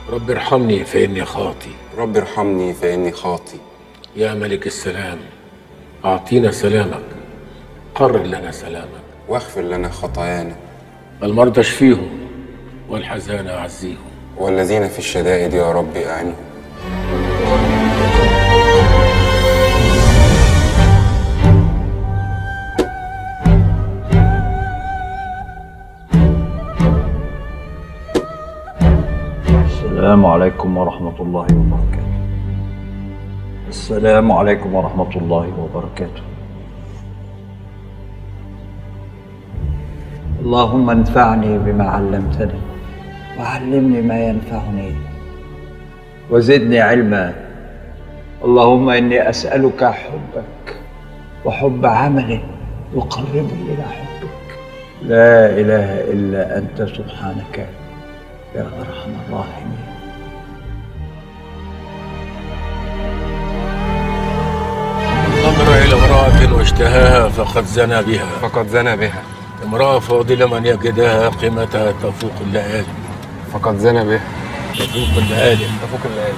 رب ارحمني فإني خاطي رب ارحمني فإني خاطي يا ملك السلام أعطينا سلامك قرر لنا سلامك واغفر لنا خطايانا المرضى اشفيهم والحزان أعزيهم والذين في الشدائد يا رب أعنهم السلام عليكم ورحمة الله وبركاته السلام عليكم ورحمة الله وبركاته اللهم انفعني بما علمتني وعلمني ما ينفعني وزدني علما اللهم إني أسألك حبك وحب عمل يقربني إلى حبك لا إله إلا أنت سبحانك يا أرحم الراحمين نظر إلى امرأة واشتهاها فقد زنى بها فقد زنى بها امرأة فاضلة من يجدها قيمتها تفوق الليالي فقد زنى بها تفوق الليالي تفوق الليالي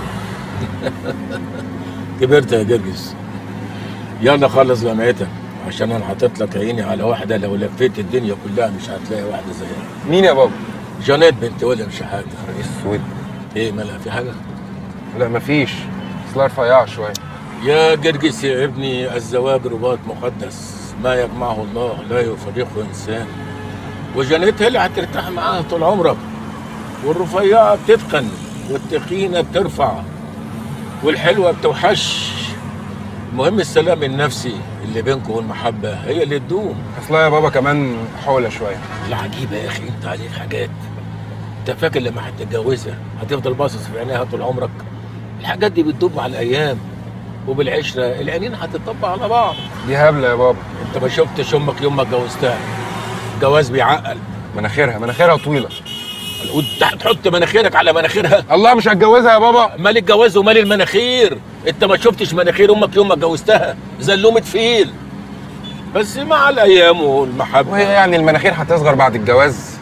كبرت يا جرجس يلا خلص جامعتك عشان انا حاطط لك عيني على واحده لو لفيت الدنيا كلها مش هتلاقي واحده زيها مين يا بابا؟ جانيت بنت ويليام شحاته اسود ايه مالها في حاجه لا مفيش اصلها رفيعة شوية يا جرجس يا ابني الزواج رباط مقدس ما يجمعه الله لا يفرقه انسان وجانيت هي اللي هترتاح معاها طول عمرك والرفيعه بتتقن والتخينه بترفع والحلوه بتوحش المهم السلام النفسي اللي بينكم والمحبه هي اللي تدوم اصلها يا بابا كمان حولة شوية العجيبه يا اخي انت عليك حاجات انت فاكر لما هتتجوزها هتفضل باصص في عينيها طول عمرك الحاجات دي بتدوب مع الايام وبالعشره العينين هتطبق على بعض دي هبلة يا بابا انت ما شفتش امك يوم ما اتجوزتها الجواز بيعقل مناخيرها مناخيرها طويلة وانت هتحط مناخيرك على مناخيرها الله مش هتجوزها يا بابا مال الجواز ومال المناخير انت ما شفتش مناخير امك يوم ما اتجوزتها زلومه فيل بس مع الايام والمحبه وهي يعني المناخير هتصغر بعد الجواز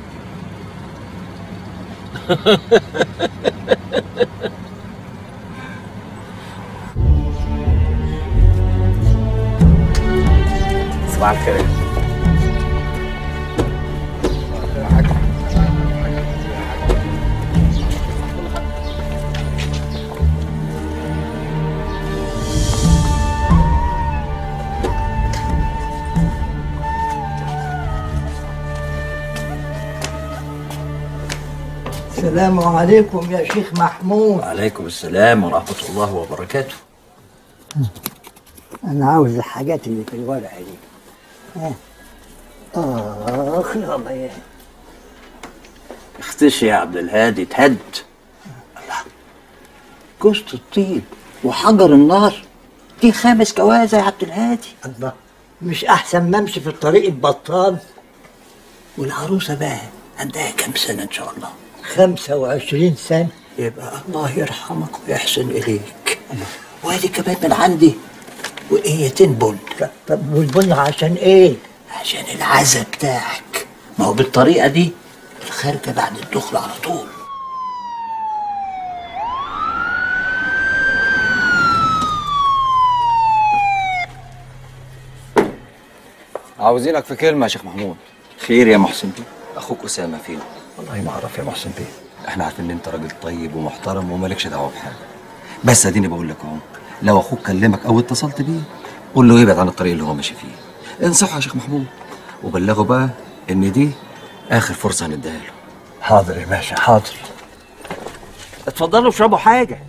صباح الخير السلام عليكم يا شيخ محمود وعليكم السلام ورحمة الله وبركاته أنا عاوز الحاجات اللي في الورقة دي ها. آخ يا الله اختشي يا عبد الهادي تهد الله جوزة الطيب وحجر النار دي خامس جوازة يا عبد الهادي الله مش أحسن ما أمشي في الطريق البطال والعروسة بقى عندها كام سنة إن شاء الله خمسة وعشرين سنة يبقى الله يرحمك ويحسن إليك وادي كمان من عندي وقيتين بن ط- طب والبن عشان إيه؟ عشان العزا بتاعك ما هو بالطريقة دي الخارجة بعد الدخل على طول عاوزينك في كلمة يا شيخ محمود خير يا محسن بيه أخوك أسامة فين؟ والله ما أعرف يا محسن بيه إحنا عارفين إن أنت راجل طيب ومحترم ومالكش دعوة بحاجة بس أديني بقول لك أهو لو أخوك كلمك أو اتصلت بيه قول له يبعد عن الطريق اللي هو ماشي فيه انصحه يا شيخ محمود وبلغه بقى إن دي آخر فرصة هنديها له حاضر يا باشا حاضر اتفضلوا اشربوا حاجة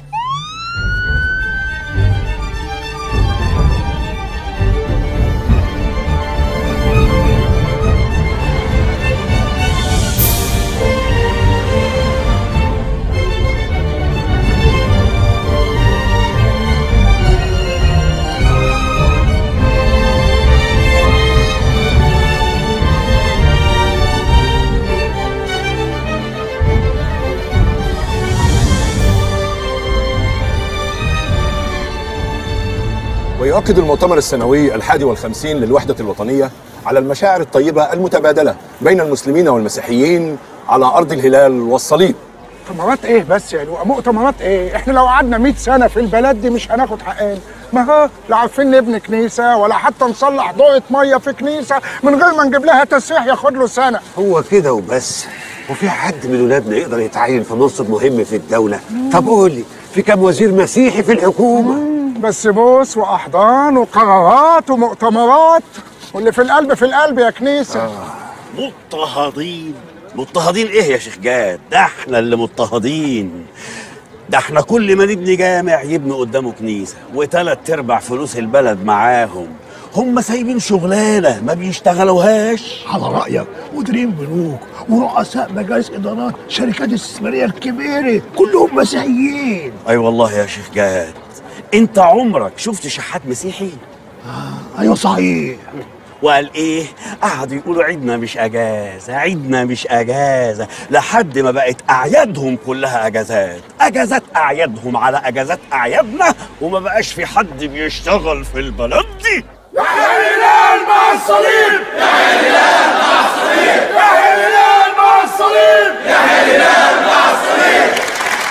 ويؤكد المؤتمر السنوي الحادي والخمسين للوحدة الوطنية على المشاعر الطيبة المتبادلة بين المسلمين والمسيحيين على أرض الهلال والصليب مؤتمرات ايه بس يا لؤى مؤتمرات ايه احنا لو قعدنا 100 سنه في البلد دي مش هناخد حقنا ما هو لا عارفين نبني كنيسه ولا حتى نصلح ضوءه ميه في كنيسه من غير ما نجيب لها تسريح ياخد له سنه هو كده وبس وفي حد من ولادنا يقدر يتعين في منصب مهم في الدولة طب قول لي في كم وزير مسيحي في الحكومة بس بوس واحضان وقرارات ومؤتمرات واللي في القلب في القلب يا كنيسه مضطهدين مضطهدين ايه يا شيخ جاد ده احنا اللي مضطهدين ده احنا كل ما نبني جامع يبنوا قدامه كنيسه وتلات ارباع فلوس البلد معاهم هم سايبين شغلانه ما بيشتغلوهاش على رأيك مديرين بنوك ورؤساء مجالس إدارات شركات استثمارية الكبيرة كلهم مسيحيين اي والله يا شيخ جاد انت عمرك شفت شحات مسيحي أيوة صحيح وقال ايه قعدوا يقولوا عيدنا مش اجازه عيدنا مش اجازه لحد ما بقت اعيادهم كلها اجازات اجازات اعيادهم على اجازات اعيادنا وما بقاش في حد بيشتغل في البلد دي يا هلال مع الصليب يا هلال مع الصليب يا هلال مع الصليب يا هلال مع الصليب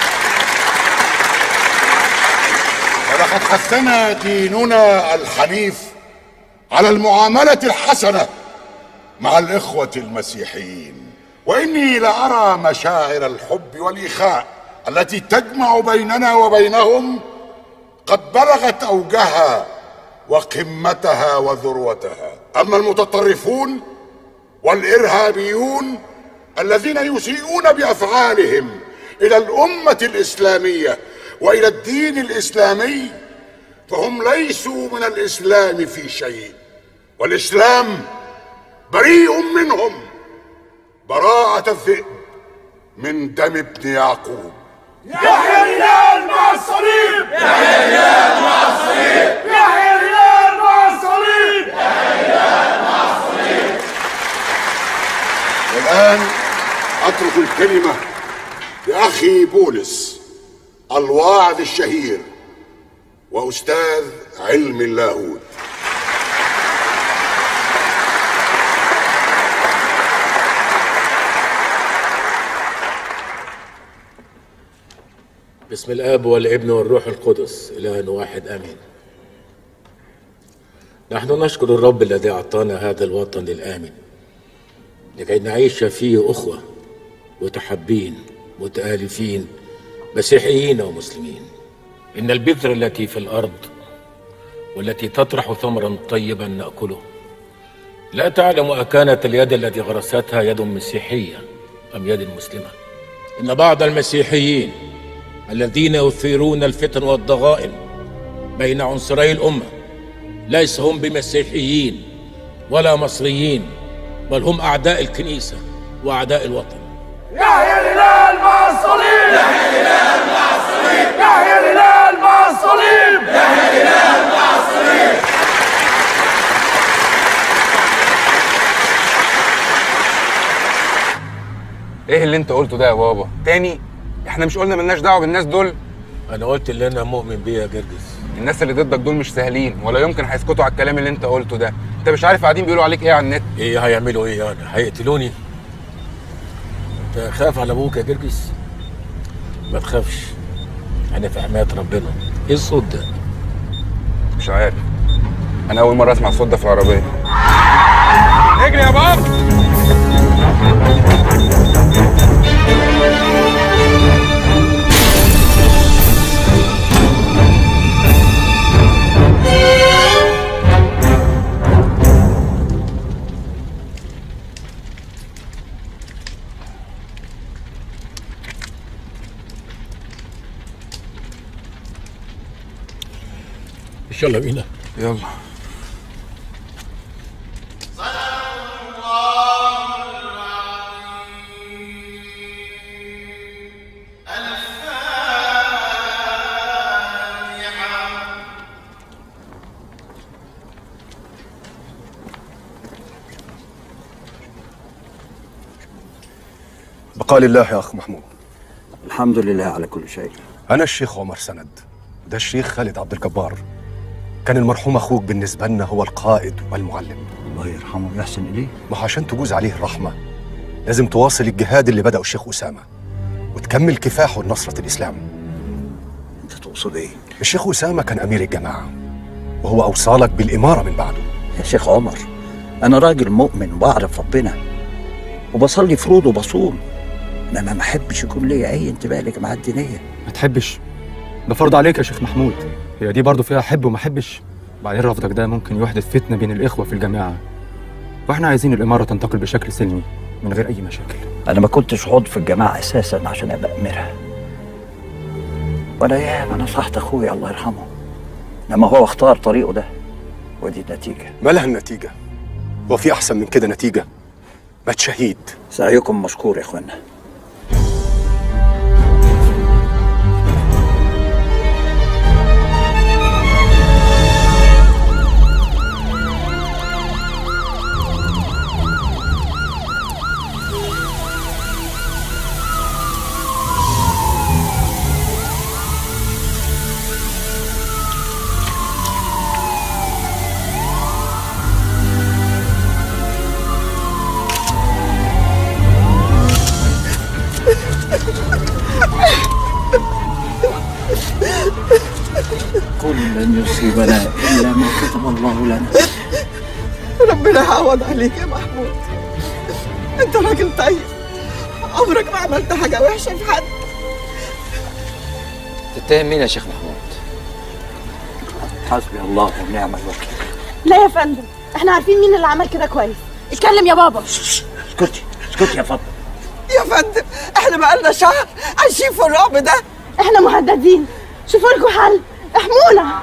ولقد حثنا ديننا الحنيف على المعاملة الحسنة مع الإخوة المسيحيين وإني لأرى مشاعر الحب والإخاء التي تجمع بيننا وبينهم قد بلغت أوجها وقمتها وذروتها أما المتطرفون والإرهابيون الذين يسيئون بأفعالهم إلى الأمة الإسلامية وإلى الدين الإسلامي فهم ليسوا من الإسلام في شيء والإسلام بريء منهم براءة الذئب من دم ابن يعقوب يا هلال مع الصليب يا هلال مع الصليب يا هلال مع الصليب يا هلال مع الصليب والآن أترك الكلمة لأخي بولس الواعظ الشهير وأستاذ علم اللاهوت بسم الاب والابن والروح القدس اله واحد امين نحن نشكر الرب الذي اعطانا هذا الوطن الامن لكي نعيش فيه اخوه متحبين متالفين مسيحيين ومسلمين ان البذره التي في الارض والتي تطرح ثمرا طيبا ناكله لا تعلم اكانت اليد التي غرستها يد مسيحيه ام يد مسلمه ان بعض المسيحيين الذين يثيرون الفتن والضغائن بين عنصري الامه ليس هم بمسيحيين ولا مصريين بل هم اعداء الكنيسه واعداء الوطن يا هلال مع الصليب يا هلال مع الصليب يا هلال مع الصليب يا هلال مع الصليب ايه اللي انت قلته ده يا بابا تاني احنا مش قلنا ملناش دعوه بالناس دول انا قلت اللي انا مؤمن بيه يا جرجس الناس اللي ضدك دول مش سهلين ولا يمكن هيسكتوا على الكلام اللي انت قلته ده انت مش عارف قاعدين بيقولوا عليك ايه على النت ايه هيعملوا ايه يعني هيقتلوني انت خاف على ابوك يا جرجس ما تخافش انا في حمايه ربنا ايه الصوت ده مش عارف انا اول مره اسمع الصوت ده في العربيه اجري يا بابا يلا بينا يلا بقال الله يا أخ محمود الحمد لله على كل شيء أنا الشيخ عمر سند ده الشيخ خالد عبد الجبار كان المرحوم أخوك بالنسبة لنا هو القائد والمعلم الله يرحمه ويحسن إليه ما هو عشان تجوز عليه الرحمة لازم تواصل الجهاد اللي بدأه الشيخ أسامة وتكمل كفاحه لنصرة الإسلام انت تقصد ايه؟ الشيخ أسامة كان أمير الجماعة وهو أوصالك بالإمارة من بعده يا شيخ عمر انا راجل مؤمن وبعرف ربنا وبصلي فروض وبصوم انما ما احبش يكون ليا اي انتباه للجماعات الدينيه ما تحبش ده فرض عليك يا شيخ محمود هي دي برضه فيها حب وما احبش بعدين رفضك ده ممكن يحدث فتنة بين الإخوة في الجماعة واحنا عايزين الإمارة تنتقل بشكل سلمي من غير أي مشاكل انا ما كنتش عضو في الجماعه اساسا عشان ابقى اميرها وانا ياما نصحت اخويا الله يرحمه لما هو اختار طريقه ده ودي النتيجه مالها النتيجة هو في أحسن من كده نتيجة مات شهيد سعيكم مشكور يا اخوانا قل لن يصيبنا الا ما كتب الله لنا ربنا يعوض عليك يا محمود انت راجل طيب عمرك ما عملت حاجة وحشة في حد تتهم مين يا شيخ محمود؟ حسبي الله ونعم الوكيل لا يا فندم احنا عارفين مين اللي عمل كده كويس اتكلم يا بابا اسكتي اسكتي يا فاطمه يا فندم احنا بقالنا شهر عايشين في الرعب ده احنا مهددين شوفوا لكم حل احمونا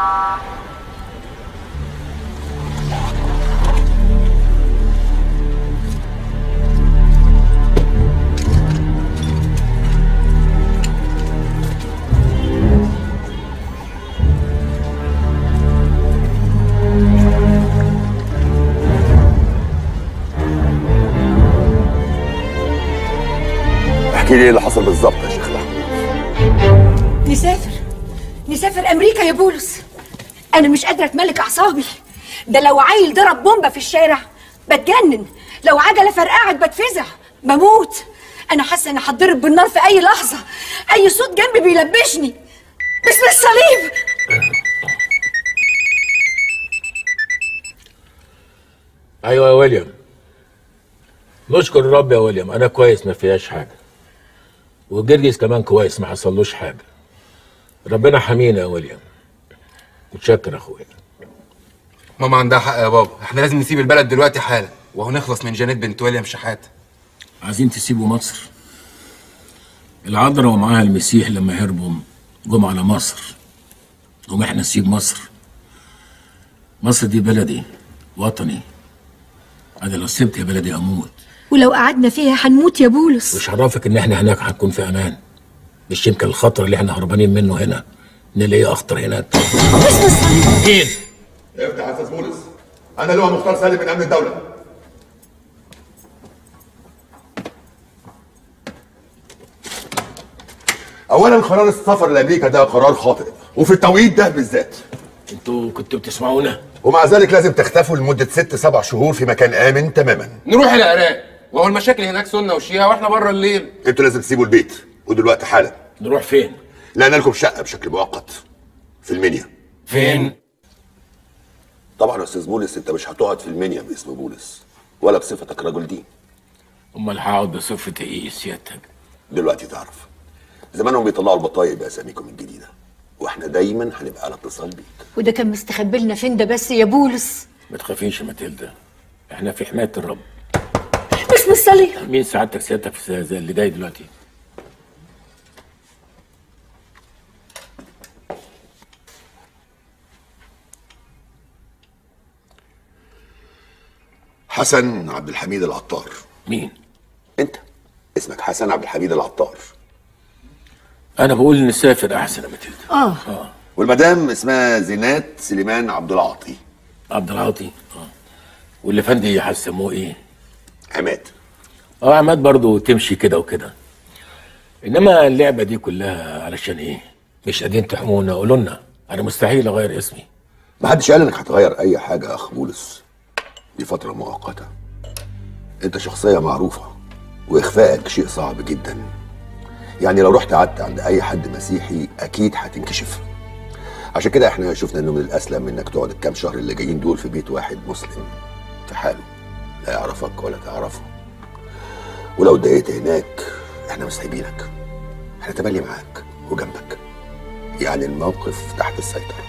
احكي لي ايه اللي حصل بالظبط يا شيخ محمود نسافر نسافر امريكا يا بولس انا مش قادره اتملك اعصابي ده لو عيل ضرب بومبه في الشارع بتجنن لو عجله فرقعت بتفزع بموت انا حاسه اني هتضرب بالنار في اي لحظه اي صوت جنبي بيلبشني باسم الصليب ايوه يا ويليام نشكر الرب يا ويليام انا كويس ما فيهاش حاجه وجرجس كمان كويس ما حصلوش حاجه ربنا حمينا يا ويليام متشكر اخويا ماما عندها حق يا بابا احنا لازم نسيب البلد دلوقتي حالا وهو نخلص من جانيت بنت ويليام شحات عايزين تسيبوا مصر العذراء ومعاها المسيح لما هربوا جم على مصر قوم احنا نسيب مصر مصر دي بلدي وطني انا لو سبت يا بلدي اموت ولو قعدنا فيها هنموت يا بولس مش عرفك ان احنا هناك هنكون في امان مش يمكن الخطر اللي احنا هربانين منه هنا نلاقيه اخطر هناك مين افتح يا استاذ بولس انا لواء مختار سالم من امن الدوله اولا قرار السفر لامريكا ده قرار خاطئ وفي التوقيت ده بالذات انتوا كنتوا بتسمعونا ومع ذلك لازم تختفوا لمده ست سبع شهور في مكان امن تماما نروح العراق وهو المشاكل هناك سنه وشيعه واحنا بره الليل انتوا لازم تسيبوا البيت ودلوقتي حالا نروح فين لقينا لكم شقه بشكل مؤقت في المنيا فين طبعا يا استاذ بولس انت مش هتقعد في المنيا باسم بولس ولا بصفتك رجل دين امال هقعد بصفة ايه سيادتك دلوقتي تعرف زمانهم بيطلعوا البطايق باساميكم الجديده واحنا دايما هنبقى على اتصال بيك وده كان مستخبي لنا فين ده بس يا بولس ما تخافيش يا ماتيلدا احنا في حمايه الرب باسم الصليب مين سعادتك سيادتك في زي اللي جاي دلوقتي حسن عبد الحميد العطار مين انت اسمك حسن عبد الحميد العطار انا بقول نسافر احسن يا ماتيلدا اه والمدام اسمها زينات سليمان عبد العاطي عبد العاطي اه واللي فندي هيسموه ايه عماد اه عماد برضو تمشي كده وكده انما اللعبه دي كلها علشان ايه مش قادرين تحمونا قولوا لنا انا مستحيل اغير اسمي ما حدش قال انك هتغير اي حاجه يا اخ بولس دي فتره مؤقته انت شخصيه معروفه واخفائك شيء صعب جدا يعني لو رحت قعدت عند اي حد مسيحي اكيد هتنكشف عشان كده احنا شفنا انه من الاسلم انك تقعد الكام شهر اللي جايين دول في بيت واحد مسلم في حاله لا يعرفك ولا تعرفه ولو اتضايقت هناك احنا مش سايبينك احنا تملي معاك وجنبك يعني الموقف تحت السيطره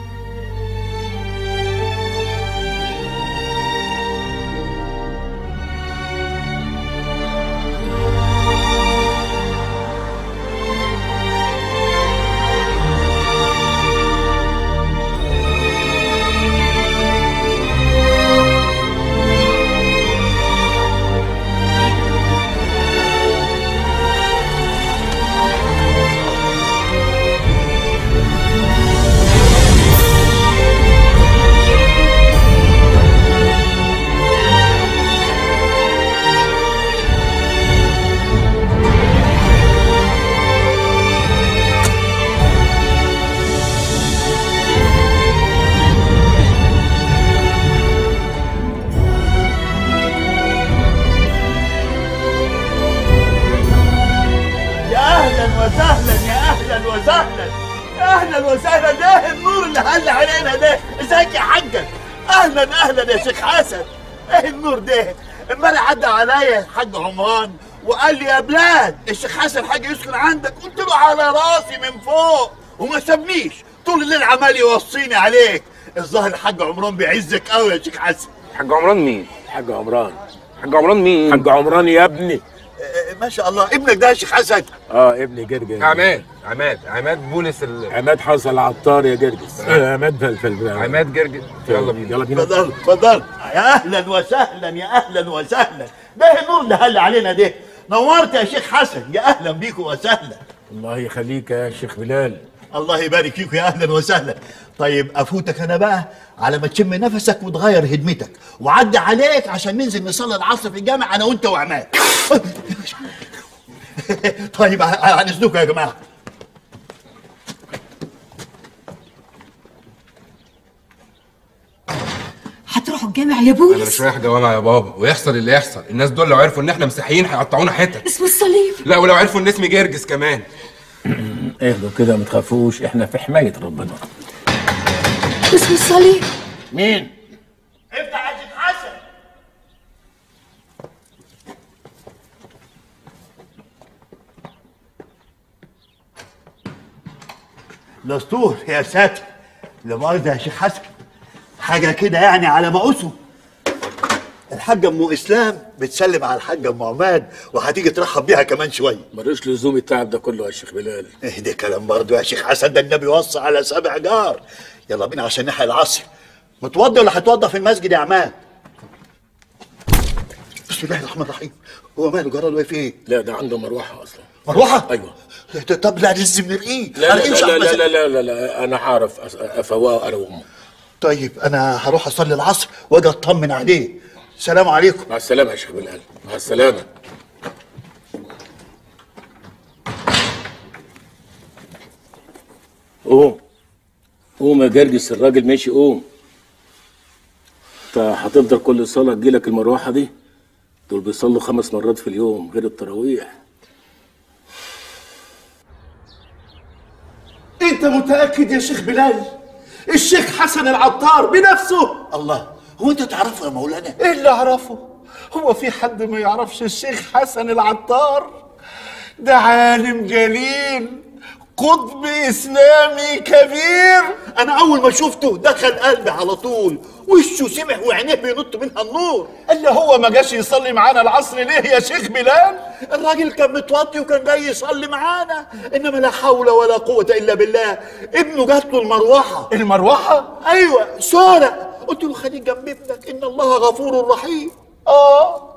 يا اهلا وسهلا يا اهلا وسهلا اهلا وسهلا ده النور اللي هل علينا ده ازيك يا حاجه اهلا اهلا يا شيخ حسن ايه النور ده امبارح عدى عليا الحاج عمران وقال لي يا بلاد الشيخ حسن حاجه يسكن عندك قلت له على راسي من فوق وما سابنيش طول الليل عمال يوصيني عليك الظاهر الحاج عمران بيعزك قوي يا شيخ حسن حاج عمران مين؟ حاج عمران حاج عمران مين؟ حاج عمران يا ابني ما شاء الله ابنك ده يا شيخ حسن اه ابني جرجس عماد عماد عماد بولس ال... عماد حصل عطار يا جرجس آه، عماد فلفل عماد جرجس يلا بينا يلا بينا اتفضل اتفضل يا اهلا وسهلا يا اهلا وسهلا ده النور اللي هل علينا ده نورت يا شيخ حسن يا اهلا بيكم وسهلا الله يخليك يا شيخ بلال الله يبارك فيكم يا اهلا وسهلا طيب افوتك انا بقى على ما تشم نفسك وتغير هدمتك وعدي عليك عشان ننزل نصلي العصر في الجامع انا وانت وعماد طيب عن اذنكم يا جماعه هتروحوا الجامع يا انا بولس مش رايح جوامع يا بابا ويحصل اللي يحصل الناس دول لو عرفوا ان احنا مسيحيين هيقطعونا حتت اسم الصليب لا ولو عرفوا ان اسمي جرجس كمان اهدوا كده ما تخافوش احنا في حمايه ربنا اسم الصليب مين؟ افتح يا شيخ حسن دستور يا ساتر لا مؤاخذة يا شيخ حسن حاجة كده يعني على مقاسه الحاجة ام اسلام بتسلم على الحاجة ام عماد وهتيجي ترحب بيها كمان شوية ملوش لزوم التعب ده كله يا شيخ بلال ايه ده كلام برضه يا شيخ حسن ده النبي وصى على سبع جار يلا بينا عشان نحيي العصر متوضي ولا هتوضى في المسجد يا عماد بسم الله الرحمن الرحيم هو ماله جرى له إيه في ايه لا ده عنده مروحه اصلا مروحه ايوه طب لا لازم نرقيه لا لا أرقيه مش لا أحمد لا, زكي. لا, لا, لا, لا انا هعرف أس- افواه انا وامه طيب انا هروح اصلي العصر واجي اطمن عليه سلام عليكم مع السلامه يا شيخ بلال مع السلامه قوم قوم يا جرجس الراجل ماشي قوم انت هتفضل كل صلاه تجيلك المروحه دي دول بيصلوا خمس مرات في اليوم غير التراويح انت متاكد يا شيخ بلال الشيخ حسن العطار بنفسه الله هو انت تعرفه يا مولانا ايه اللي اعرفه هو في حد ما يعرفش الشيخ حسن العطار ده عالم جليل قطب اسلامي كبير انا اول ما شفته دخل قلبي على طول وشه سمح وعينيه بينط منها النور اللي هو ما جاش يصلي معانا العصر ليه يا شيخ بلال الراجل كان متوطي وكان جاي يصلي معانا انما لا حول ولا قوه الا بالله ابنه جات له المروحه المروحه ايوه ساره قلت له خليك جنب ابنك ان الله غفور رحيم اه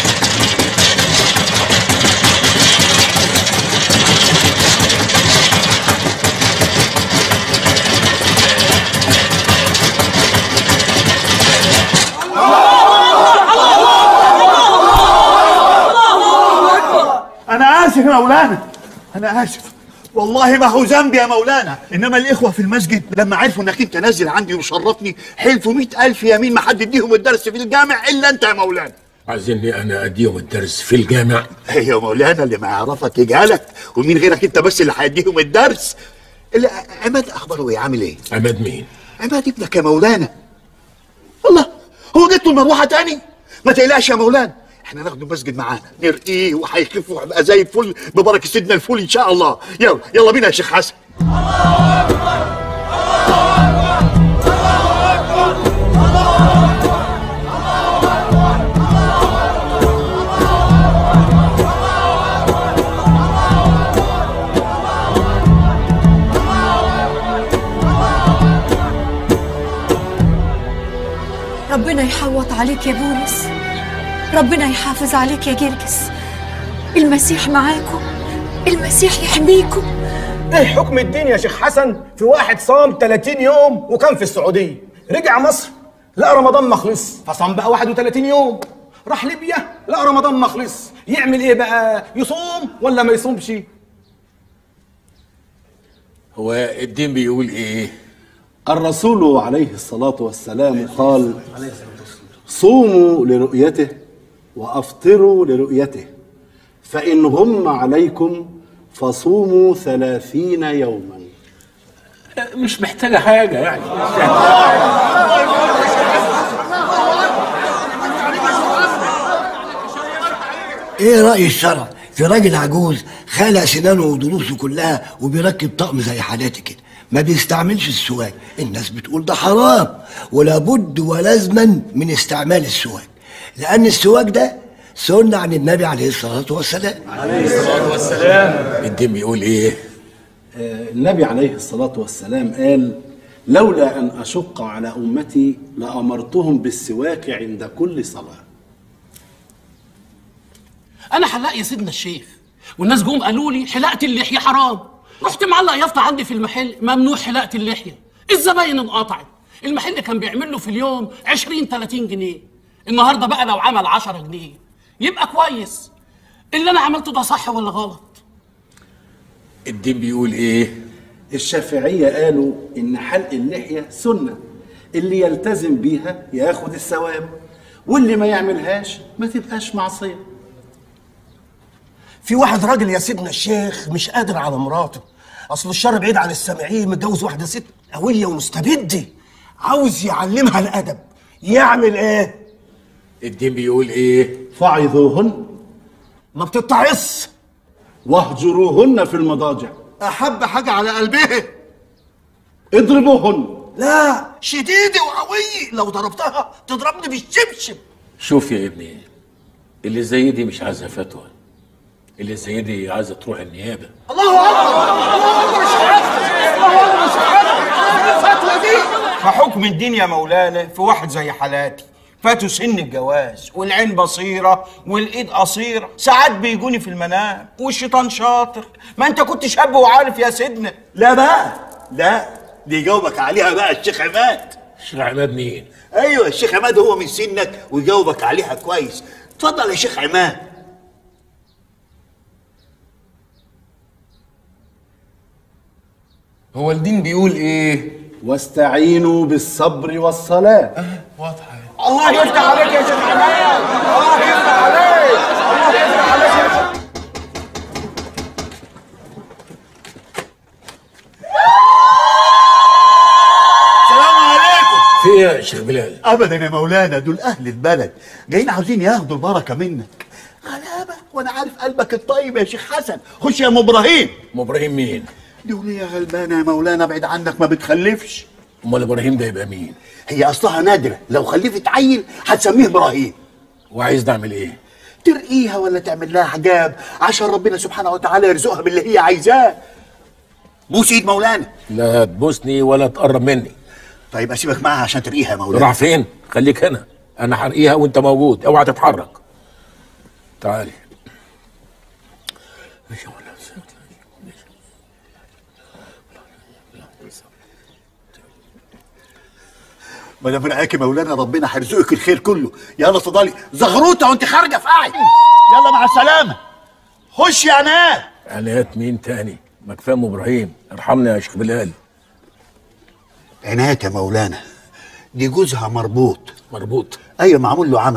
انا اسف يا مولانا انا اسف والله ما هو ذنبي يا مولانا انما الاخوه في المسجد لما عرفوا انك انت نازل عندي وشرفني حلفوا مئة الف يمين ما حد يديهم الدرس في الجامع الا انت يا مولانا عايزيني انا اديهم الدرس في الجامع يا مولانا اللي ما يعرفك يجهلك ومين غيرك انت بس اللي هيديهم الدرس اللي عماد اخباره ايه عامل ايه عماد مين عماد ابنك يا مولانا الله هو جت له المروحه تاني ما تقلقش يا مولانا احنا ناخده المسجد معانا نرقيه وهيخف وهيبقى زي الفل ببركه سيدنا الفل ان شاء الله يلا يلا بينا يا شيخ حسن ربنا يحوط عليك يا بولس ربنا يحافظ عليك يا جرجس المسيح معاكم المسيح يحميكم ايه حكم الدين يا شيخ حسن في واحد صام 30 يوم وكان في السعوديه رجع مصر لقى رمضان ما خلص فصام بقى 31 يوم راح ليبيا لقى رمضان ما خلص يعمل ايه بقى يصوم ولا ما يصومش هو الدين بيقول ايه الرسول عليه الصلاة والسلام قال صوموا لرؤيته وأفطروا لرؤيته فإن غم عليكم فصوموا ثلاثين يوما مش محتاجه حاجه يعني ايه رأي الشرع في راجل عجوز خالع سنانه وضروسه كلها وبيركب طقم زي حالاتي كده ما بيستعملش السواك الناس بتقول ده حرام ولابد ولازما من استعمال السواك لأن السواك ده سنة عن النبي عليه الصلاة والسلام عليه الصلاة والسلام الدين بيقول ايه آه، النبي عليه الصلاة والسلام قال لولا أن أشق على أمتي لأمرتهم بالسواك عند كل صلاة انا حلاق يا سيدنا الشيخ والناس جم قالوا لي حلاقه اللحيه حرام رحت معلق يافطه عندي في المحل ممنوع حلاقه اللحيه الزباين انقطعت المحل كان بيعمل له في اليوم 20 30 جنيه النهارده بقى لو عمل 10 جنيه يبقى كويس اللي انا عملته ده صح ولا غلط الدين بيقول ايه الشافعية قالوا إن حلق اللحية سنة اللي يلتزم بيها ياخد الثواب واللي ما يعملهاش ما تبقاش معصية في واحد راجل يا سيدنا الشيخ مش قادر على مراته اصل الشر بعيد عن السامعين متجوز واحده ست قويه ومستبده عاوز يعلمها الادب يعمل ايه الدين بيقول ايه فعظوهن ما بتتعص واهجروهن في المضاجع احب حاجه على قلبها اضربوهن لا شديده وقويه لو ضربتها تضربني بالشبشب شوف يا ابني اللي زي دي مش عايزه فتوى اللي زي دي عايزه تروح النيابه الله اكبر الله اكبر شهادتك الله اكبر شهادتك الفتوى دي فحكم الدين يا مولانا في واحد زي حالاتي فاتوا سن الجواز والعين بصيرة والإيد قصيرة ساعات بيجوني في المنام والشيطان شاطر ما أنت كنت شاب وعارف يا سيدنا لا بقى لا دي يجاوبك عليها بقى الشيخ عماد الشيخ عماد مين ايوه الشيخ عماد هو من سنك ويجاوبك عليها كويس اتفضل يا شيخ عماد هو الدين بيقول ايه واستعينوا بالصبر والصلاة واضحة الله يفتح عليك يا شيخ عماد الله يفتح عليك الله يفتح عليك يا شيخ السلام عليكم في ايه يا شيخ بلال ابدا يا مولانا دول اهل البلد جايين عاوزين ياخدوا البركه منك غلابه وانا عارف قلبك الطيب يا شيخ حسن خش يا ام ابراهيم ام ابراهيم مين دول يا غلبانه يا مولانا ابعد عنك ما بتخلفش امال ابراهيم ده يبقى مين هي اصلها نادره لو خلفت عيل هتسميه ابراهيم وعايز نعمل ايه ترقيها ولا تعمل لها حجاب عشان ربنا سبحانه وتعالى يرزقها باللي هي عايزاه بوس ايد مولانا لا تبوسني ولا تقرب مني طيب اسيبك معاها عشان ترقيها يا مولانا راح فين خليك هنا انا حرقيها وانت موجود اوعى تتحرك تعالي ما دام رقاك يا مولانا ربنا هيرزقك الخير كله يلا اتفضلي زغروطه وانت خارجه في قاعد يلا مع السلامه خش يا عماد عنايات مين تاني ما كفايه ام ابراهيم ارحمنا يا شيخ بلال عناية يا مولانا دي جوزها مربوط مربوط ايوه معمول له عمل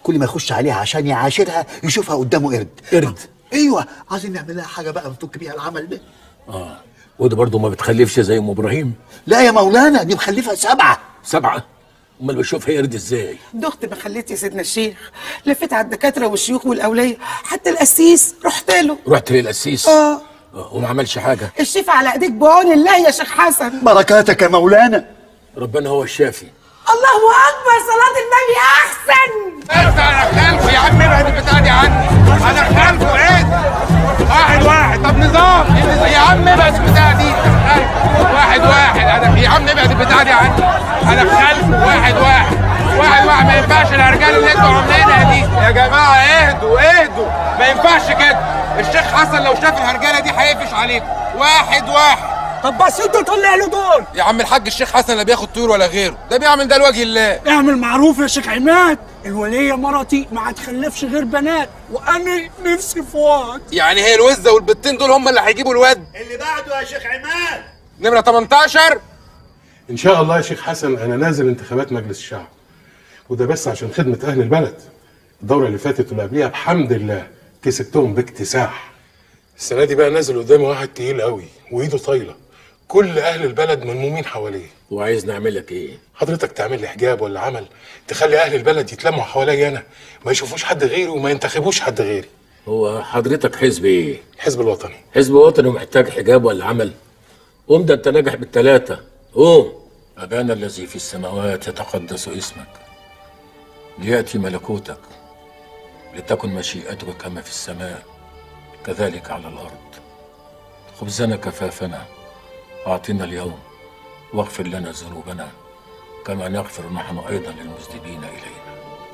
كل ما يخش عليها عشان يعاشرها يشوفها قدامه قرد قرد ايوه عايزين نعمل لها حاجه بقى نفك بيها العمل ده اه وده برضه ما بتخلفش زي ام ابراهيم لا يا مولانا دي مخلفه سبعه سبعه امال بشوفها قرد ازاي دخت ما خليت يا سيدنا الشيخ لفيت على الدكاتره والشيوخ والاوليه حتى القسيس رحت له رحت للقسيس اه آه، وما عملش حاجه الشفا على ايديك بعون الله يا شيخ حسن بركاتك يا مولانا ربنا هو الشافي الله اكبر صلاه النبي احسن انا خلفه يا عم ابعد البتاع دي عني انا خلفه ايه واحد واحد طب نظام يا عم ابعد البتاع دي واحد واحد انا يا عم ابعد البتاع دي عني انا خلفه واحد واحد واحد واحد ما ينفعش الارجال اللي انتوا عاملينها دي يا جماعه اهدوا اهدوا ما ينفعش كده الشيخ حسن لو شاف الهرجله دي هيقفش عليكم واحد واحد طب بس انت طلع له دول يا عم الحاج الشيخ حسن لا بياخد طيور ولا غيره ده بيعمل ده لوجه الله اعمل معروف يا شيخ عماد الولية مرتي ما هتخلفش غير بنات وانا نفسي في واد يعني هي الوزه والبتين دول هم اللي هيجيبوا الواد اللي بعده يا شيخ عماد نمره 18 ان شاء الله يا شيخ حسن انا نازل انتخابات مجلس الشعب وده بس عشان خدمه اهل البلد الدوره اللي فاتت واللي قبليها بحمد الله كسبتهم باكتساح السنه دي بقى نازل قدامي واحد تقيل قوي وايده طايله كل اهل البلد ملمومين حواليه وعايز نعمل لك ايه حضرتك تعمل لي حجاب ولا عمل تخلي اهل البلد يتلموا حواليا انا ما يشوفوش حد غيري وما ينتخبوش حد غيري هو حضرتك حزب ايه الحزب الوطني حزب وطني ومحتاج حجاب ولا عمل قوم ده انت ناجح بالثلاثه قوم ابانا الذي في السماوات يتقدس اسمك لياتي ملكوتك لتكن مشيئتك كما في السماء كذلك على الارض خبزنا كفافنا اعطنا اليوم واغفر لنا ذنوبنا كما نغفر نحن ايضا للمذنبين الينا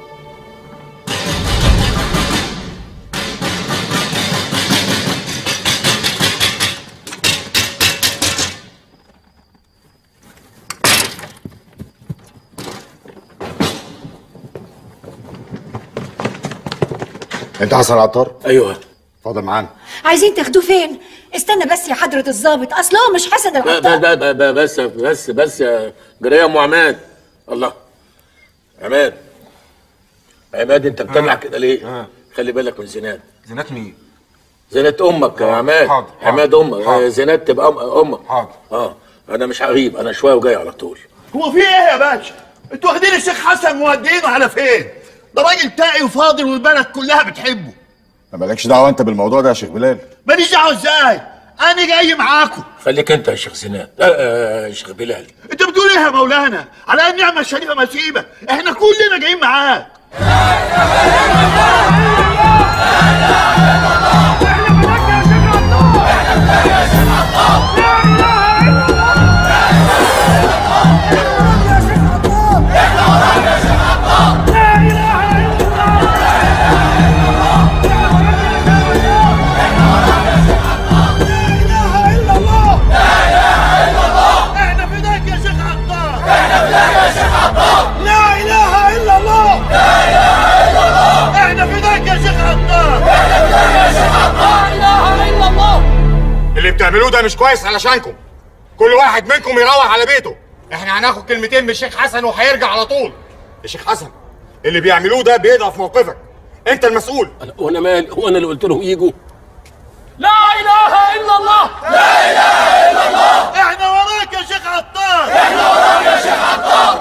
انت حسن عطار ايوه اتفضل معانا عايزين تاخدوه فين استنى بس يا حضره الضابط اصل هو مش حسن ب- العطار ب- ب- ب- بس بس بس يا جريه ام عماد الله عماد عماد انت بتطلع كده ليه؟ خلي بالك من زينات زينات مين؟ زينات امك يا عماد حاضر، حاضر، عماد امك حاضر. آه، زينات تبقى أم- امك حاضر اه انا مش هغيب انا شويه وجاي على طول هو في ايه يا باشا انتوا واخدين الشيخ حسن مودينه على فين ده راجل تاقي وفاضل والبلد كلها بتحبه ما مالكش دعوه انت بالموضوع ده يا شيخ بلال ماليش دعوه ازاي انا جاي معاكم خليك انت يا شيخ زينات آه آه يا شيخ بلال انت بتقول ايه يا مولانا على النعمه الشريفه ما سيبك احنا كلنا جايين معاك احنا فداك يا شيخ عطار احنا فداك يا شيخ عطار لا اله الا الله لا اله الا الله احنا فداك يا شيخ عطار احنا فداك يا شيخ عطار لا اله الا الله اللي بتعملوه ده مش كويس علشانكم كل واحد منكم يروح على بيته احنا هناخد كلمتين من الشيخ حسن وهيرجع على طول يا شيخ حسن اللي بيعملوه ده بيضعف موقفك انت المسؤول وانا مال هو انا اللي قلت لهم يجوا لا اله الا الله لا اله الا الله احنا وراك يا شيخ عطار احنا وراك يا شيخ عطار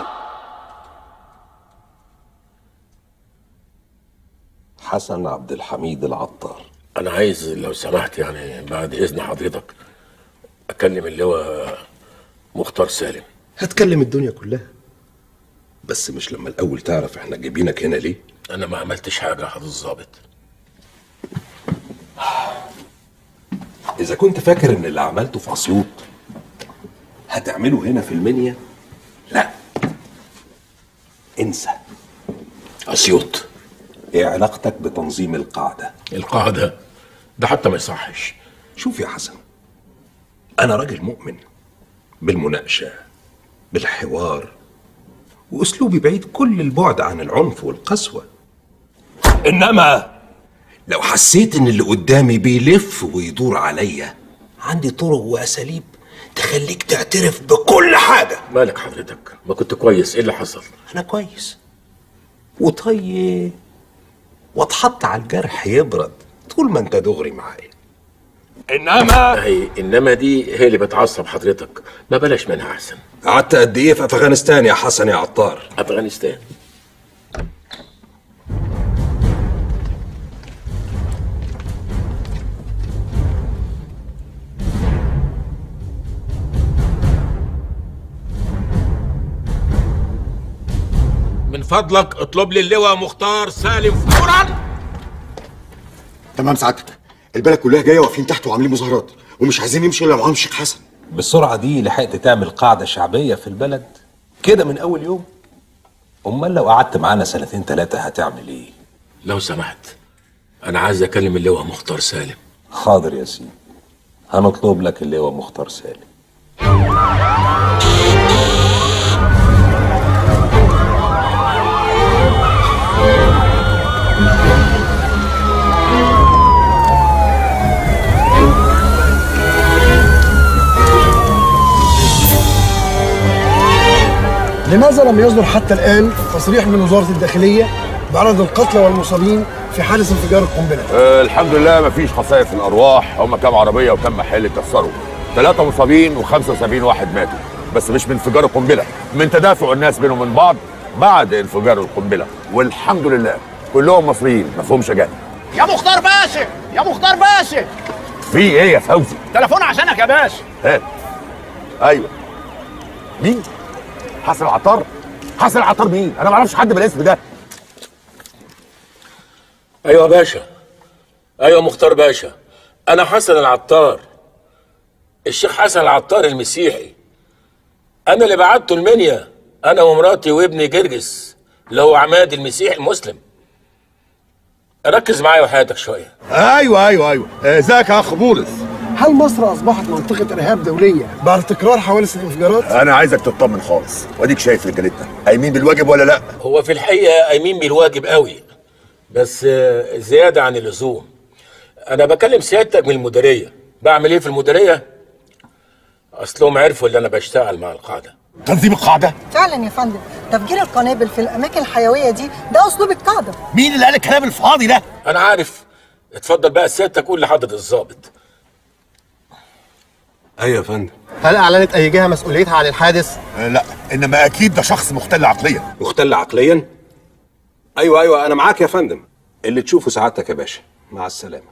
حسن عبد الحميد العطار انا عايز لو سمحت يعني بعد اذن حضرتك اكلم اللواء مختار سالم هتكلم الدنيا كلها بس مش لما الاول تعرف احنا جايبينك هنا ليه انا ما عملتش حاجه يا حضرة الظابط اذا كنت فاكر ان اللي عملته في اسيوط هتعمله هنا في المنيا لا انسى اسيوط ايه علاقتك بتنظيم القاعده القاعده ده حتى ما يصحش شوف يا حسن انا راجل مؤمن بالمناقشه بالحوار واسلوبي بعيد كل البعد عن العنف والقسوه انما لو حسيت ان اللي قدامي بيلف ويدور عليا عندي طرق واساليب تخليك تعترف بكل حاجه مالك حضرتك ما كنت كويس ايه اللي حصل انا كويس وطيب واتحط على الجرح يبرد طول ما انت دغري معايا انما هي انما دي هي اللي بتعصب حضرتك ما بلاش منها احسن قعدت قد ايه في افغانستان يا حسن يا عطار افغانستان من فضلك اطلب لي اللواء مختار سالم فورا تمام سعادتك البلد كلها جايه واقفين تحت وعاملين مظاهرات ومش عايزين يمشي الا معاهم الشيخ حسن بالسرعه دي لحقت تعمل قاعده شعبيه في البلد كده من اول يوم امال لو قعدت معانا سنتين ثلاثه هتعمل ايه لو سمحت انا عايز اكلم اللواء مختار سالم حاضر يا سيدي هنطلب لك اللواء مختار سالم لماذا لم يصدر حتى الآن تصريح من وزارة الداخلية بعدد القتلى والمصابين في حادث انفجار القنبلة؟ آه الحمد لله مفيش خسائر في الارواح هم كام عربيه وكام محل اتكسروا ثلاثه مصابين و75 واحد ماتوا بس مش من انفجار القنبله من تدافع الناس بينهم من بعض بعد انفجار القنبله والحمد لله كلهم مصريين ما فيهمش اجانب يا مختار باشا يا مختار باشا في ايه يا فوزي تليفون عشانك يا باشا ها ايوه مين حسن العطار حسن العطار مين انا ما اعرفش حد بالاسم ده ايوه يا باشا ايوه مختار باشا انا حسن العطار الشيخ حسن العطار المسيحي انا اللي بعته المنيا انا ومراتي وابني جرجس اللي هو عماد المسيحي المسلم ركز معايا وحياتك شويه ايوه ايوه ايوه ازيك يا اخ بولس هل مصر أصبحت منطقة إرهاب دولية بعد تكرار حوادث الانفجارات؟ انا عايزك تطمن خالص واديك شايف رجالتنا قايمين بالواجب ولا لا هو في الحقيقه قايمين بالواجب قوي بس آه، زياده عن اللزوم انا بكلم سيادتك من المديريه بعمل ايه في المديريه اصلهم عرفوا اللي انا بشتغل مع القاعده تنظيم القاعده فعلا يا فندم تفجير القنابل في الاماكن الحيويه دي ده اسلوب القاعده مين اللي قال الكلام الفاضي ده انا عارف اتفضل بقى سيادتك قول لحضره الضابط ايوه يا فندم هل أعلنت أي جهة مسؤوليتها عن الحادث؟ لا انما اكيد ده شخص مختل عقليا مختل عقليا ايوه ايوه انا معاك يا فندم اللي تشوفه سعادتك يا باشا مع السلامه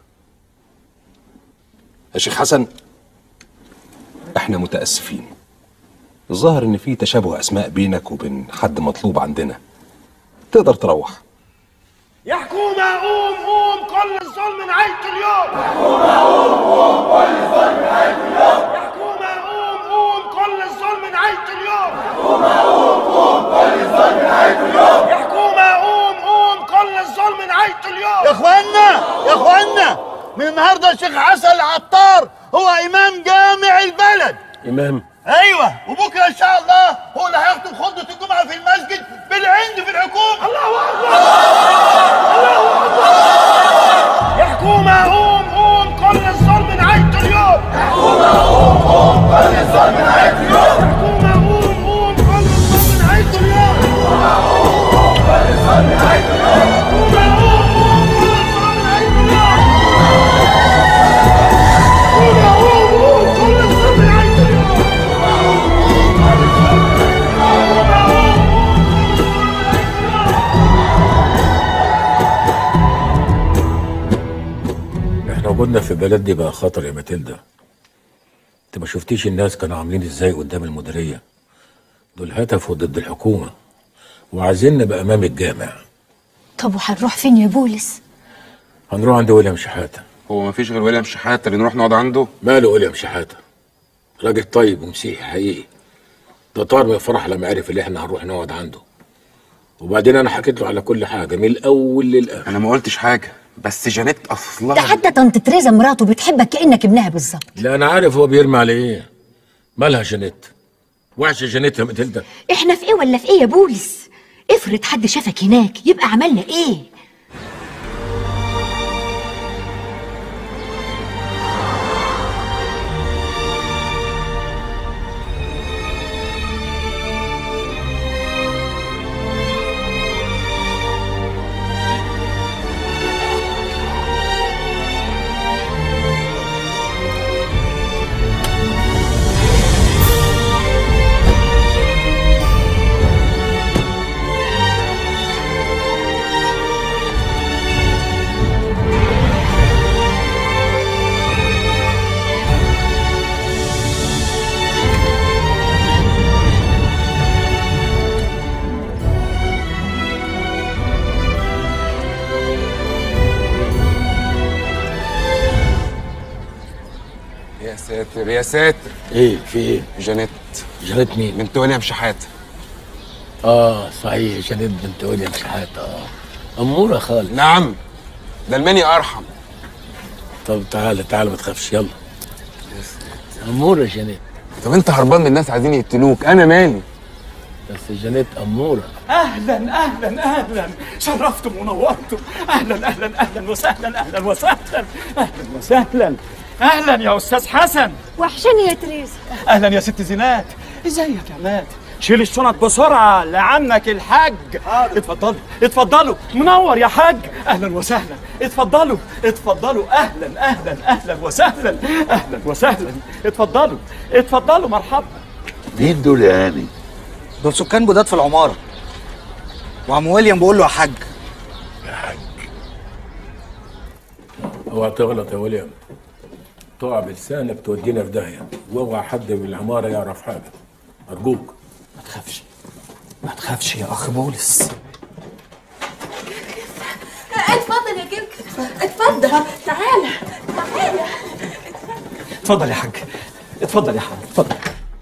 يا شيخ حسن احنا متاسفين الظاهر ان في تشابه اسماء بينك وبين حد مطلوب عندنا تقدر تروح يا حكومة قوم قوم كل الظلم نهاية اليوم يا حكومة قوم قوم كل الظلم نهاية اليوم يا حكومة قوم قوم كل الظلم نهاية اليوم يا حكومة قوم قوم كل الظلم نهاية اليوم يا حكومة قوم قوم كل الظلم نهاية اليوم يا اخوانا يا اخوانا من النهارده الشيخ حسن العطار هو امام جامع البلد امام ايوه وبكره ان شاء الله هو اللي هيخطب خطبه الجمعه في المسجد بالعند في الحكومه الله اكبر الله اكبر يا حكومه قوم قوم كل الظلم نهايه اليوم يا حكومة قوم قوم كل الظلم نهاية اليوم يا حكومه قوم قوم كل الظلم نهايه اليوم يا حكومة قوم قوم كل الظلم نهاية اليوم يا حكومه قوم قوم كل الظلم نهايه اليوم يا حكومه قوم قوم كل الظلم نهايه اليوم احنا وجودنا في البلد دي بقى خطر يا ماتيلدا انت ما شفتيش الناس كانوا عاملين ازاي قدام المديريه دول هتفوا ضد الحكومه وعايزين نبقى امام الجامع طب وهنروح فين يا بولس هنروح عند ويليام شحاته هو مفيش غير ويليام شحاته اللي نروح نقعد عنده ماله ويليام شحاته راجل طيب ومسيحي حقيقي ده طار من الفرح لما عرف اللي احنا هنروح نقعد عنده وبعدين انا حكيت له على كل حاجه من الاول للاخر انا ما قلتش حاجه بس جانيت ده اصلها حتى طنط تريزا مراته بتحبك كانك ابنها بالظبط لا انا عارف هو بيرمي على ايه مالها جانيت وحشه جانيت يا ماتيلدا احنا في ايه ولا في ايه يا بولس افرض حد شافك هناك يبقى عملنا ايه ساتر يا ساتر ايه في ايه جانيت جانيت مين بنت ويليام شحاته اه صحيح جانيت بنت ويليام شحاته اه اموره خالص نعم ده المني ارحم طب تعالى تعالى ما تخافش يلا اموره جانيت طب انت هربان من الناس عايزين يقتلوك انا مالي بس جانيت اموره اهلا اهلا اهلا شرفتم ونورتم اهلا اهلا اهلا وسهلا اهلا وسهلا اهلا وسهلا اهلا يا استاذ حسن وحشاني يا تريزا اهلا يا ست زينات ازيك يا عماد شيل الشنط بسرعة لعمك الحاج اتفضلوا اتفضلوا منور يا حاج اهلا وسهلا اتفضلوا اتفضلوا اهلا اهلا اهلا وسهلا اهلا وسهلا اتفضلوا اتفضلوا مرحبا مين دول يا هاني؟ دول سكان جداد في العمارة وعم ويليام بيقول له يا حاج اوعى تغلط يا ويليام تقع بلسانك تودينا في داهيه واوعى حد من العماره يعرف حاجه ارجوك ما تخافش ما تخافش يا اخ بولس اتفضل يا جرجس اتفضل تعالى تعالى اتفضل يا حاج اتفضل يا حاج اتفضل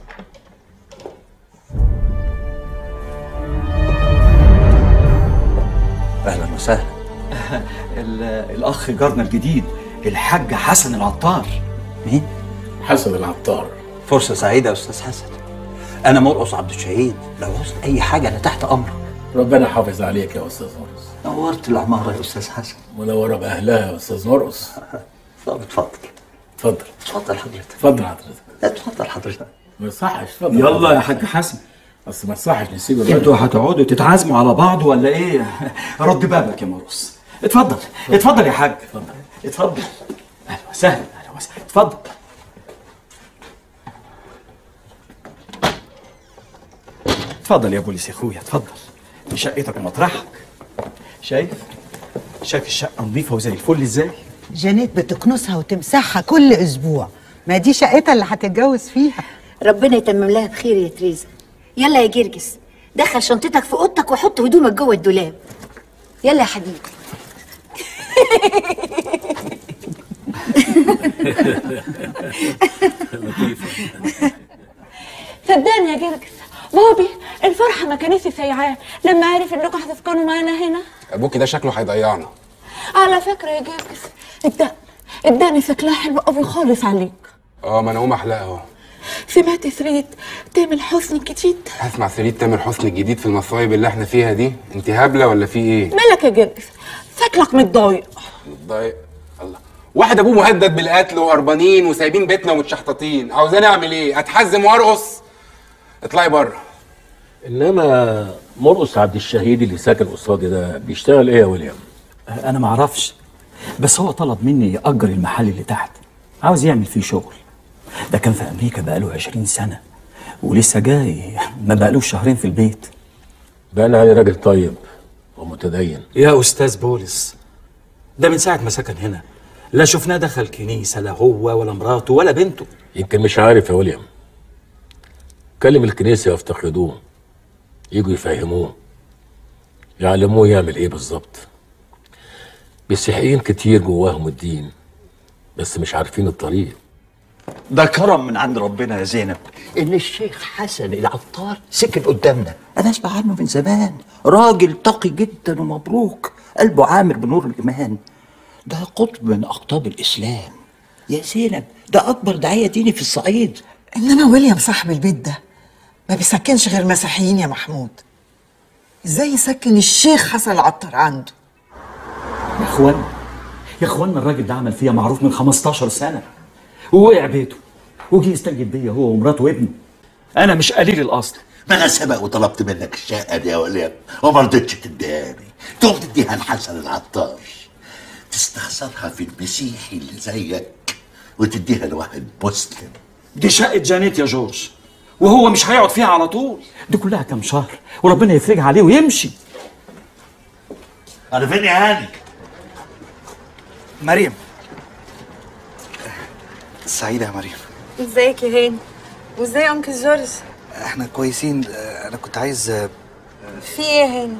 اهلا وسهلا ال- الاخ جارنا الجديد الحاج حسن العطار مين؟ حسن العطار فرصة سعيدة يا أستاذ حسن أنا مرقص عبد الشهيد لو عوزت أي حاجة أنا تحت أمرك ربنا حافظ عليك يا استاذ مرقص نورت العمارة يا أستاذ حسن منوره باهلها يا استاذ مرقص طب اتفضل اتفضل اتفضل حضرتك اتفضل حضرتك اتفضل حضرتك ما يصحش اتفضل يلا يا حاج حسن بس ما يصحش نسيب الراجل. انتوا هتقعدوا تتعازموا على بعض ولا ايه؟ رد بابك يا مرقص اتفضل اتفضل يا حاج اتفضل اتفضل اهلا وسهلا اهلا وسهلا اتفضل اتفضل يا بوليس يا اخويا اتفضل دي شقتك ومطرحك شايف؟ شايف الشقه نظيفه وزي الفل ازاي؟ جانيت بتكنسها وتمسحها كل اسبوع ما دي شقتها اللي هتتجوز فيها ربنا يتمم لها بخير يا تريزا يلا يا جرجس دخل شنطتك في اوضتك وحط هدومك جوه الدولاب يلا يا حبيبي صدقني يا جرجس بابي الفرحة ما كانتش سيعاه لما عرف انكم هتسكنوا معانا هنا ابوكي ده شكله هيضيعنا على فكرة يا جرجس الدقن الدقن شكلها حلو قوي خالص عليك اه ما انا قوم احلق اهو سمعت ثريد تامر حسني الجديد هسمع سريد تامر حسني الجديد في المصايب اللي احنا فيها دي انت هبله ولا في ايه مالك يا جرجس شكلك متضايق متضايق الله واحد ابوه مهدد بالقتل وهربانين وسايبين بيتنا ومتشحططين عاوزاني اعمل ايه اتحزم وارقص اطلعي بره انما مرقص عبد الشهيد اللي ساكن قصادي ده بيشتغل ايه يا ويليام انا ما اعرفش بس هو طلب مني يأجر المحل اللي تحت عاوز يعمل فيه شغل ده كان في امريكا بقاله 20 سنه ولسه جاي ما بقالوش شهرين في البيت باين عليه راجل طيب ومتدين يا استاذ بولس ده من ساعه ما سكن هنا لا شفناه دخل كنيسه لا هو ولا مراته ولا بنته يمكن مش عارف يا ويليام كلم الكنيسة يفتقدوه يجوا يفهموه يعلموه يعمل ايه بالظبط مسيحيين كتير جواهم الدين بس مش عارفين الطريق ده كرم من عند ربنا يا زينب ان الشيخ حسن العطار سكن قدامنا انا اسمع عنه من زمان راجل تقي جدا ومبروك قلبه عامر بنور الايمان ده قطب من اقطاب الاسلام يا زينب ده اكبر داعيه ديني في الصعيد انما ويليام صاحب البيت ده ما بيسكنش غير مسيحيين يا محمود ازاي يسكن الشيخ حسن العطار عنده يا اخوانا يا اخوانا الراجل ده عمل فيها معروف من 15 سنه ووقع بيته وجي يستجيب بيا هو ومراته وابنه انا مش قليل الاصل ما انا سبق وطلبت منك الشقه دي يا وليد وما رضيتش تديهاني تقوم تديها لحسن العطار تستخسرها في المسيحي اللي زيك وتديها لواحد مسلم دي شقه جانيت يا جورج وهو مش هيقعد فيها على طول دي كلها كام شهر وربنا يفرجها عليه ويمشي انا فين يا هاني مريم سعيدة يا مريم ازيك يا هاني وازاي انكل جورج احنا كويسين آه، انا كنت عايز آه، في ايه يا هاني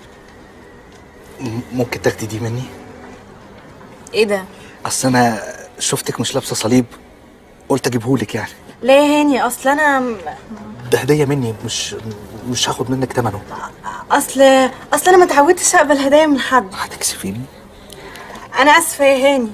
م- ممكن تاخدي دي مني ايه ده اصل انا شفتك مش لابسه صليب قلت اجيبهولك يعني ليه يا هاني اصل انا م- ده هديه مني مش مش هاخد منك ثمنه اصل اصل انا ما اتعودتش اقبل هدايا من حد هتكسفيني انا اسفه يا هاني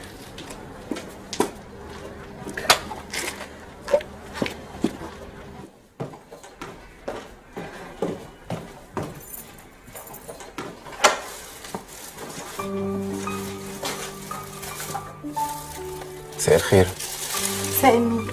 مساء الخير مساء النور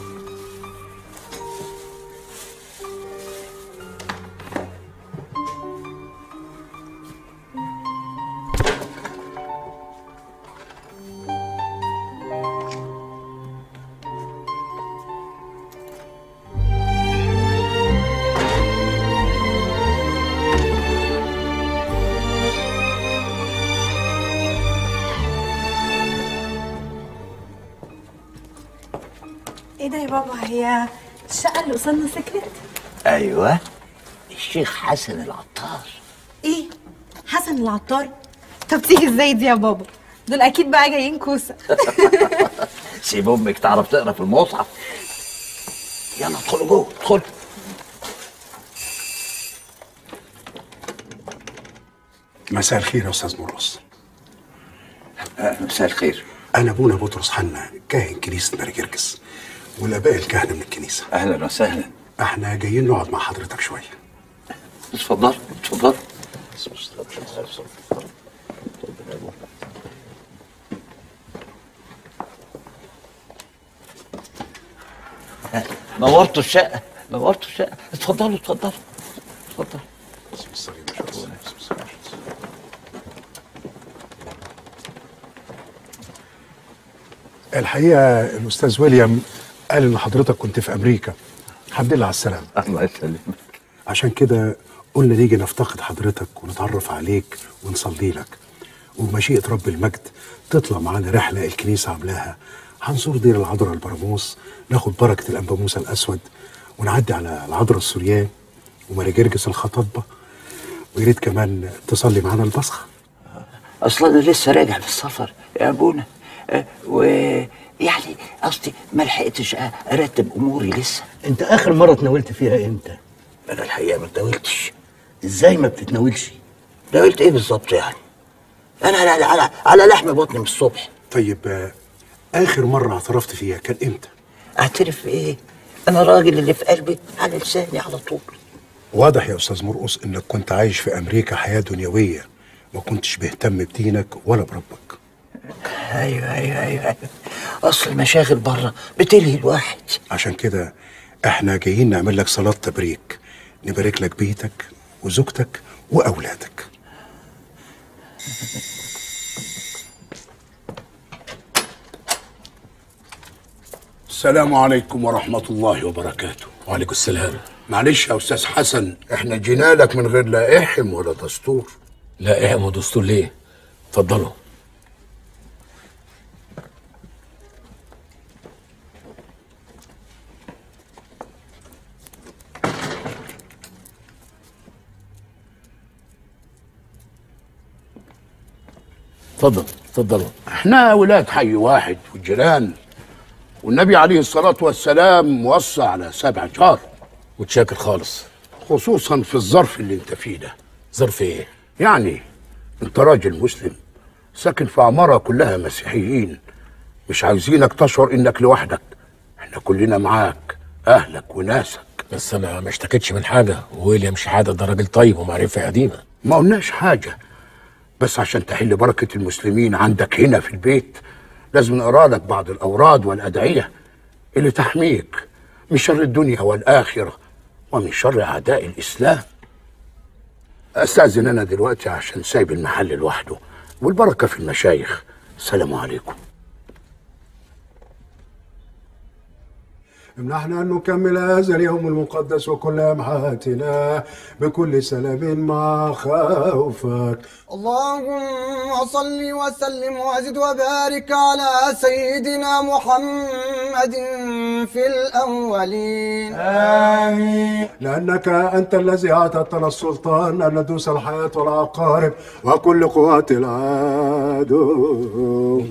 ايه ده يا بابا هي الشقه اللي قصادنا سكرت ايوه الشيخ حسن العطار ايه حسن العطار طب تيجي ازاي دي يا بابا دول اكيد بقى جايين كوسه سيب امك تعرف تقرا في المصحف يلا ادخلوا جوه ادخلوا مساء الخير يا استاذ مرقص مساء الخير انا ابونا بطرس حنا كاهن كنيسه ماري جرجس والاباء الكهنه من الكنيسه اهلا وسهلا احنا جايين نقعد مع حضرتك شويه اتفضل اتفضل نورتوا الشقه نورتوا الشقه اتفضلوا اتفضلوا اتفضل الحقيقه الاستاذ ويليام قال ان حضرتك كنت في امريكا الحمد لله على السلامه الله يسلمك عشان كده قلنا نيجي نفتقد حضرتك ونتعرف عليك ونصلي لك وبمشيئة رب المجد تطلع معانا رحلة الكنيسة عاملاها هنزور دير العذراء البراموس ناخد بركة الأنبا موسى الأسود ونعدي على العذراء السوريان وماري جرجس الخطاطبة ويا ريت كمان تصلي معانا البصخة اصلا انا لسه راجع من السفر يا ابونا أه، ويعني قصدي ما لحقتش أ- ارتب اموري لسه انت اخر مره اتناولت فيها امتى انا الحقيقه ما اتناولتش ازاي ما بتتناولش ناولت ايه بالظبط يعني انا على على على لحم بطني من الصبح طيب آه، آخر مرة اعترفت فيها كان إمتى؟ اعترف بايه انا راجل اللي في قلبي على لساني على طول واضح يا أستاذ مرقص إنك كنت عايش في أمريكا حياة دنيوية ما كنتش بيهتم بدينك ولا بربك ايوه ايوه ايوه, أيوة. اصل المشاغل بره بتلهي الواحد عشان كده احنا جايين نعمل لك صلاة تبريك نبارك لك بيتك وزوجتك وأولادك السلام عليكم ورحمة الله وبركاته وعليكم السلام معلش يا أستاذ حسن احنا جينا لك من غير لا إحم ولا دستور لا احم ودستور ليه اتفضلوا اتفضل اتفضلوا احنا ولاد حي واحد والجيران والنبي عليه الصلاة والسلام وصى على سبع جار وتشاكر خالص خصوصا في الظرف اللي انت فيه ده ظرف ايه يعني انت راجل مسلم ساكن في عمارة كلها مسيحيين مش عايزينك تشعر انك لوحدك احنا كلنا معاك اهلك وناسك بس انا ما اشتكيتش من حاجه ويليام شحاده ده راجل طيب ومعرفه قديمه ما قلناش حاجة بس عشان تحل بركة المسلمين عندك هنا في البيت لازم نقرا لك بعض الأوراد والأدعية اللي تحميك من شر الدنيا والآخرة ومن شر أعداء الإسلام أستأذن أنا دلوقتي عشان سايب المحل لوحده والبركة في المشايخ السلام عليكم امنحنا أن نكمل هذا اليوم المقدس وكل أمحاتنا بكل سلام مع خوفك اللهم صل وسلم وزد وبارك على سيدنا محمد في الأولين آمين آمين لأنك أنت الذي أعطيتنا السلطان أن ندوس الحياة والعقارب وكل قوات العدو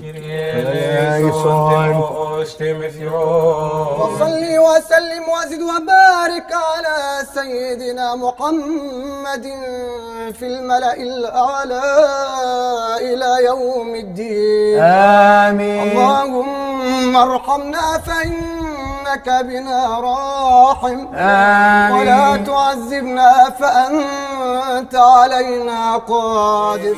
وصلي وسلم وزد وبارك على سيدنا محمد في الملأ الأعلى إلى يوم الدين آمين. اللهم ارحمنا فإنك بنا راحم آمين. ولا تعذبنا فأنت علينا قادر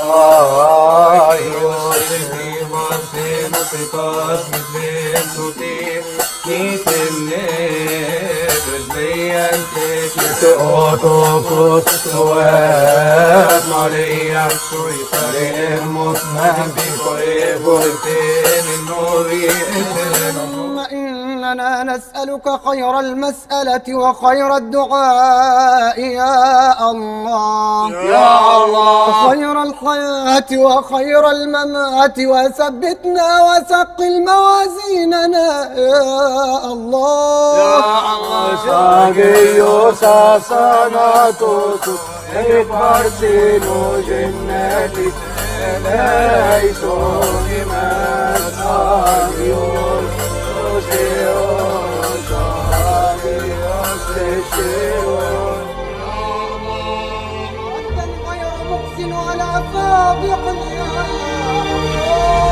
اللهم إننا نسألك خير المسألة وخير الدعاء يا الله يا الله. وخير الحياة وخير الممات وثبتنا وثقل موازيننا يا الله يا الله ساقي ساساناتوس البرسينو جنتي لا يسوني ما ساقيوس سيوس ساقيوس سيوس غير محسن ولا فاضح يا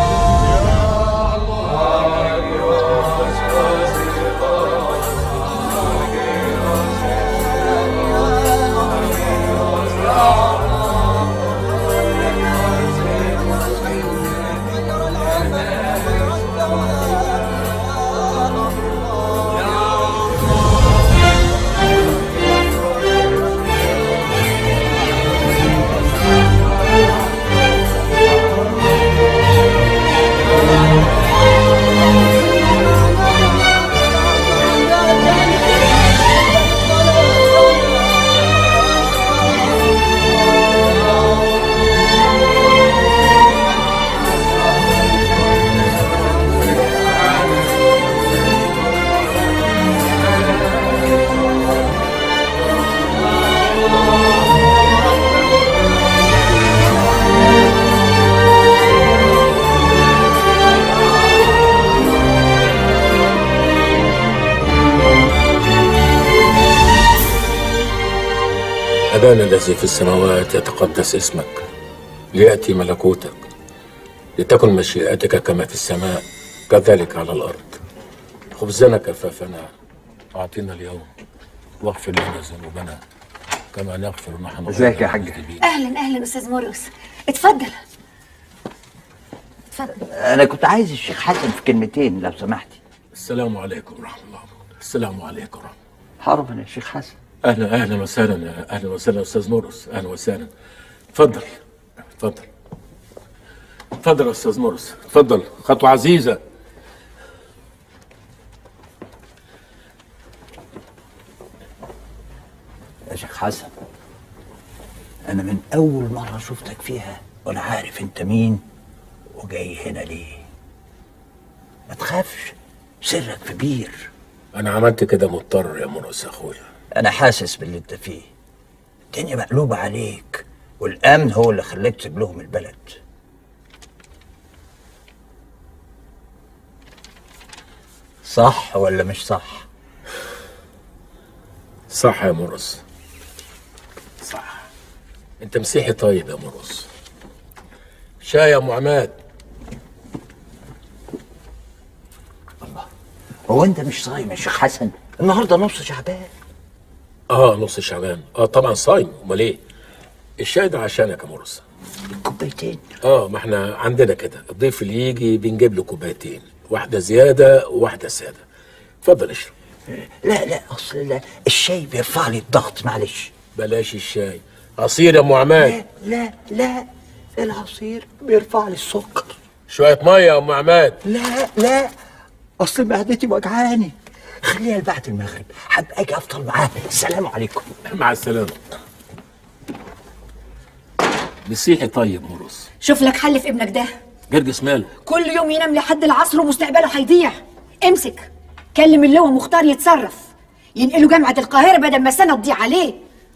أبانا الذي في السماوات يتقدس اسمك ليأتي ملكوتك لتكن مشيئتك كما في السماء كذلك على الأرض خبزنا كفافنا أعطينا اليوم واغفر لنا ذنوبنا كما نغفر نحن ازيك يا حاج اهلا اهلا استاذ مرقص اتفضل اتفضل انا كنت عايز الشيخ حسن في كلمتين لو سمحتي السلام عليكم ورحمة الله السلام عليكم ورحمة حرما يا شيخ حسن أهلا أهلا وسهلا أهلا وسهلا أستاذ مرقص أهلا وسهلا اتفضل اتفضل اتفضل يا أستاذ مرقص اتفضل خطوة عزيزة يا شيخ حسن انا من اول مره شفتك فيها وانا عارف انت مين وجاي هنا ليه ما تخافش سرك كبير أنا عملت كده مضطر يا مرقص يا أخويا انا حاسس باللي انت فيه الدنيا مقلوبه عليك والامن هو اللي خلاك تسيب لهم البلد صح ولا مش صح صح يا مرقص صح أنت مسيحي طيب يا مرقص شاي يا أم عماد هو انت مش صايم يا شيخ حسن النهارده نص شعبان اه نص شعبان اه طبعا صايم امال ايه الشاي ده عشانك يا مرقص كوبايتين اه ما احنا عندنا كده الضيف اللي يجي بنجيب له كوبايتين واحده زياده وواحده ساده اتفضل اشرب لا لا اصل لا الشاي بيرفع لي الضغط معلش بلاش الشاي عصير يا ام عماد لا لا العصير بيرفع لي السكر شويه ميه يا ام عماد لا لا اصل معدتي وجعاني خليها بعد المغرب هبقى اجي افطر معاه السلام عليكم مع السلامه مسيحي طيب مرقص شوف لك حل في ابنك ده جرجس ماله كل يوم ينام لحد العصر ومستقبله هيضيع امسك كلم اللواء مختار يتصرف ينقلوا جامعة القاهرة بدل ما السنة تضيع عليه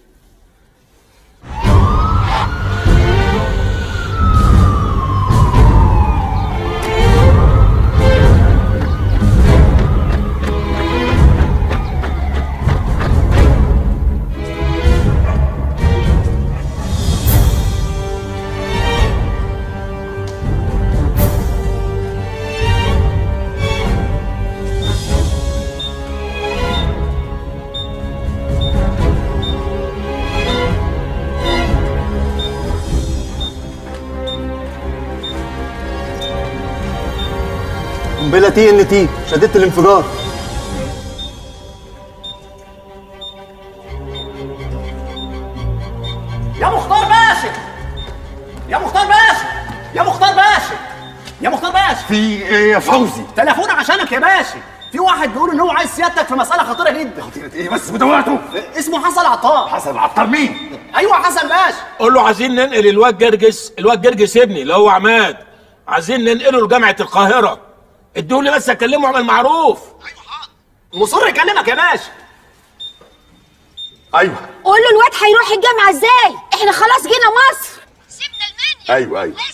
قنبله تي ان تي شديده الانفجار يا مختار باشا يا مختار باشا يا مختار باشا يا مختار باشا في ايه يا فوزي تليفون عشانك يا باشا في واحد بيقول ان هو عايز سيادتك في مسألة خطيرة جدا خطيرة ايه بس بدواته اسمه حسن عطار حسن عطار مين ايوه حسن باشا قول له عايزين ننقل الواد جرجس الواد جرجس ابني اللي هو عماد عايزين ننقله لجامعه القاهره ادوا لي بس اكلمه اعمل معروف مصر يكلمك يا باشا ايوه قول له الواد هيروح الجامعة ازاي احنا خلاص جينا مصر ايوه ايوه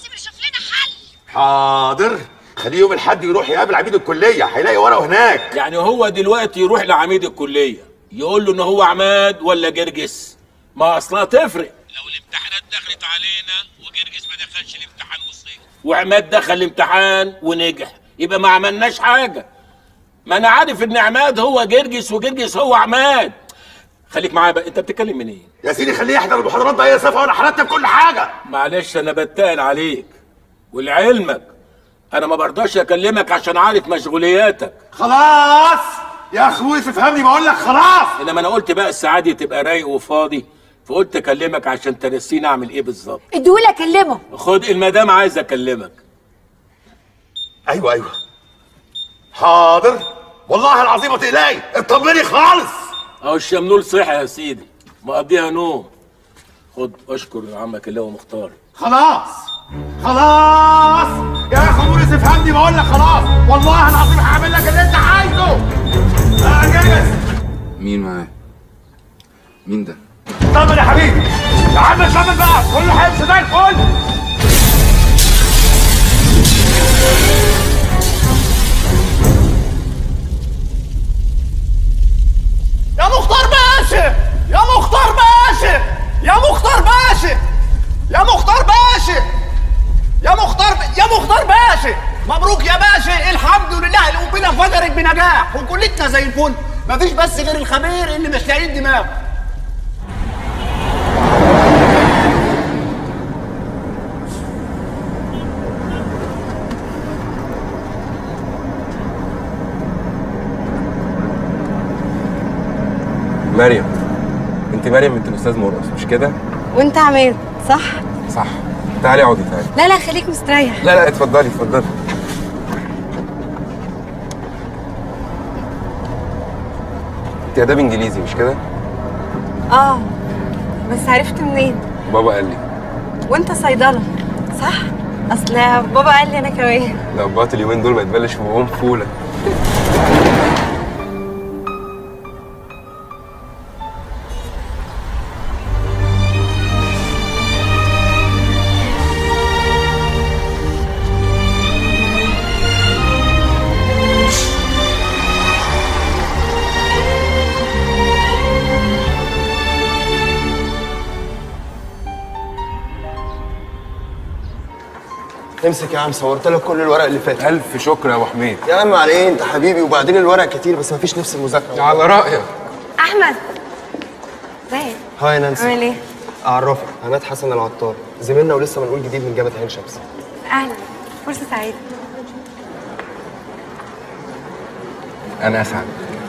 حاضر خليه يوم الاحد يروح يقابل عميد الكليه هيلاقي ورقه هناك يعني هو دلوقتي يروح لعميد الكليه يقول له ان هو عماد ولا جرجس ما اصلها تفرق لو الامتحانات دخلت علينا وجرجس ما دخلش الامتحان وصيح وعماد دخل الامتحان ونجح يبقى ما عملناش حاجه ما انا عارف ان عماد هو جرجس وجرجس هو عماد خليك معايا بقى انت بتتكلم منين يا سيدي خليه يحضر المحاضرات بقى يا سفا وانا حرقت كل حاجه معلش انا بتقل عليك ولعلمك انا ما برضاش اكلمك عشان عارف مشغولياتك خلاص يا اخوي تفهمني بقول لك خلاص انما انا قلت بقى السعادة تبقى رايق وفاضي فقلت اكلمك عشان ترسيني اعمل ايه بالظبط اديهولي اكلمه خد المدام عايز اكلمك ايوه ايوه حاضر والله العظيم ما تقلقي اطمني خالص اهو الشمنول صحي يا سيدي مقضيها نوم خد اشكر عمك اللي هو مختار خلاص خلاص يا اخو موريس افهمني بقول لك خلاص والله العظيم هعمل لك اللي انت عايزه اه جاهز مين معاه؟ مين ده؟ طمن يا حبيبي يا عم اطمن بقى كله هيمشي زي الفل يا مختار باشا يا مختار باشا يا مختار باشا يا مختار باشا يا مختار ب... يا مختار باشا مبروك يا باشا الحمد لله القنبله انفجرت بنجاح وكلتنا زي الفل مفيش بس غير الخبير اللي مش لاقيين دماغه مريم انت مريم بنت الاستاذ مرقص مش كده وانت عماد صح؟ صح تعالي اقعدي تعالي لا لا خليك مستريح لا لا اتفضلي اتفضلي انت اداب انجليزي مش كده اه بس عرفت منين؟ بابا قال لي وانت صيدلة صح؟ اصل بابا قال لي انا كمان ده ابات اليومين دول ما يتبلش في بقهم فوله امسك يا عم صورت لك كل الورق اللي فات الف شكر يا ابو حميد يا عم على ايه انت حبيبي وبعدين الورق كتير بس مفيش نفس المذاكره على رايك احمد ازيك؟ هاي يا نانسي عامل ايه؟ اعرفك عماد حسن العطار زميلنا ولسه منقول جديد من جامعه عين شمس اهلا فرصة سعيدة انا اسعد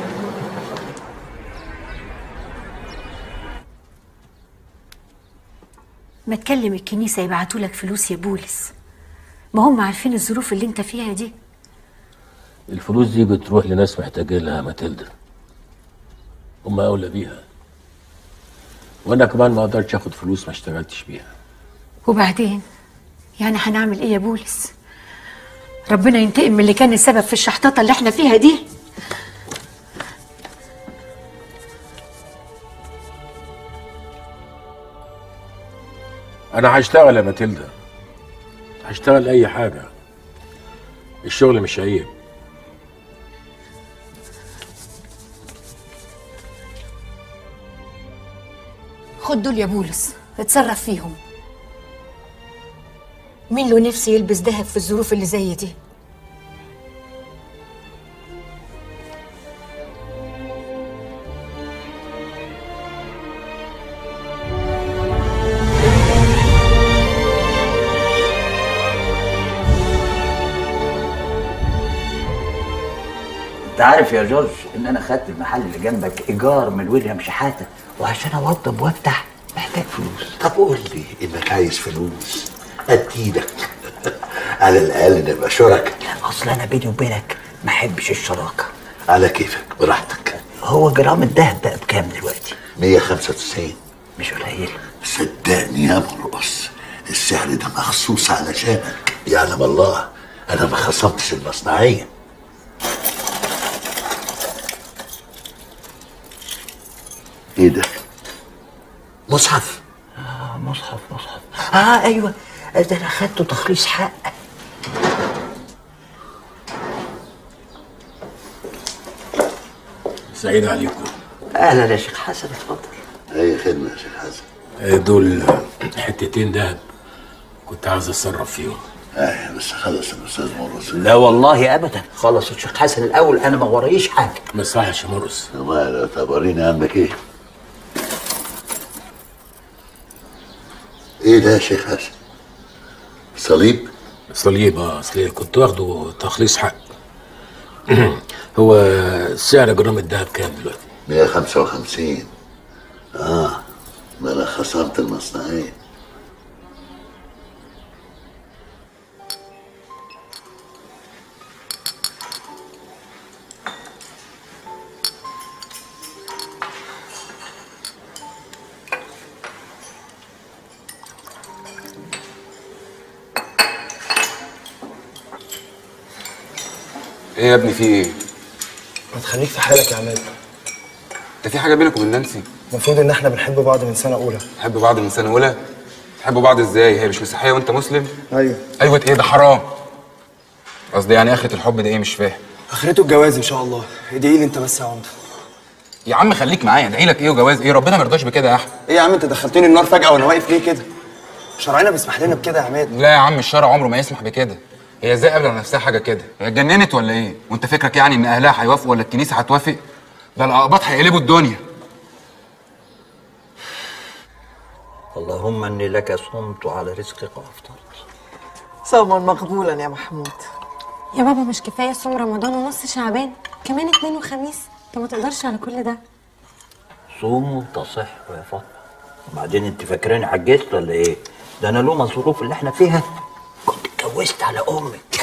ما تكلم الكنيسة يبعتوا لك فلوس يا بولس ما هم عارفين الظروف اللي انت فيها دي الفلوس دي بتروح لناس محتاجين لها ماتيلدا هم اولى بيها وانا كمان ما اقدرش اخد فلوس ما اشتغلتش بيها وبعدين يعني هنعمل ايه يا بولس ربنا ينتقم من اللي كان السبب في الشحططة اللي احنا فيها دي انا هشتغل يا ماتيلدا هشتغل اي حاجه الشغل مش عيب خد دول يا بولس اتصرف فيهم مين له نفسي يلبس دهب في الظروف اللي زي دي انت عارف يا جورج ان انا خدت المحل اللي جنبك ايجار من ويليام شحاته وعشان اوضب وافتح محتاج فلوس طب قول لي انك عايز فلوس اديلك على الاقل نبقى شركاء اصل انا بيني وبينك ما احبش الشراكه على كيفك براحتك هو جرام الدهب بقى بكام دلوقتي 195 مش قليل صدقني يا مرقص السعر ده مخصوص علشانك يعلم الله انا ما خصمتش المصنعيه ايه ده مصحف اه مصحف مصحف اه ايوه ده انا خدته تخليص حق سعيد عليكم اهلا يا شيخ حسن اتفضل اي خدمه يا شيخ حسن آه، دول حتتين دهب كنت عايز اتصرف فيهم ايوه بس خلص الاستاذ مرقص لا والله ابدا خلص الشيخ حسن الاول انا ما ورايش حاجه ما يصحش يا مرقص وماله طب وريني عندك ايه ايه ده يا شيخ حسن صليب صليب اه اصل كنت واخده تخليص حق هو سعر جرام الدهب كام دلوقتي 155 اه ما انا خسرت المصنعيه ايه يا ابني في ايه؟ ما تخليك في حالك يا عماد انت في حاجه بينك وبين نانسي؟ المفروض ان احنا بنحب بعض من سنه اولى تحبوا بعض من سنه اولى؟ تحبوا بعض ازاي؟ هي مش مسيحيه وانت مسلم؟ ايوه ايوه ايه ده حرام قصدي يعني اخره الحب ده ايه مش فاهم اخرته الجواز ان شاء الله ادعي لي انت بس يا عمده يا عم خليك معايا ادعي لك ايه وجواز ايه ربنا ما يرضاش بكده يا احمد ايه يا عم انت دخلتني النار فجاه وانا واقف ليه كده شرعنا بيسمح لنا بكده يا عماد لا يا عم الشرع عمره ما يسمح بكده هي ازاي قابله نفسها حاجه كده هي اتجننت ولا ايه وانت فكرك يعني ان اهلها هيوافقوا ولا الكنيسه هتوافق ده الاقباط هيقلبوا الدنيا اللهم اني لك صمت وعلى رزقك افطرت صوما مقبولا يا محمود يا بابا مش كفايه صوم رمضان ونص شعبان كمان اتنين وخميس انت ما تقدرش على كل ده صوموا تصحوا يا فاطمه وبعدين انت فاكراني عجزت ولا ايه ده انا لوما الظروف اللي احنا فيها كنت اتجوزت على امك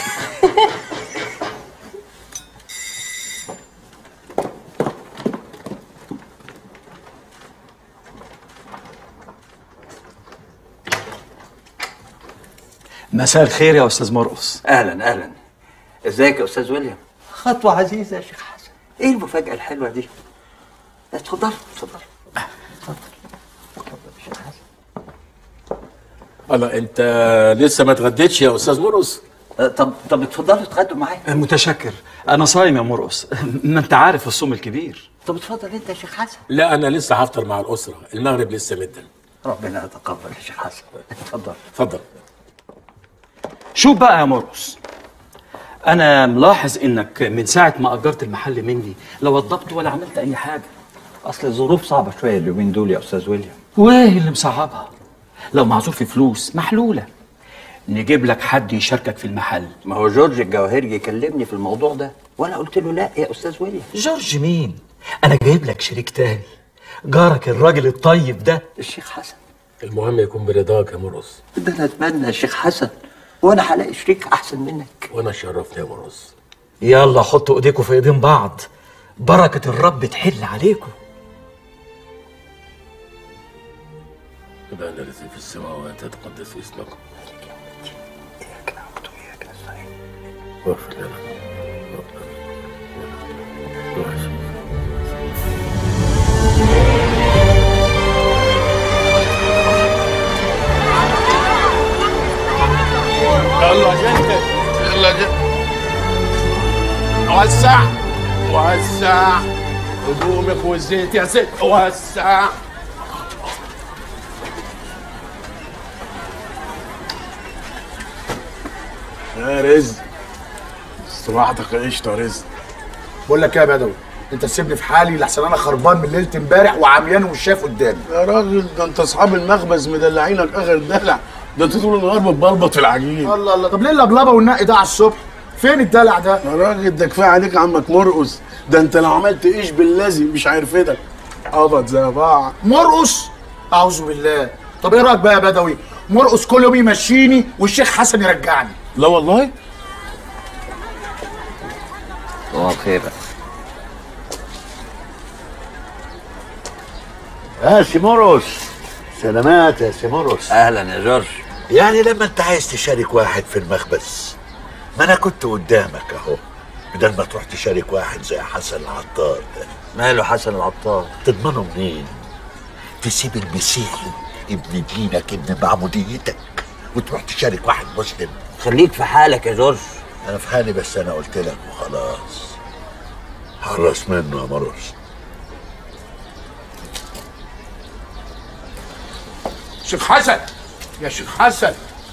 مساء الخير يا استاذ مرقص اهلا اهلا ازيك يا استاذ ويليام خطوه عزيزه يا شيخ حسن ايه المفاجاه الحلوه دي اتفضل اتفضل الله انت لسه ما اتغديتش يا استاذ مرقص طب طب اتفضلوا اتغدوا معايا متشكر انا صايم يا مرقص ما انت عارف الصوم الكبير طب اتفضل انت يا شيخ حسن لا انا لسه هفطر مع الاسره المغرب لسه مدا ربنا يتقبل يا شيخ حسن اتفضل اتفضل شوف بقى يا مرقص انا ملاحظ انك من ساعه ما اجرت المحل مني لا وضبت ولا عملت اي حاجه اصل الظروف صعبه شويه اليومين دول يا استاذ ويليام وايه اللي مصعبها لو معذور في فلوس محلوله نجيب لك حد يشاركك في المحل ما هو جورج الجواهرجي كلمني في الموضوع ده وانا قلت له لا يا استاذ ويليام جورج مين انا جايب لك شريك تاني جارك الراجل الطيب ده الشيخ حسن المهم يكون برضاك يا مرقص ده انا اتمنى يا شيخ حسن وانا هلاقي شريك احسن منك وانا شرفني يا مرقص يلا حطوا ايديكم في ايدين بعض بركه الرب تحل عليكم أبانا الذي في السماوات يتقدس اسمك واغفر لنا يلا جنت يلا جنت وسع وسع هدومك والزيت يا ست وسع يا رزق استراحتك قشطه يا رزق بقول لك ايه يا بدوي انت تسيبني في حالي لحسن انا خربان من ليله امبارح وعميان ومش شايف قدامي يا راجل ده انت اصحاب المخبز مدلعينك اخر دلع ده انت طول النهار بتبلبط العجين الله الله طب ليه اللبلبه والنقي ده على الصبح فين الدلع ده يا راجل ده كفايه عليك عمك مرقص ده انت لو عملت ايش بالذي مش هيرفدك قبض زي بعض مرقص اعوذ بالله طب ايه رايك بقى يا بدوي مرقص كل يوم يمشيني والشيخ حسن يرجعني لا والله صباح الخير يا سيموروس سلامات يا سيموروس اهلا يا جورج يعني لما انت عايز تشارك واحد في المخبز ما انا كنت قدامك اهو بدل ما تروح تشارك واحد زي حسن العطار ده ماله حسن العطار تضمنه منين تسيب المسيحي ابن دينك ابن معموديتك وتروح تشارك واحد مسلم خليك في حالك يا جورج انا في حالي بس انا قلت لك وخلاص حرص منه يا مرقص شيخ حسن يا شيخ حسن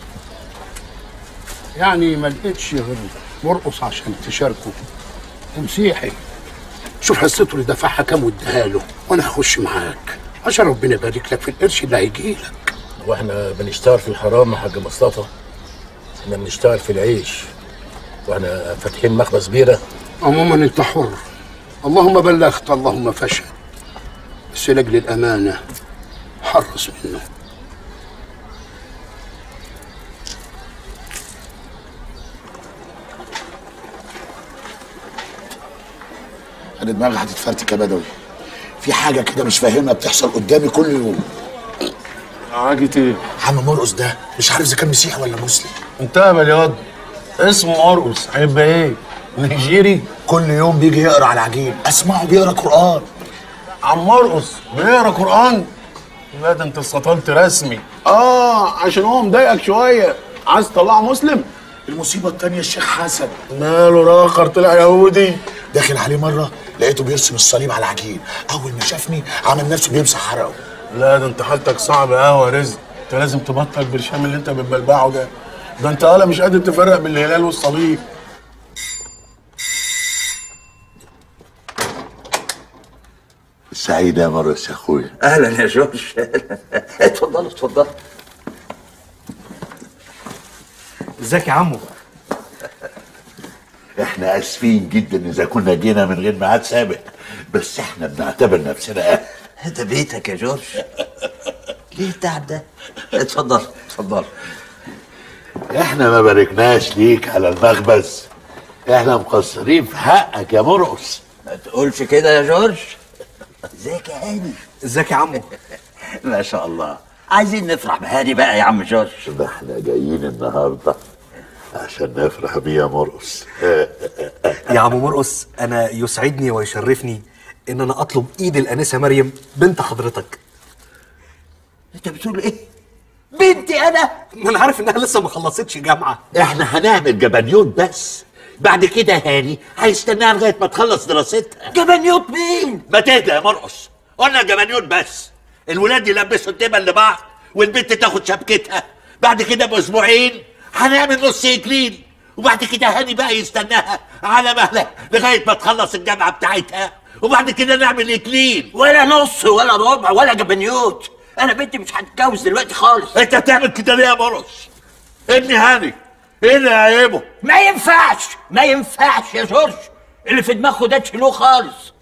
يعني ما لقيتش غير مرقص عشان تشاركه ومسيحي شوف حصته اللي دفعها كام واديها له وانا هخش معاك عشان ربنا يبارك لك في القرش اللي هيجي لك واحنا بنشتغل في الحرام يا حاج مصطفى احنا بنشتغل في العيش واحنا فاتحين مخبز بيره عموما انت حر اللهم بلغت اللهم فشل بس لاجل الامانه حرص منه انا دماغي هتتفرتك يا بدوي في حاجه كده مش فاهمها بتحصل قدامي كل يوم حاجة ايه؟ عم مرقص ده مش عارف اذا كان مسيحي ولا مسلم انتهى بالياض اسمه مرقص هيبقى ايه؟ نيجيري؟ كل يوم بيجي يقرا على العجين اسمعه بيقرا قران عم مرقص بيقرا قران؟ لا ده انت استطلت رسمي اه عشان هو مضايقك شويه عايز تطلعه مسلم؟ المصيبه التانيه الشيخ حسن ماله راخر طلع يهودي داخل عليه مره لقيته بيرسم الصليب على العجين اول ما شافني عمل نفسه بيمسح حرقه لا ده انت حالتك صعبه قوي يا رزق انت لازم تبطل البرشام اللي انت بتبلبعه ده ده انت ولا مش قادر تفرق بين الهلال والصليب سعيد يا مرقص يا اخويا اهلا يا جورج اتفضل اتفضل ازيك يا عمو احنا اسفين جدا اذا كنا جينا من غير ميعاد سابق بس احنا بنعتبر نفسنا اهل ده بيتك يا جورج ليه التعب ده اتفضل اتفضل احنا ما باركناش ليك على المخبز احنا مقصرين في حقك يا مرقص ما تقولش كده يا جورج ازيك يا هاني ازيك يا عمو ما شاء الله عايزين نفرح بهاني بقى يا عم جورج ده احنا جايين النهارده عشان نفرح بيه يا مرقص يا عم مرقص انا يسعدني ويشرفني ان انا اطلب ايد الانسه مريم بنت حضرتك انت بتقول ايه بنتي انا ما انا عارف انها لسه ما خلصتش جامعه احنا هنعمل جبنيوت بس بعد كده هاني هيستناها لغايه ما تخلص دراستها جبنيوت مين ما تهدى يا مرقص قلنا جبنيوت بس الولاد يلبسوا الدبل لبعض والبنت تاخد شبكتها بعد كده باسبوعين هنعمل نص اكليل وبعد كده هاني بقى يستناها على مهلها لغايه ما تخلص الجامعه بتاعتها وبعد كده نعمل اكليل ولا نص ولا ربع ولا جبنيوت انا بنتي مش هتتجوز دلوقتي خالص انت بتعمل كده ليه يا مرقص ابني هاني ايه اللي عيبه ما ينفعش ما ينفعش يا جورج اللي في دماغه ده تشيلوه خالص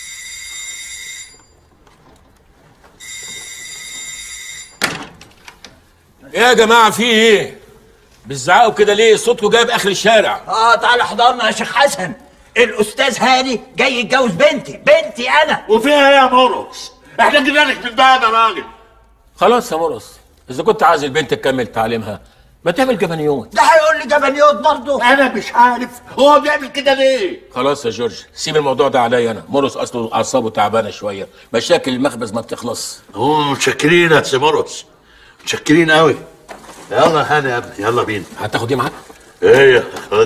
ايه يا جماعه في ايه بتزعقوا كده ليه صوتكم جايب اخر الشارع اه تعالى حضرنا يا شيخ حسن الاستاذ هاني جاي يتجوز بنتي بنتي انا وفيها ايه يا مرقص احنا جبنا لك من بقى يا راجل خلاص يا مرقص اذا كنت عايز البنت تكمل تعليمها ما تعمل جبنيوت ده هيقول لي جبنيوت برضه انا مش عارف هو بيعمل كده ليه خلاص يا جورج سيب الموضوع ده عليا انا مرقص اصله اعصابه تعبانه شويه مشاكل المخبز ما بتخلص هم متشكرين يا سي مرقص متشكرين قوي يلا هاني يا ابني يلا بينا هتاخد ايه معاك؟ ايه خد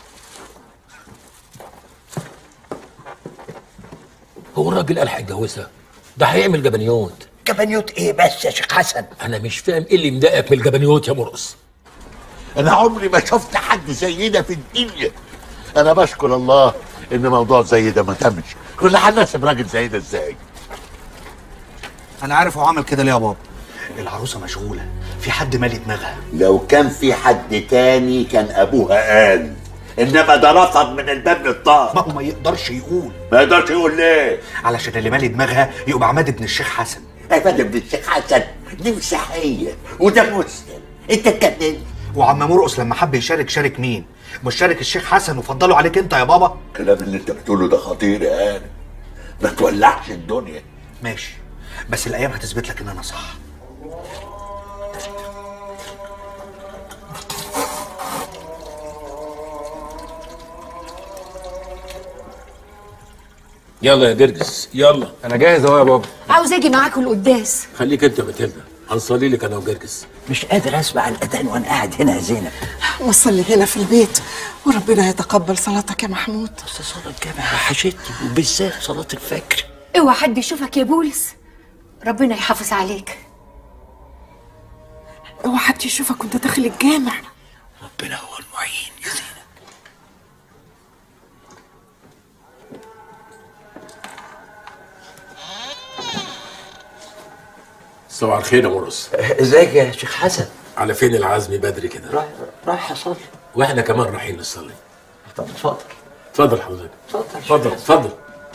هو الراجل قال هيتجوزها ده هيعمل جبنيوت جبنيوت ايه بس يا شيخ حسن انا مش فاهم ايه اللي مضايقك من الجبنيوت يا مرقص انا عمري ما شفت حد زينا في الدنيا انا بشكر الله ان موضوع زي ده ما تمش كنا هنناسب راجل زي ده ازاي انا عارف هو عمل كده ليه يا بابا العروسه مشغوله في حد مالي دماغها لو كان في حد تاني كان ابوها قال انما ده رفض من الباب للطاق ما هو ما يقدرش يقول ما يقدرش يقول ليه علشان اللي مالي دماغها يبقى عماد ابن الشيخ حسن عماد ابن الشيخ حسن دي مسيحيه وده مسلم انت اتكلمت وعم مرقص لما حب يشارك شارك مين مش شارك الشيخ حسن وفضله عليك انت يا بابا الكلام اللي انت بتقوله ده خطير يا هاني ما تولعش الدنيا ماشي بس الايام هتثبت لك ان انا صح يلا يا جرجس يلا انا جاهز اهو يا بابا عاوز اجي معاكم القداس خليك انت يا ماتيلدا هنصلي لك انا وجرجس مش قادر اسمع الاذان وانا قاعد هنا يا زينب وصلي هنا في البيت وربنا يتقبل صلاتك يا محمود بس صلاة الجامع وحشتني وبالذات صلاة الفجر اوعى حد يشوفك يا بولس ربنا يحافظ عليك اوعى حد يشوفك وانت داخل الجامع ربنا هو المعين يا زينب صباح الخير يا مرقص ازيك يا شيخ حسن على فين العزم بدري كده رايح رايح اصلي واحنا كمان رايحين نصلي طب اتفضل اتفضل حضرتك اتفضل اتفضل اتفضل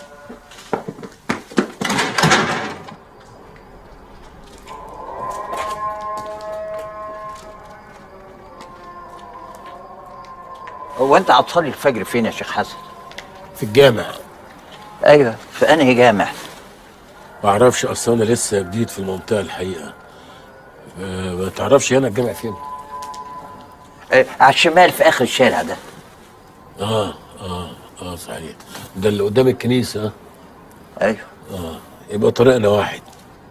هو انت هتصلي الفجر فين يا شيخ حسن في الجامع ايوه في انهي جامع ما اعرفش اصل انا لسه جديد في المنطقه الحقيقه آه، ما تعرفش هنا الجامع فين اه على الشمال في اخر الشارع ده اه اه اه صحيح ده اللي قدام الكنيسه ايوه اه يبقى طريقنا واحد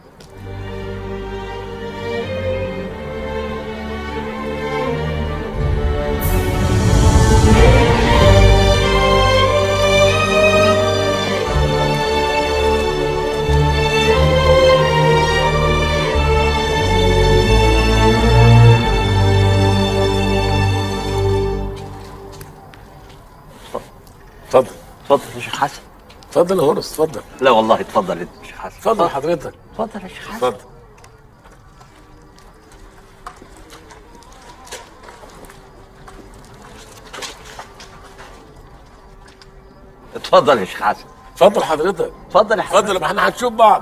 اتفضل اتفضل يا شيخ حسن اتفضل يا هرس اتفضل لا والله اتفضل انت يا شيخ حسن اتفضل حضرتك اتفضل يا شيخ حسن اتفضل اتفضل يا شيخ حسن اتفضل حضرتك اتفضل يا حسن اتفضل ما احنا هنشوف بعض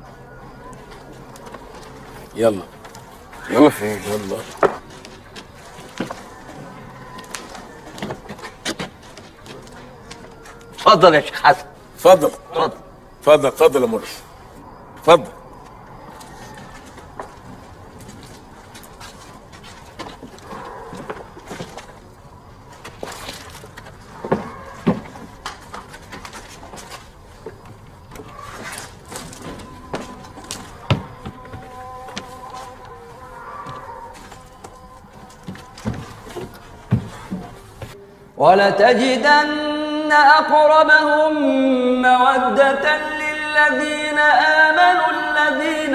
يلا يلا فين يلا اتفضل يا شيخ حسن اتفضل اتفضل اتفضل اتفضل يا مرس اتفضل ولتجدن أقربهم مودة للذين آمنوا الذين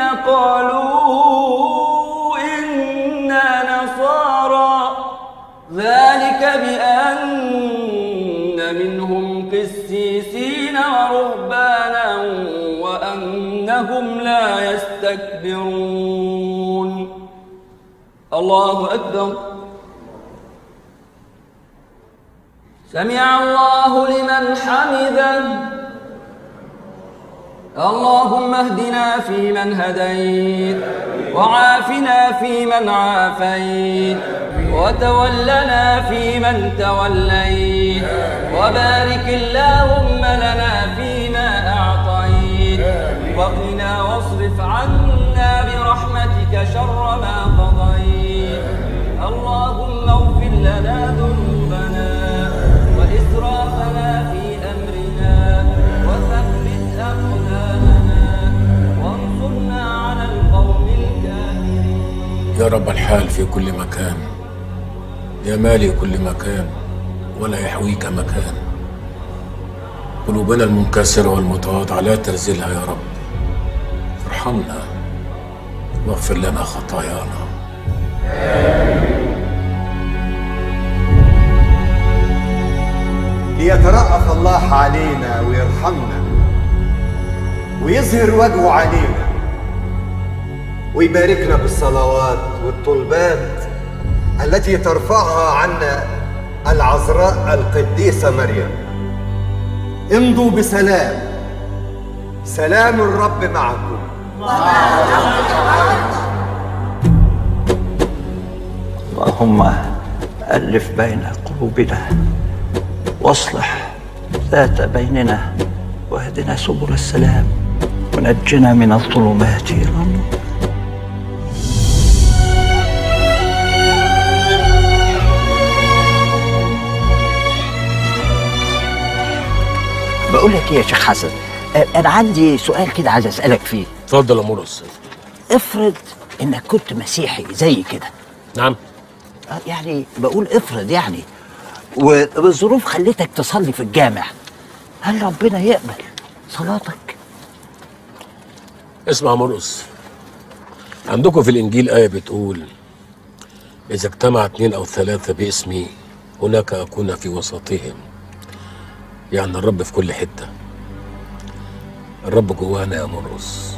قالوا إنا نصارى ذلك بأن منهم قسيسين ورهبانا وأنهم لا يستكبرون الله أكبر سمع الله لمن حمده اللهم اهدنا فيمن هديت وعافنا فيمن عافيت وتولنا فيمن توليت وبارك اللهم لنا فيما أعطيت وقنا واصرف عنا برحمتك شر ما قضيت اللهم اغفر لنا ذنوبنا وإسرافنا في أمرنا وثبت أقدامنا وانصرنا على القوم الكافرين يا رب الحال في كل مكان يا مالي كل مكان ولا يحويك مكان قلوبنا المنكسرة والمتواضعة لا ترزلها يا رب ارحمنا واغفر لنا خطايانا ليترأف الله علينا ويرحمنا ويظهر وجهه علينا ويباركنا بالصلوات والطلبات التي ترفعها عنا العذراء القديسة مريم امضوا بسلام سلام الرب معكم اللهم ألف بين قلوبنا واصلح ذات بيننا واهدنا سبل السلام ونجنا من الظلمات إلى النور بقول لك ايه يا شيخ حسن آه، انا عندي سؤال كده عايز اسالك فيه اتفضل يا مرقص افرض انك كنت مسيحي زي كده نعم آه، يعني بقول افرض يعني والظروف خلتك تصلي في الجامع هل ربنا يقبل صلاتك اسمع يا مرقص عندكم في الانجيل ايه بتقول اذا اجتمع اثنين او ثلاثه باسمي هناك اكون في وسطهم يعني الرب في كل حته الرب جوانا يا مرقص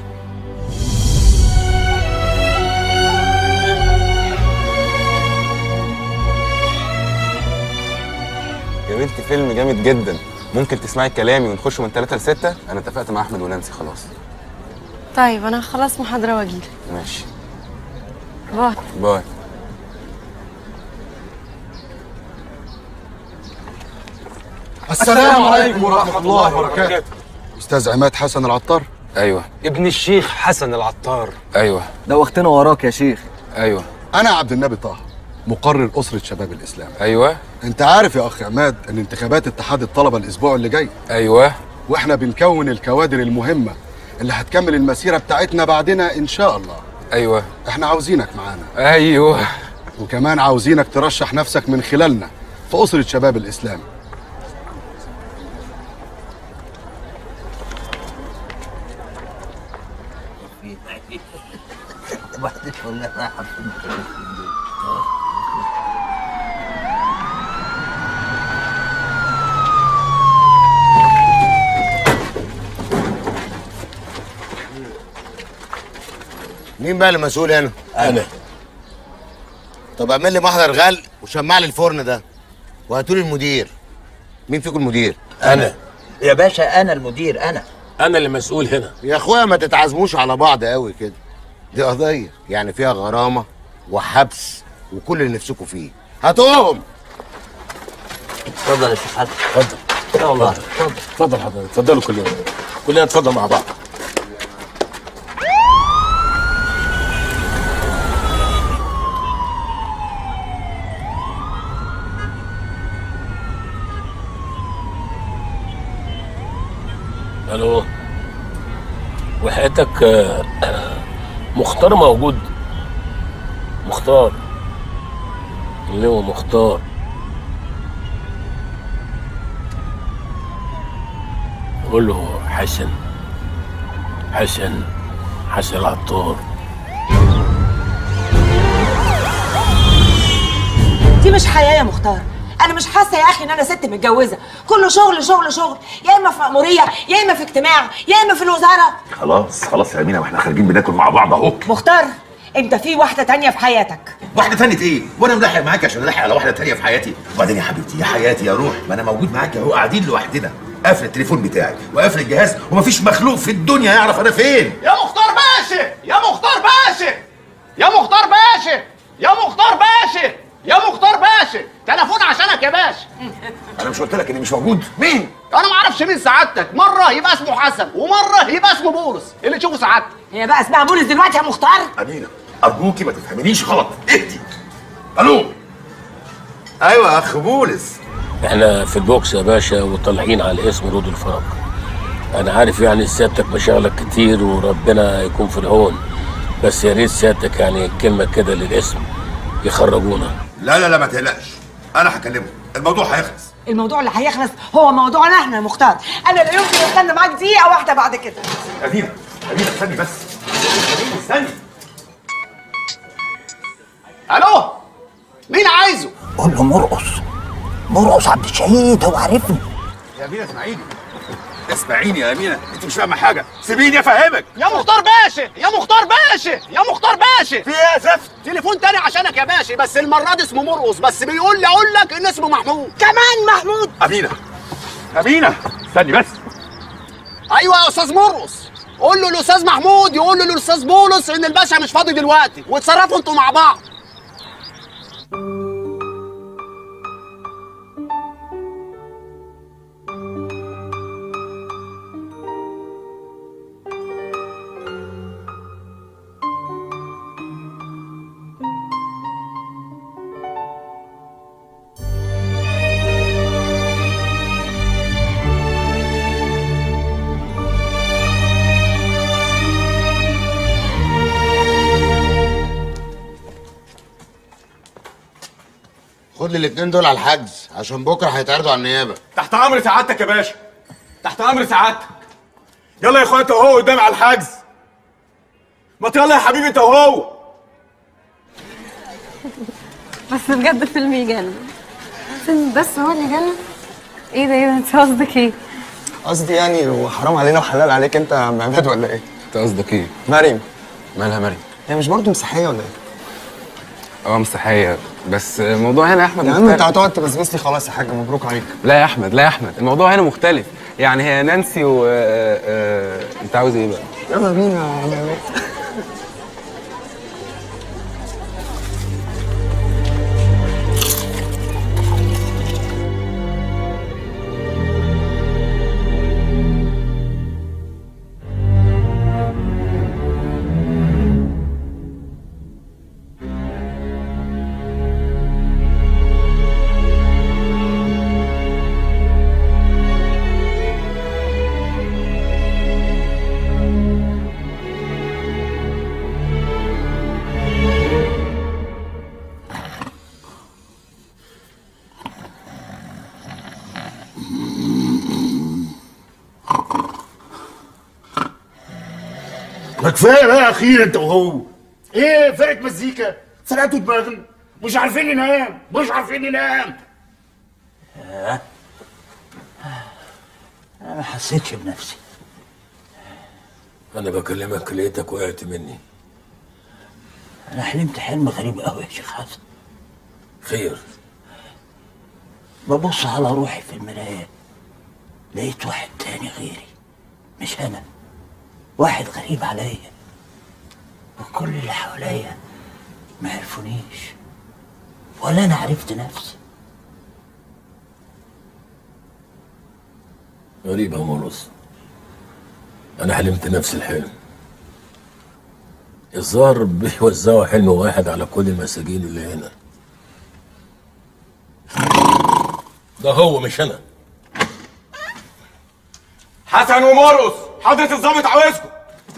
يا بنتي فيلم جامد جدا ممكن تسمعي كلامي ونخش من 3 ل 6 انا اتفقت مع احمد ونانسي خلاص طيب انا هخلص محاضره واجيلك ماشي باي باي السلام عليكم ورحمة الله وبركاته أستاذ عماد حسن العطار ايوه ابن الشيخ حسن العطار ايوه دوختنا وراك يا شيخ ايوه أنا عبد النبي طه مقرر أسرة شباب الإسلام ايوه أنت عارف يا أخ عماد أن انتخابات اتحاد الطلبة الأسبوع اللي جاي ايوه وإحنا بنكون الكوادر المهمة اللي هتكمل المسيرة بتاعتنا بعدنا إن شاء الله ايوه إحنا عاوزينك معانا ايوه وكمان عاوزينك ترشح نفسك من خلالنا في أسرة شباب الإسلام مين بقى المسؤول هنا؟ انا طب اعمل لي محضر غل وشمع لي الفرن ده وهاتوا لي المدير مين فيكم المدير؟ انا يا باشا انا المدير انا انا اللي مسؤول هنا يا اخويا ما تتعزموش على بعض قوي كده دي قضيه يعني فيها غرامه وحبس وكل اللي نفسكم فيه هاتوهم اتفضل يا شيخ حسن اتفضل يا الله اتفضل اتفضل حضرتك اتفضلوا كلنا كلنا نتفضل مع بعض الو وحياتك آه، آه، مختار موجود مختار اللي هو مختار قول له حسن حسن حسن العطار دي مش حياه يا مختار انا مش حاسه يا اخي ان انا ست متجوزه كله شغل شغل شغل يا اما في مأموريه يا اما في اجتماع يا اما في الوزاره خلاص خلاص يا امينه واحنا خارجين بناكل مع بعض اهو مختار انت في واحده تانية في حياتك واحده تانية ايه وانا ملاحق معاك عشان الاحق على واحده تانية في حياتي وبعدين يا حبيبتي يا حياتي يا روح ما انا موجود معاك اهو قاعدين لوحدنا قافل التليفون بتاعي وقافل الجهاز ومفيش مخلوق في الدنيا يعرف انا فين يا مختار باشا يا مختار باشا يا مختار باشا يا مختار باشا يا مختار باشا تليفون عشانك يا باشا انا مش قلت لك اني مش موجود مين انا ما اعرفش مين سعادتك مره يبقى اسمه حسن ومره يبقى اسمه بولس اللي تشوفه سعادتك هي بقى اسمها بولس دلوقتي يا مختار امينه ارجوكي ما تفهمنيش غلط اهدي الو ايوه يا اخ بولس احنا في البوكس يا باشا وطالعين على اسم رود الفرج انا عارف يعني سيادتك مشاغلك كتير وربنا يكون في العون بس يا ريت سيادتك يعني كلمه كده للاسم يخرجونا لا لا لا ما تقلقش انا هكلمه الموضوع هيخلص الموضوع اللي هيخلص هو موضوعنا احنا يا مختار انا لا يمكن استنى معاك دقيقه واحده بعد كده امينه امينه استني بس استني الو مين عايزه قول له مرقص مرقص عبد الشهيد هو عارفني يا امينه اسمعيني اسمعيني يا امينه انت مش فاهمه حاجه سيبيني افهمك يا مختار باشا يا مختار باشا يا مختار باشا في ايه يا زفت تليفون تاني عشانك يا باشا بس المره دي اسمه مرقص بس بيقول لي اقول لك ان اسمه محمود كمان محمود امينه امينه استني بس ايوه يا استاذ مرقص قول له الاستاذ محمود يقول له الاستاذ بولس ان الباشا مش فاضي دلوقتي واتصرفوا انتوا مع بعض خد لي الاتنين دول على الحجز عشان بكره هيتعرضوا على النيابه تحت امر سعادتك يا باشا تحت امر سعادتك يلا يا اخويا انت وهو قدامي على الحجز ما يلا يا حبيبي انت وهو بس بجد فيلم يجنن فيلم بس هو اللي يجنن ايه ده ايه ده انت قصدك ايه قصدي يعني وحرام علينا وحلال عليك انت يا عم عماد ولا ايه؟ انت قصدك ايه؟ مريم مالها مريم؟ هي مش برضه مسيحيه ولا ايه؟ اه مسيحية بس الموضوع هنا يا احمد يا عم مختلف. انت هتقعد تبسبس لي خلاص يا حاج مبروك عليك لا يا احمد لا يا احمد الموضوع هنا مختلف يعني هي نانسي و آه، آه، انت عاوز ايه بقى؟ يلا بينا يا عم عماد ما كفايه بقى اخيرا انت وهو ايه فرقه مزيكا سرقتوا دماغنا مش عارفين ننام مش عارفين ننام آه. انا ما حسيتش بنفسي انا بكلمك لقيتك وقعت مني انا حلمت حلم غريب قوي يا شيخ حسن خير ببص على روحي في المراية لقيت واحد تاني غيري مش أنا واحد غريب عليا وكل اللي حواليا ما عرفونيش ولا أنا عرفت نفسي غريب يا مرقص انا حلمت نفس الحلم الظاهر بيوزعوا حلم واحد على كل المساجين اللي هنا ده هو مش انا حسن ومرقص حضرة الظابط عاوزكم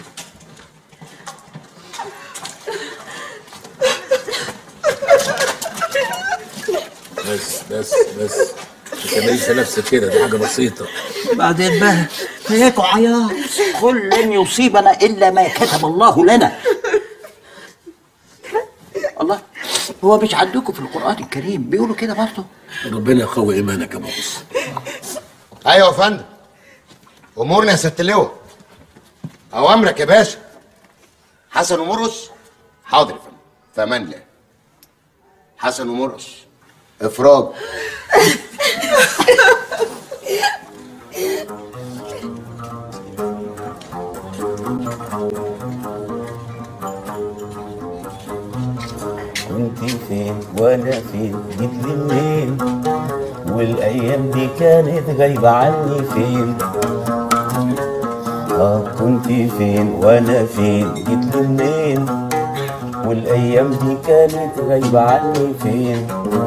بس بس بس ما تعملش نفسك كده دي حاجه بسيطه بعدين بقى هيك عياط قل لن يصيبنا إلا ما كتب الله لنا الله هو مش عندكم في القرآن الكريم بيقولوا كده برضه ربنا يقوي ايمانك يا مرقص ايوه يا فندم امورنا يا ست اللواء اوامرك يا باشا حسن ومرقص حاضر يا فندم في امان الله حسن ومرقص افراج كنت فين وانا فين جيت لي منين والايام دي كانت غايبه عني فين اه كنت فين وانا فين جيت لي منين والايام دي كانت غايبه عني فين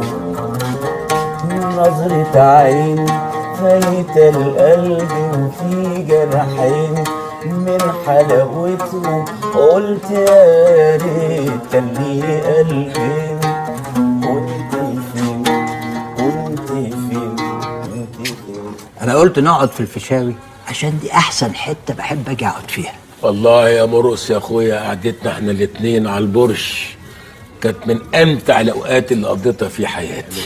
نظرة عين فايت القلب وفي جرحين من حلاوتهم قلت يا ريت كان لي قلبي كنت فين كنت فين كنت فين انا قلت نقعد في الفيشاوي عشان دي احسن حته بحب اجي اقعد فيها والله يا مرقص يا اخويا قعدتنا احنا الاتنين على البرش كانت من امتع الاوقات اللي قضيتها في حياتي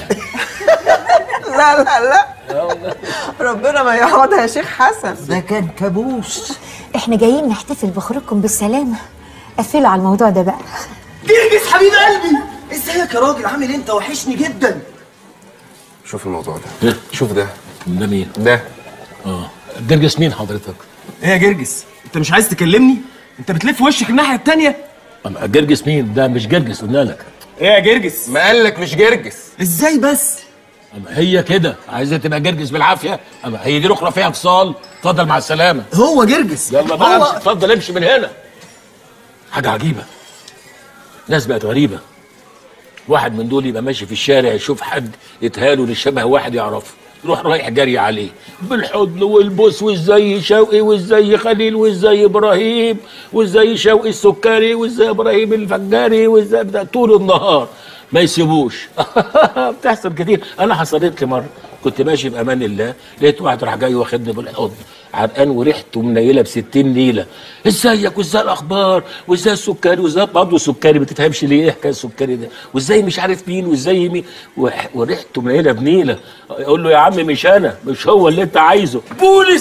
لا لا لا ربنا ما يعوضها يا شيخ حسن ده كان كابوس احنا جايين نحتفل بخروجكم بالسلامة قفلوا على الموضوع ده بقى جرجس حبيب قلبي ازيك يا راجل عامل إيه؟ انت وحشني جدا شوف الموضوع ده شوف ده ده مين؟ ده اه جرجس مين حضرتك؟ ايه يا جرجس انت مش عايز تكلمني انت بتلف وشك الناحيه التانية أما جرجس مين؟ ده مش جرجس قلنا لك ايه يا جرجس ما قالك مش جرجس ازاي بس أما هي كده عايزه تبقى جرجس بالعافيه اما هي دي الاخرى فيها فصال اتفضل مع السلامه هو جرجس يلا بقى هو- امشي اتفضل امشي من هنا حاجه عجيبه ناس بقت غريبه واحد من دول يبقى ماشي في الشارع يشوف حد يتهاله لشبه واحد يعرفه يروح رايح جري عليه بالحضن والبوس وازاي شوقي وازاي خليل وازاي ابراهيم وازاي شوقي السكري وازاي ابراهيم الفجاري وازاي بتاع طول النهار ما يسيبوش بتحصل كتير انا حصلت لي مره كنت ماشي بامان الله لقيت واحد راح جاي واخدني بالحضن عرقان وريحته منيله ب 60 نيله ازيك وازاي الاخبار وازاي السكري وازاي برضه سكري ما تفهمش ليه ايه حكايه السكري ده وازاي مش عارف مين وازاي مين وح- وريحته منيله بنيله يقول له يا عم مش انا مش هو اللي انت عايزه بولس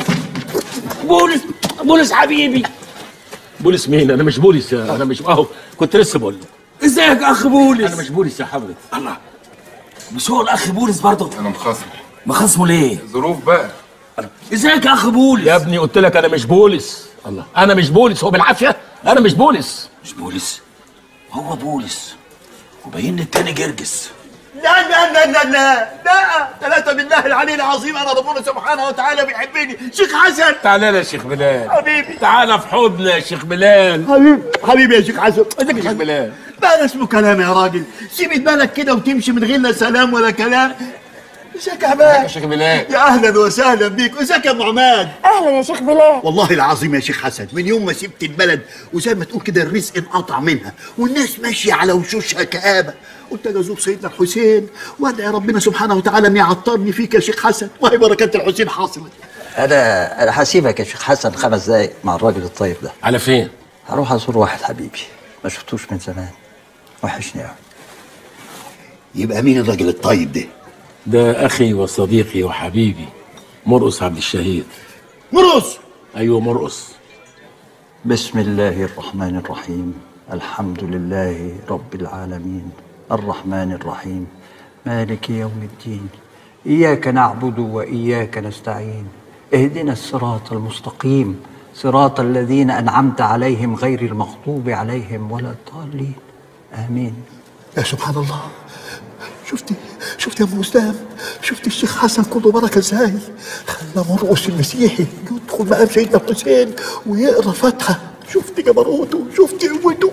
بولس بولس حبيبي بولس مين انا مش بولس يا انا مش اهو كنت لسه بقول له ازيك يا اخ بولس انا مش بولس يا حضرتك الله مش هو الاخ بولس برضه انا مخصم مخصمه ليه ظروف بقى ازيك يا اخ بولس يا ابني قلت لك انا مش بولس الله انا مش بولس هو بالعافيه انا مش بولس مش بولس هو بولس وباين لي التاني جرجس لا لا لا لا لا لا ثلاثة بالله العلي العظيم أنا ربنا سبحانه وتعالى بيحبني شيخ حسن تعالى يا شيخ بلال حبيبي تعالى في حضني يا شيخ بلال حبيبي حبيبي يا شيخ حسن ازيك يا شيخ بلال بقى اسمه كلام يا راجل سيب بالك كده وتمشي من غير لا سلام ولا كلام ازيك يا عماد يا شيخ بلال يا اهلا وسهلا بيك ازيك يا ام عماد اهلا يا شيخ بلال والله العظيم يا شيخ حسن من يوم ما سبت البلد وزي ما تقول كده الرزق انقطع منها والناس ماشيه على وشوشها كآبه قلت اجي ازور سيدنا الحسين وادعي ربنا سبحانه وتعالى ما يعطرني فيك يا شيخ حسن وهي بركات الحسين حصلت انا انا هسيبك يا شيخ حسن خمس دقايق مع الراجل الطيب ده على فين هروح ازور واحد حبيبي ما شفتوش من زمان وحشني قوي يبقى مين الراجل الطيب ده ده اخي وصديقي وحبيبي مرقص عبد الشهيد مرقص ايوه مرقص بسم الله الرحمن الرحيم الحمد لله رب العالمين الرحمن الرحيم مالك يوم الدين إياك نعبد وإياك نستعين اهدنا الصراط المستقيم صراط الذين أنعمت عليهم غير المغضوب عليهم ولا الضالين آمين يا سبحان الله شفتي شفتي يا ام اسلام شفتي الشيخ حسن كله بركه ازاي خلى مرقص المسيحي يدخل مقام سيدنا الحسين ويقرا فاتحه شفتي جبروته شفتي قوته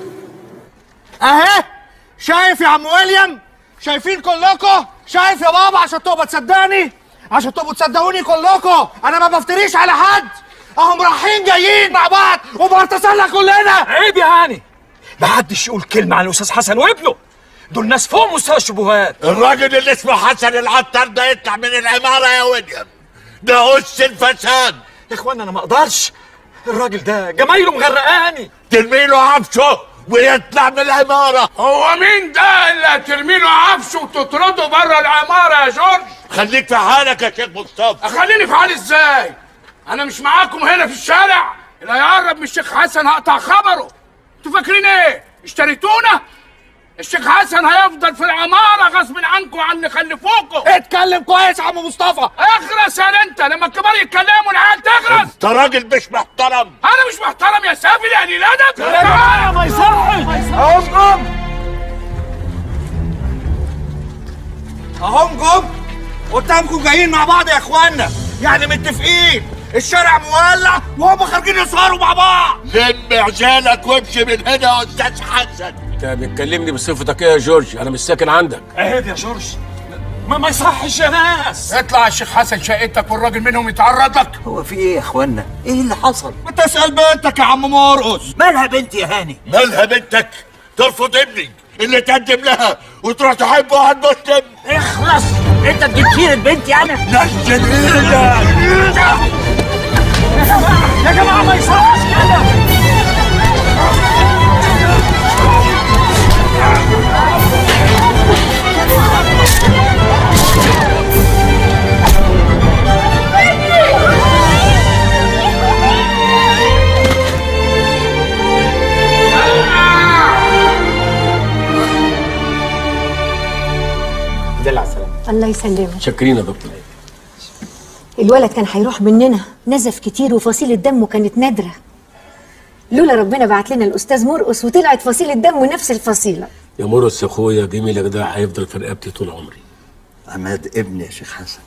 اهي شايف يا عم ويليام شايفين كلكم شايف يا بابا عشان تبقى تصدقني عشان تبقوا تصدقوني كلكم انا ما بفتريش على حد اهم رايحين جايين مع بعض وبنتصلى كلنا عيب يا هاني ما حدش يقول كلمه عن الاستاذ حسن وابنه دول ناس فوق مستوى الشبهات الراجل اللي اسمه حسن العطار ده يطلع من العمارة يا ويليام ده أس الفساد يا اخوانا انا ما اقدرش الراجل ده جمايله مغرقاني ترمي له عفشه ويطلع من العمارة هو مين ده اللي هترمي له عفشه وتطرده بره العماره يا جورج خليك في حالك يا شيخ مصطفى اخليني في حالي ازاي انا مش معاكم هنا في الشارع اللي هيقرب من الشيخ حسن هقطع خبره انتوا فاكرين ايه اشتريتونا الشيخ حسن هيفضل في العماره غصب عنكم وعن اللي خلفوكم اتكلم كويس يا عم مصطفى اخرس يا انت لما الكبار يتكلموا العيال تخرس انت راجل مش محترم انا مش محترم يا سافل يا قليل ادب تعالى ما يصحش اهم جم اهم جم قدامكم جايين مع بعض يا اخوانا يعني متفقين الشارع مولع وهم خارجين يسهروا مع بعض لم عجالك وامشي من هنا يا استاذ حسن انت بتكلمني بصفتك ايه يا جورج انا مش ساكن عندك عيب يا جورج ما ما يصحش يا ناس اطلع يا شيخ حسن شقتك والراجل منهم يتعرض لك هو في ايه يا اخوانا ايه اللي حصل بتسأل بنتك يا عم مرقص مالها بنتي يا هاني مالها بنتك ترفض ابني اللي تقدم لها وتروح تحب واحد مسلم اخلص انت تجيب سيره بنتي انا نزل ايدك يا جماعه ما يصحش كده دل على السلامة الله يسلمك شاكرين يا دكتور الولد كان هيروح مننا نزف كتير وفصيلة دمه كانت نادرة لولا ربنا بعت لنا الأستاذ مرقص وطلعت فصيلة دمه نفس الفصيلة يا مرقص يا اخويا جميلك ده هيفضل في رقبتي طول عمري عماد ابني يا شيخ حسن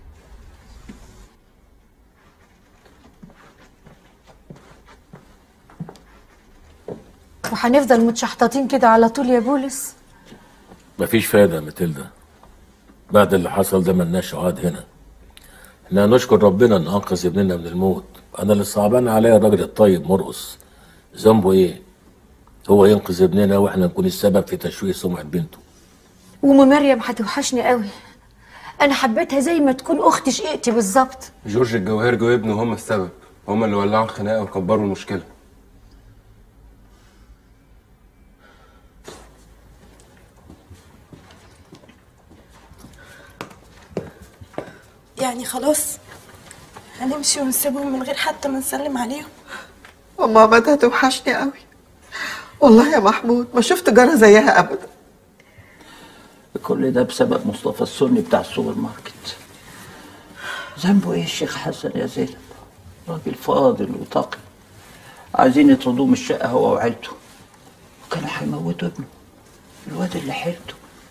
وهنفضل متشحططين كده على طول يا بولس مفيش فايدة يا ماتيلدا بعد اللي حصل ده ملناش عقاد هنا احنا نشكر ربنا ان انقذ ابننا من الموت انا اللي صعبان عليا الراجل الطيب مرقص ذنبه ايه هو ينقذ ابننا واحنا نكون السبب في تشويه سمعة بنته وام مريم هتوحشني قوي انا حبيتها زي ما تكون اخت شقيقتي بالظبط جورج الجواهرجي وابنه هما السبب هما اللي ولعوا الخناقه وكبروا المشكله يعني خلاص هنمشي ونسيبهم من غير حتى ما نسلم عليهم أم عماد هتوحشني قوي والله يا محمود ما شفت جارة زيها أبدا كل ده بسبب مصطفى السني بتاع السوبر ماركت ذنبه ايه الشيخ حسن يا زينب راجل فاضل وتقي عايزين يطردوه من الشقه هو وعيلته وكانوا هيموتوا ابنه الواد اللي حيلته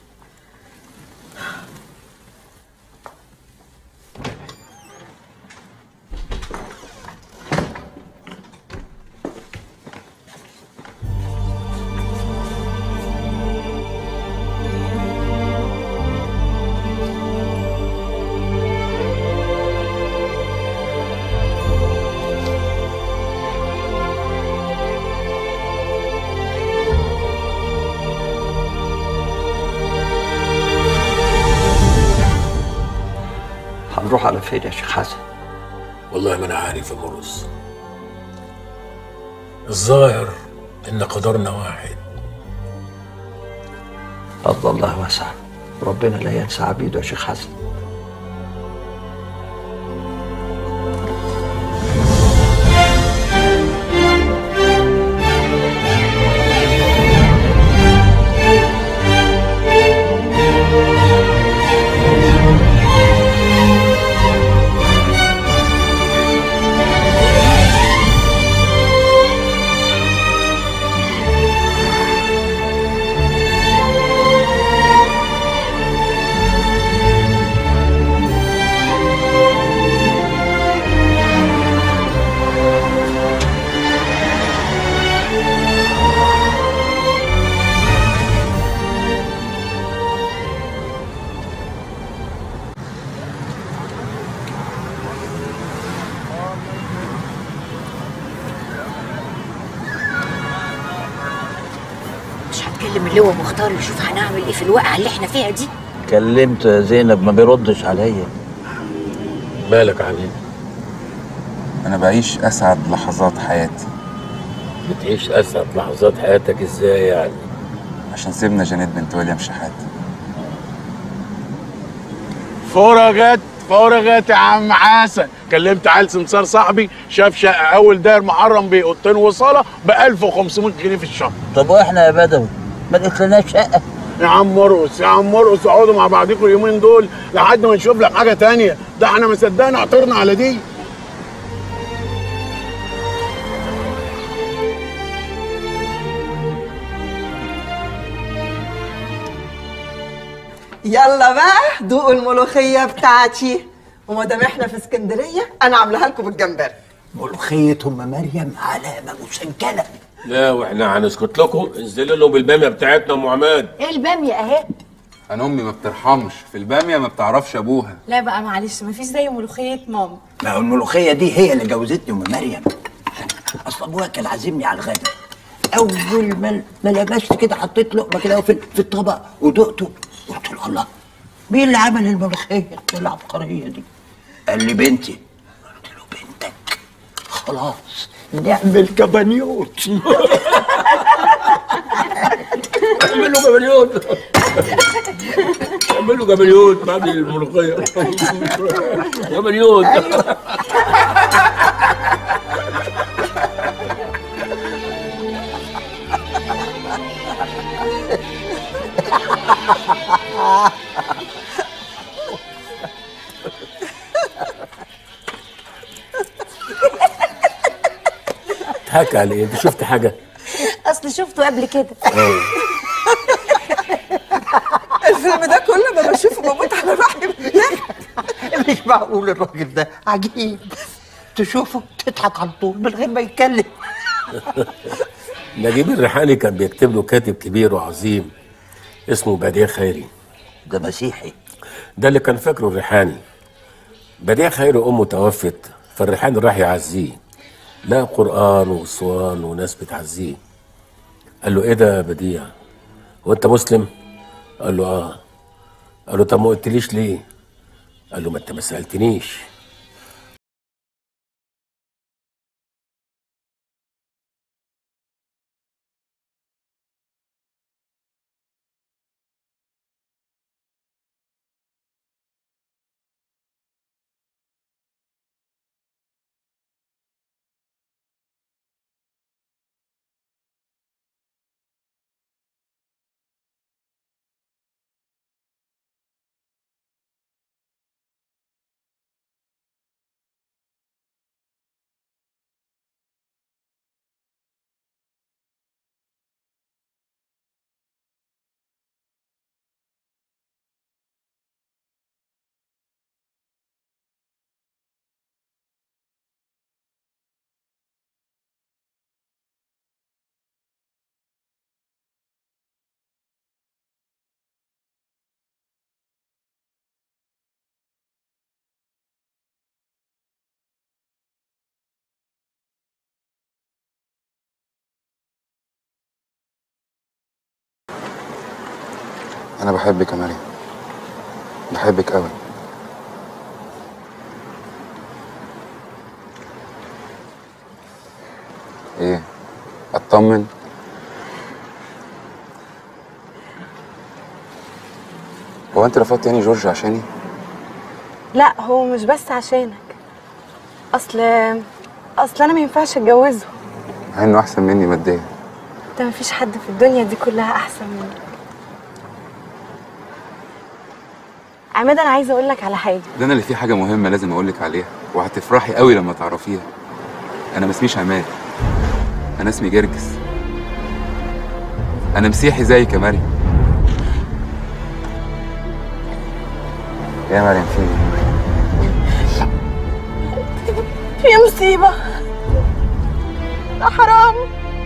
هنروح على فين يا شيخ حسن والله ما انا عارف يا مرقص الظاهر ان قدرنا واحد فضل الله واسع ربنا لا ينسى عبيده يا شيخ حسن مش هتكلم اللواء مختار يشوف هنعمل ايه في الوقعه اللي احنا فيها دي كلمت يا زينب ما بيردش عليا مالك يا حبيبي انا بعيش اسعد لحظات حياتي بتعيش اسعد لحظات حياتك ازاي يعني عشان سيبنا جانيت بنت ويليام شحاته فرجت فرجت يا عم حسن كلمت عيل سمسار صاحبي شاف شقه اول داير محرم باوضتين وصاله ب 1500 جنيه في الشهر طب واحنا يا بدوي ما لقيتلناش شقه يا عم مرقص يا عم مرقص اقعدوا مع بعضكم اليومين دول لحد ما نشوف لك حاجه تانية ده احنا ما صدقنا عطرنا على دي يلا بقى دوقوا الملوخية بتاعتي وما دام احنا في اسكندرية أنا عاملاها لكم بالجمبري ملوخية أم مريم علامة مسجلة لا واحنا هنسكت لكم انزلوا لهم بالباميه بتاعتنا يا ام عماد ايه الباميه اهي انا امي ما بترحمش في الباميه ما بتعرفش ابوها لا بقى معلش مفيش زي ملوخيه ماما ما هو الملوخيه دي هي اللي جوزتني ام مريم اصل ابوها كان عازمني على الغدا اول ما ما لبست كده حطيت لقمه كده في في الطبق ودقته قلت له الله مين اللي عمل الملوخيه العبقريه دي قال لي بنتي قلت له بنتك خلاص نعمل كبانيوت اعملوا جبليون اعملوا جبليون بعد الملوخيه جبليون تضحك على ايه؟ انت شفت حاجه؟ اصل شفته قبل كده اه الفيلم ده كل ما بشوفه بموت على روحي مش معقول الراجل ده عجيب تشوفه تضحك على طول من غير ما يتكلم نجيب الريحاني كان بيكتب له كاتب كبير وعظيم اسمه بديع خيري ده مسيحي ده اللي كان فاكره الريحاني بديع خيري امه توفت فالريحاني راح يعزيه لقى قران وصوان وناس بتعزيه قال له ايه ده يا بديع هو انت مسلم قال له اه قال له طب ما قلتليش ليه قال له ما انت ما سالتنيش انا بحبك يا مريم بحبك قوي ايه اطمن هو انت رفضت يعني جورج عشاني لا هو مش بس عشانك اصل اصل انا ما ينفعش اتجوزه مع انه احسن مني ماديا انت ما فيش حد في الدنيا دي كلها احسن منك عماد انا عايزه اقول لك على حاجه ده انا اللي فيه حاجه مهمه لازم اقول لك عليها وهتفرحي قوي لما تعرفيها انا ما اسميش عماد انا اسمي جرجس انا مسيحي زيك يا مريم يا مريم في إيه؟ في مصيبه ده حرام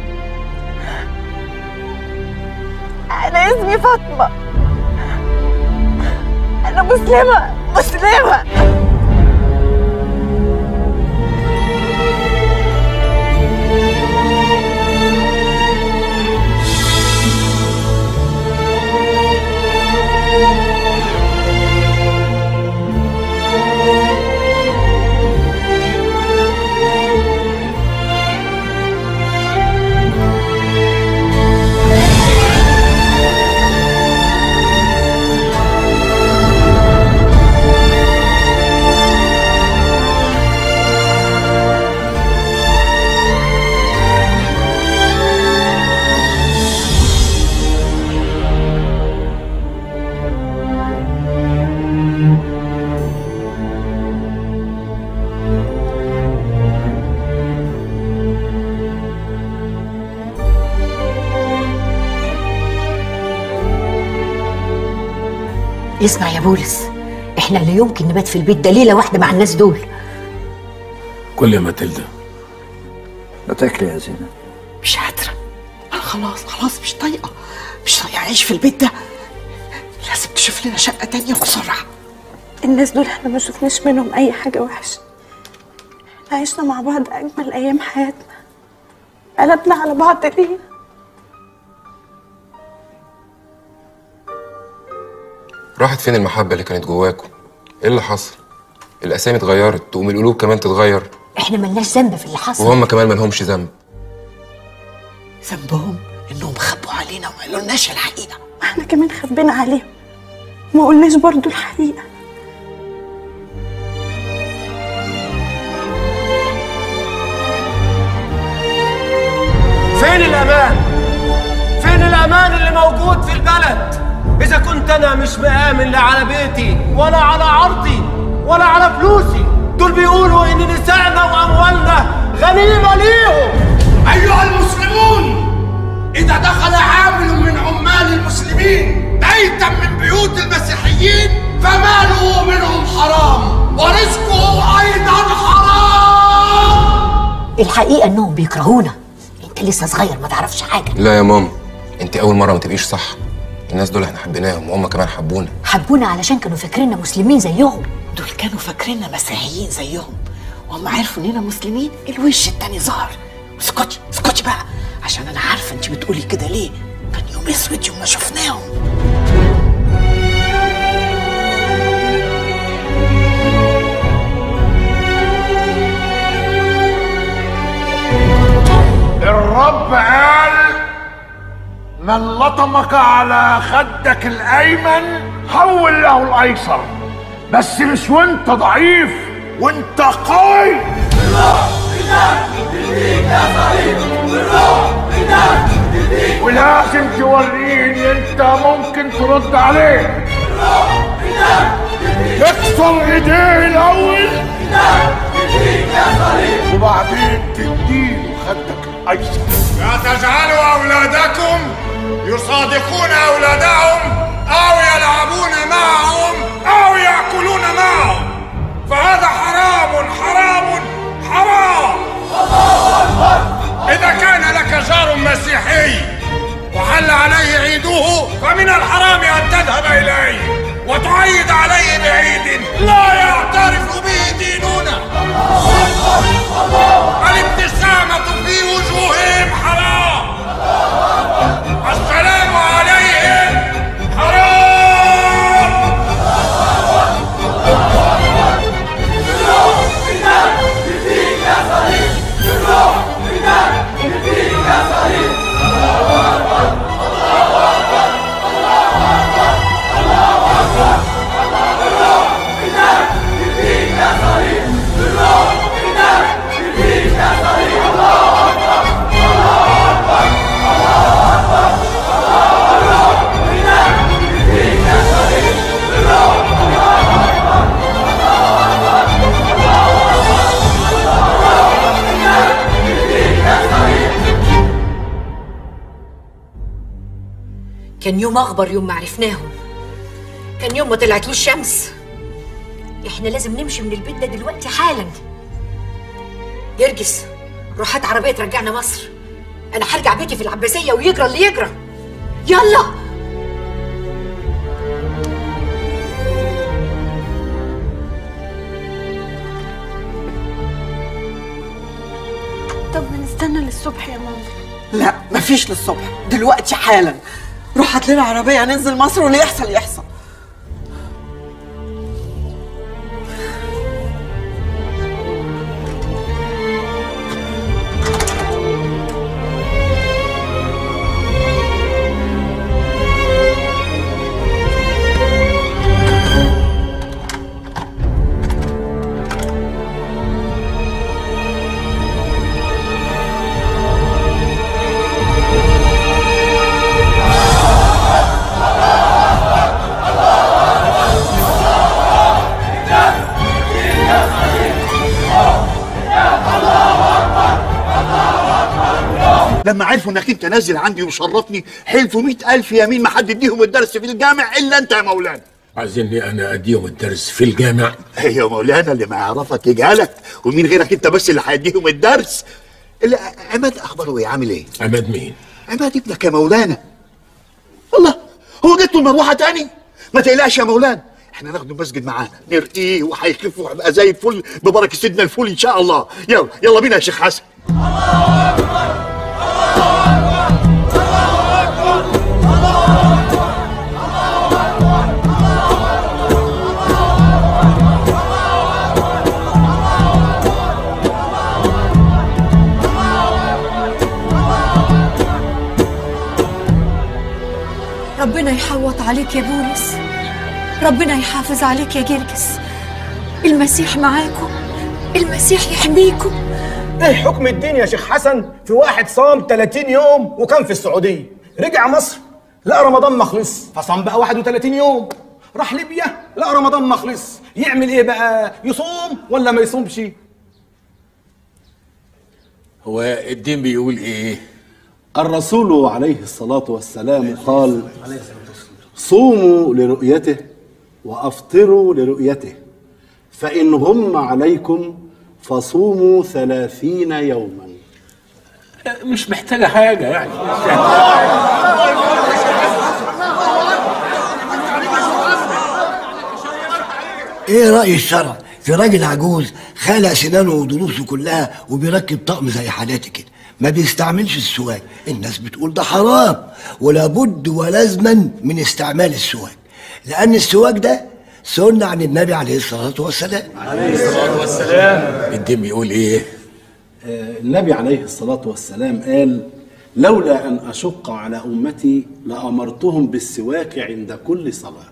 انا اسمي فاطمه انا مسلمه مسلمه اسمع يا بولس احنا لا يمكن نبات في البيت ده ليله واحده مع الناس دول كل يا ماتيلدا ما تاكلي يا زينب مش قادرة أنا خلاص خلاص مش طايقة مش طايقة أعيش في البيت ده لازم تشوف لنا شقه تانية بسرعه الناس دول احنا ما شفناش منهم اي حاجه وحشه احنا عشنا مع بعض اجمل ايام حياتنا قلبنا على بعض ليه راحت فين المحبة اللي كانت جواكم؟ ايه اللي حصل؟ الأسامي اتغيرت تقوم القلوب كمان تتغير احنا ملناش ذنب في اللي حصل وهم كمان مالهمش ذنب ذنبهم انهم خبوا علينا وما قالولناش الحقيقه ما احنا كمان خبينا عليهم ما قلناش برضو الحقيقه فين الأمان؟ فين الأمان اللي موجود في البلد؟ إذا كنت أنا مش مآمن لا على بيتي ولا على عرضي ولا على فلوسي دول بيقولوا إن نسائنا وأموالنا غنيمة ليهم أيها المسلمون إذا دخل عامل من عمال المسلمين بيتا من بيوت المسيحيين فماله منهم حرام ورزقه أيضا حرام الحقيقة انهم بيكرهونا انت لسه صغير ما تعرفش حاجة لا يا ماما انت أول مرة ما تبقيش صح الناس دول احنا حبيناهم وهم كمان حبونا حبونا علشان كانوا فاكريننا مسلمين زيهم دول كانوا فاكريننا مسيحيين زيهم وهم عرفوا اننا مسلمين الوش التاني ظهر اسكتي اسكتي بقى عشان انا عارفه انت بتقولي كده ليه كان يوم اسود يوم ما شفناهم الرب قال من لطمك على خدك الايمن حول له الايسر بس مش وانت ضعيف وانت قوي ولازم توريني انت ممكن ترد عليه اكسر ايديه الاول وبعدين تديله خدك الايسر لا تجعلوا أولادكم يصادقون أولادهم أو يلعبون معهم أو يأكلون معهم فهذا حرام حرام حرام إذا كان لك جار مسيحي وحل عليه عيده فمن الحرام أن تذهب إليه وتعيد عليه بعيد لا يعترف به ديننا الابتسامة في وجوههم حرام السلام عليهم حرام كان يوم اخبر يوم ما عرفناهم كان يوم ما طلعتلوش شمس احنا لازم نمشي من البيت ده دلوقتي حالا جرجس روح هات عربيه ترجعنا مصر انا هرجع بيتي في العباسيه ويجرى اللي يجرى يلا طب ما نستنى للصبح يا ماما لا مفيش للصبح دلوقتي حالا روح هات لنا عربيه هننزل مصر واللي يحصل يحصل لما عرفوا انك انت نازل عندي وشرفني حلفوا مئة ألف يمين ما حد يديهم الدرس في الجامع الا انت يا مولانا عايزيني انا اديهم الدرس في الجامع يا مولانا اللي ما يعرفك يجهلك ومين غيرك انت بس اللي هيديهم الدرس اللي عماد اخباره ايه عامل ايه عماد مين عماد ابنك يا مولانا الله هو جبت له المروحه تاني ما تقلقش يا مولانا احنا ناخده المسجد معانا نرقيه وهيخف وهيبقى زي الفل ببركه سيدنا الفل ان شاء الله يلا يلا بينا يا شيخ حسن ربنا يحوط عليك يا بولس ربنا يحافظ عليك يا جرجس المسيح معاكم المسيح يحميكم ايه حكم الدين يا شيخ حسن في واحد صام 30 يوم وكان في السعوديه رجع مصر لقى رمضان ما خلص فصام بقى 31 يوم راح ليبيا لقى رمضان ما خلص يعمل ايه بقى يصوم ولا ما يصومش هو الدين بيقول ايه الرسول عليه الصلاة والسلام قال صوموا لرؤيته وأفطروا لرؤيته فإن غم عليكم فصوموا ثلاثين يوما مش محتاجة حاجة يعني ايه رأي الشرع في راجل عجوز خلع سنانه وضروسه كلها وبيركب طقم زي حالاتي كده ما بيستعملش السواك الناس بتقول ده حرام ولابد ولازما من استعمال السواك لأن السواك ده سنة عن النبي عليه الصلاة والسلام عليه الصلاة والسلام الدين بيقول ايه آه، النبي عليه الصلاة والسلام قال لولا أن أشق على أمتي لأمرتهم بالسواك عند كل صلاة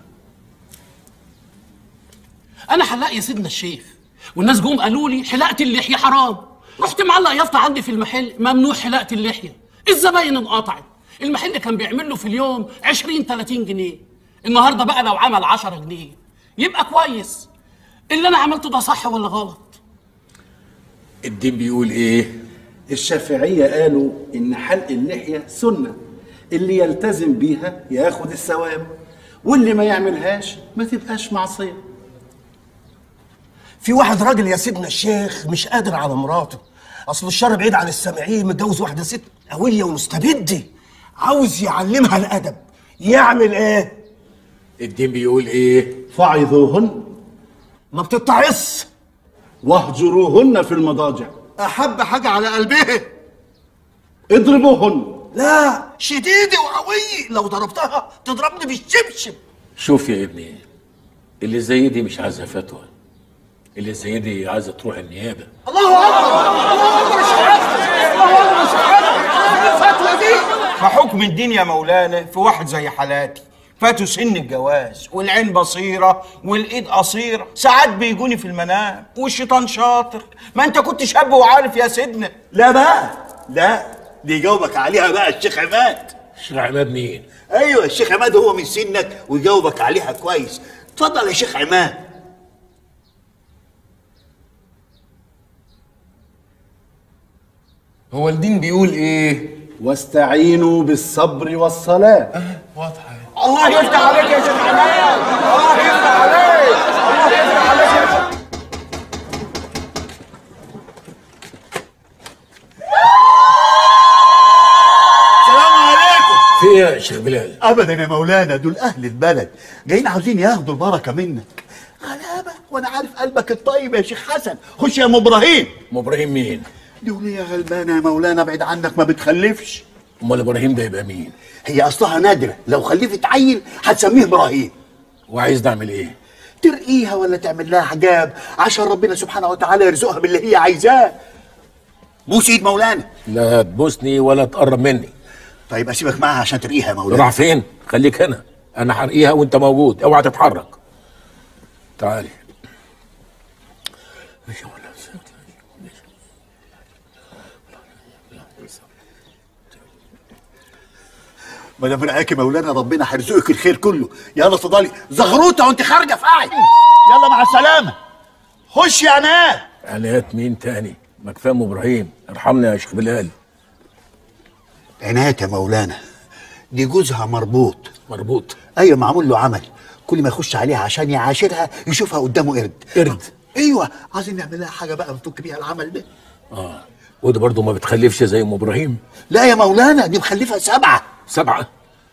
انا حلاق يا سيدنا الشيخ والناس جم قالوا لي حلاقه اللحيه حرام رحت معلق يافطه عندي في المحل ممنوع حلاقه اللحيه الزباين انقطعت المحل كان بيعمل له في اليوم 20 30 جنيه النهارده بقى لو عمل 10 جنيه يبقى كويس اللي انا عملته ده صح ولا غلط الدين بيقول ايه الشافعية قالوا إن حلق اللحية سنة اللي يلتزم بيها ياخد الثواب واللي ما يعملهاش ما تبقاش معصية في واحد راجل يا سيدنا الشيخ مش قادر على مراته اصل الشر بعيد عن السامعين متجوز واحده ست قويه ومستبده عاوز يعلمها الادب يعمل ايه الدين بيقول ايه فعظوهن ما بتتعص واهجروهن في المضاجع احب حاجه على قلبها اضربوهن لا شديده وقويه لو ضربتها تضربني بالشبشب شوف يا ابني اللي زي دي مش عايزه فتوى اللي زي دي عايزه تروح النيابه الله اكبر الله اكبر شهادتك الله اكبر شهادتك الفتوى دي فحكم الدين يا مولانا في واحد زي حالاتي فاتوا سن الجواز والعين بصيرة والإيد قصيرة ساعات بيجوني في المنام والشيطان شاطر ما أنت كنت شاب وعارف يا سيدنا لا بقى لا دي يجاوبك عليها بقى الشيخ عماد الشيخ عماد مين ايوه الشيخ عماد هو من سنك ويجاوبك عليها كويس اتفضل يا شيخ عماد هو الدين بيقول ايه واستعينوا بالصبر والصلاة واضحه الله يفتح عليك يا شيخ عماد الله يفتح عليك الله يفتح عليك يا شيخ السلام عليكم في ايه يا شيخ بلال ابدا يا مولانا دول اهل البلد جايين عاوزين ياخدوا البركه منك غلابه وانا عارف قلبك الطيب يا شيخ حسن خش يا ام ابراهيم ام ابراهيم مين دول يا غلبانه يا مولانا ابعد عنك ما بتخلفش امال ابراهيم ده يبقى مين هي اصلها نادره لو خلفت عيل هتسميه ابراهيم وعايز نعمل ايه ترقيها ولا تعمل لها حجاب عشان ربنا سبحانه وتعالى يرزقها باللي هي عايزاه بوس ايد مولانا لا تبوسني ولا تقرب مني طيب اسيبك معاها عشان ترقيها يا مولانا راح فين خليك هنا انا حرقيها وانت موجود اوعى تتحرك تعالي ما دام رقاك يا مولانا ربنا هيرزقك الخير كله يلا اتفضلي زغروطه وانت خارجه في قاعد يلا مع السلامه خش يا عناد عنايات مين تاني ما كفايه ام ابراهيم ارحمنا يا شيخ بلال عنايات يا مولانا دي جوزها مربوط مربوط ايوه معمول له عمل كل ما يخش عليها عشان يعاشرها يشوفها قدامه قرد قرد ايوه عايزين نعمل لها حاجه بقى نفك بيها العمل ده اه وده برضه ما بتخلفش زي ام ابراهيم لا يا مولانا دي مخلفه سبعه سبعه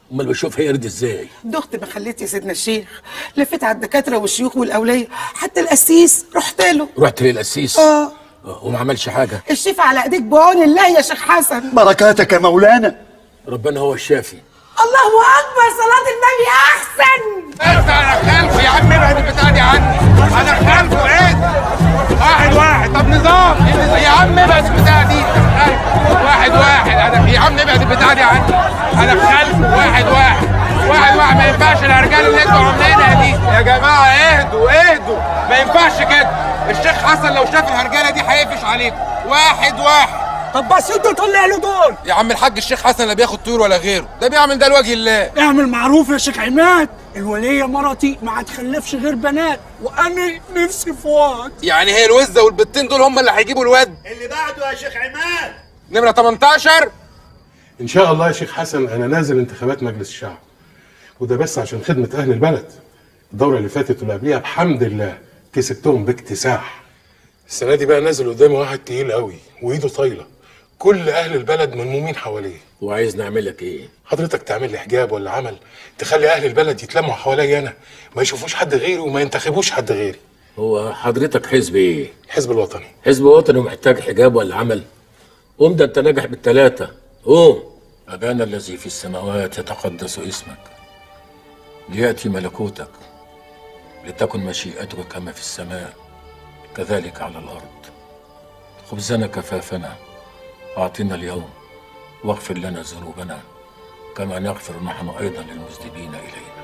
امال بشوفها قرد ازاي دخت ما خليت يا سيدنا الشيخ لفيت على الدكاتره والشيوخ والاوليه حتى القسيس رحت له رحت للقسيس اه وما عملش حاجه الشفا على ايديك بعون الله يا شيخ حسن بركاتك يا مولانا ربنا هو الشافي الله اكبر صلاه النبي احسن انت انا خلفه يا عم ابعد البتاع دي عني انا خلفه ايه واحد واحد طب نظام يا عم ابعد البتاع دي واحد واحد انا يا عم ابعد البتاع دي عني انا خلفه واحد واحد واحد واحد ما ينفعش الارجال اللي انتوا عاملينها دي يا جماعه اهدوا اهدوا ما ينفعش كده الشيخ حسن لو شاف الهرجله دي هيقفش عليكم واحد واحد طب بس انت طلع له دول يا عم الحاج الشيخ حسن لا بياخد طيور ولا غيره ده بيعمل ده لوجه الله اعمل معروف يا شيخ عماد الولية مرتي ما هتخلفش غير بنات وانا نفسي في واد يعني هي الوزه والبتين دول هم اللي هيجيبوا الواد اللي بعده يا شيخ عماد نمره 18 ان شاء الله يا شيخ حسن انا نازل انتخابات مجلس الشعب وده بس عشان خدمه اهل البلد الدوره اللي فاتت واللي قبليها بحمد الله كسبتهم باكتساح السنه دي بقى نازل قدامي واحد تقيل قوي وايده طايله كل اهل البلد ملمومين حواليه وعايز نعمل لك ايه حضرتك تعمل لي حجاب ولا عمل تخلي اهل البلد يتلموا حواليا انا ما يشوفوش حد غيري وما ينتخبوش حد غيري هو حضرتك حزب ايه الحزب الوطني حزب وطني ومحتاج حجاب ولا عمل قوم ده انت ناجح بالثلاثه قوم ابانا الذي في السماوات يتقدس اسمك لياتي ملكوتك لتكن مشيئتك كما في السماء كذلك على الارض خبزنا كفافنا اعطنا اليوم واغفر لنا ذنوبنا كما نغفر نحن ايضا للمذنبين الينا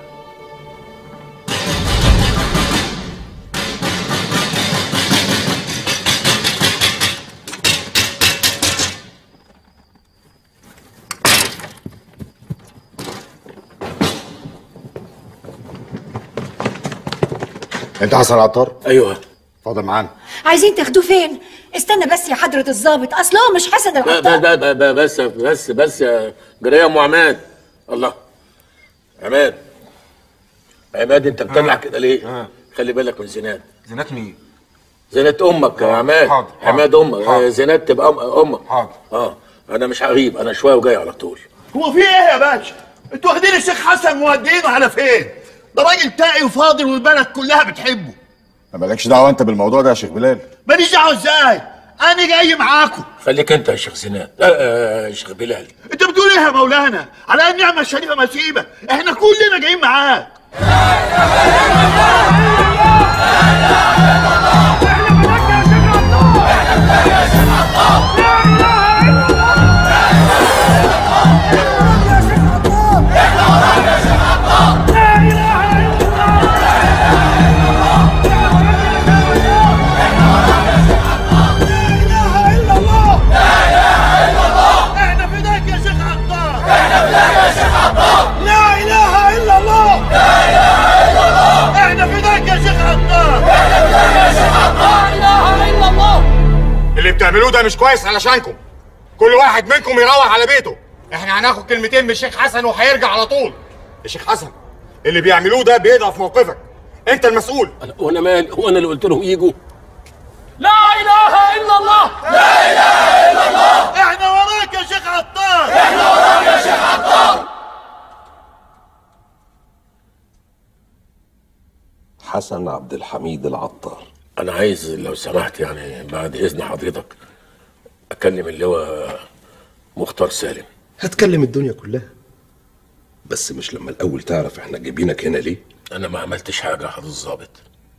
انت حسن العطار ايوه اتفضل معانا عايزين تاخدوه فين استنى بس يا حضرة الضابط اصل هو مش حسن ب- العطار ب- ب- ب- بس بس بس يا جريه ام عماد الله عماد عماد انت بتطلع كده ليه؟ خلي بالك من زينات زينات مين؟ زينات امك يا عماد حاضر، حاضر، عماد امك حاضر. آه، زينات تبقى أم- امك حاضر اه انا مش هغيب انا شويه وجاي على طول هو في ايه يا باشا؟ انتوا واخدين الشيخ حسن مودينه على فين؟ ده راجل تاقي وفاضل والبلد كلها بتحبه ما مالكش دعوه انت بالموضوع ده يا شيخ بلال ماليش دعوه ازاي؟ انا جاي معاكم خليك انت يا شيخ زينات آه، آه، يا شيخ بلال انت بتقول ايه يا مولانا؟ على النعمه الشريفه مسيبه احنا كلنا جايين معاك احنا فداك يا شيخ عطار احنا فداك يا شيخ عطار لا اله الا الله لا اله الا الله احنا فداك يا شيخ عطار احنا فداك يا شيخ عطار لا اله الا الله اللي بتعملوه ده مش كويس علشانكم كل واحد منكم يروح على بيته احنا هناخد كلمتين من الشيخ حسن وهيرجع على طول يا شيخ حسن اللي بيعملوه ده بيضعف موقفك انت المسؤول وانا مالي هو انا اللي قلت لهم يجوا لا اله الا الله لا اله الا الله احنا وراك يا شيخ عطار احنا وراك يا شيخ عطار حسن عبد الحميد العطار انا عايز لو سمحت يعني بعد اذن حضرتك اكلم اللواء مختار سالم هتكلم الدنيا كلها بس مش لما الاول تعرف احنا جايبينك هنا ليه انا ما عملتش حاجه يا حضرة الظابط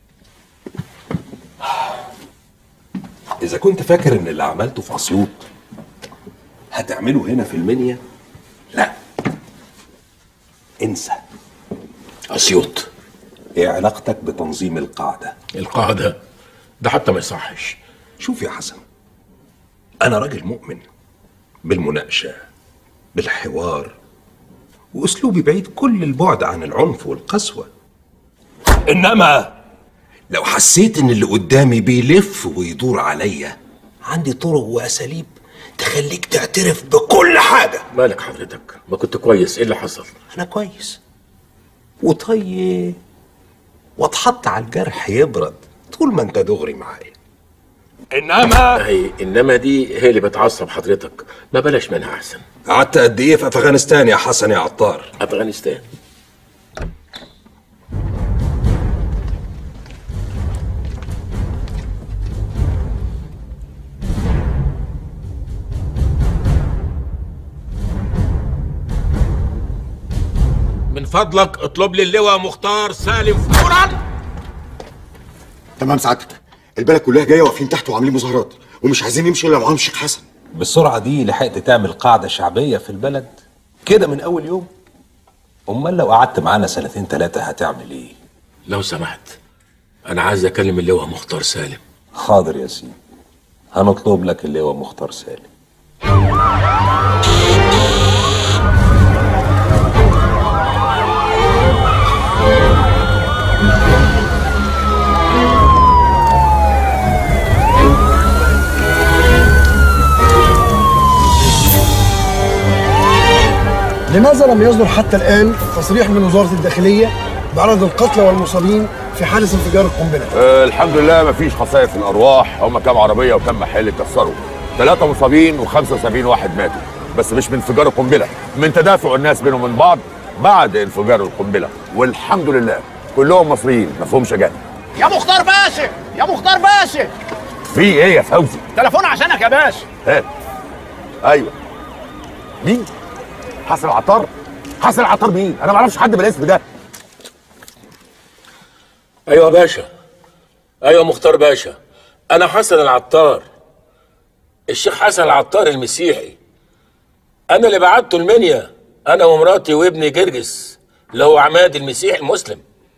اذا كنت فاكر ان اللي عملته في اسيوط هتعمله هنا في المنيا لا انسى اسيوط ايه علاقتك بتنظيم القاعده القاعده ده حتى ما يصحش شوف يا حسن انا راجل مؤمن بالمناقشه بالحوار واسلوبي بعيد كل البعد عن العنف والقسوه انما لو حسيت ان اللي قدامي بيلف ويدور عليا عندي طرق واساليب تخليك تعترف بكل حاجه مالك حضرتك ما كنت كويس ايه اللي حصل انا كويس وطيب واتحط على الجرح يبرد طول ما انت دغري معايا انما هي انما دي هي اللي بتعصب حضرتك ما بلاش منها احسن قعدت قد ايه في افغانستان يا حسن يا عطار افغانستان من فضلك اطلب لي اللواء مختار سالم فورا تمام سعادتك البلد كلها جايه واقفين تحت وعاملين مظاهرات ومش عايزين يمشي الا معاهم الشيخ حسن بالسرعة دي لحقت تعمل قاعدة شعبية في البلد كده من أول يوم أمال لو قعدت معانا سنتين ثلاثة هتعمل إيه؟ لو سمحت انا عايز اكلم اللواء مختار سالم حاضر يا سيدي هنطلب لك اللواء مختار سالم لماذا لم يصدر حتى الآن تصريح من وزارة الداخلية بعدد القتلى والمصابين في حادث انفجار القنبلة؟ آه الحمد لله مفيش خسائر في الارواح هم كام عربيه وكام محل اتكسروا ثلاثه مصابين و75 واحد ماتوا بس مش من انفجار القنبله من تدافع الناس بينهم من بعض بعد انفجار القنبله والحمد لله كلهم مصريين ما فيهمش اجانب يا مختار باشا يا مختار باشا في ايه يا فوزي تليفون عشانك يا باشا ها ايوه مين حسن العطار حسن العطار مين انا ما اعرفش حد بالاسم ده ايوه يا باشا ايوه مختار باشا انا حسن العطار الشيخ حسن العطار المسيحي انا اللي بعته المنيا انا ومراتي وابني جرجس اللي هو عماد المسيحي المسلم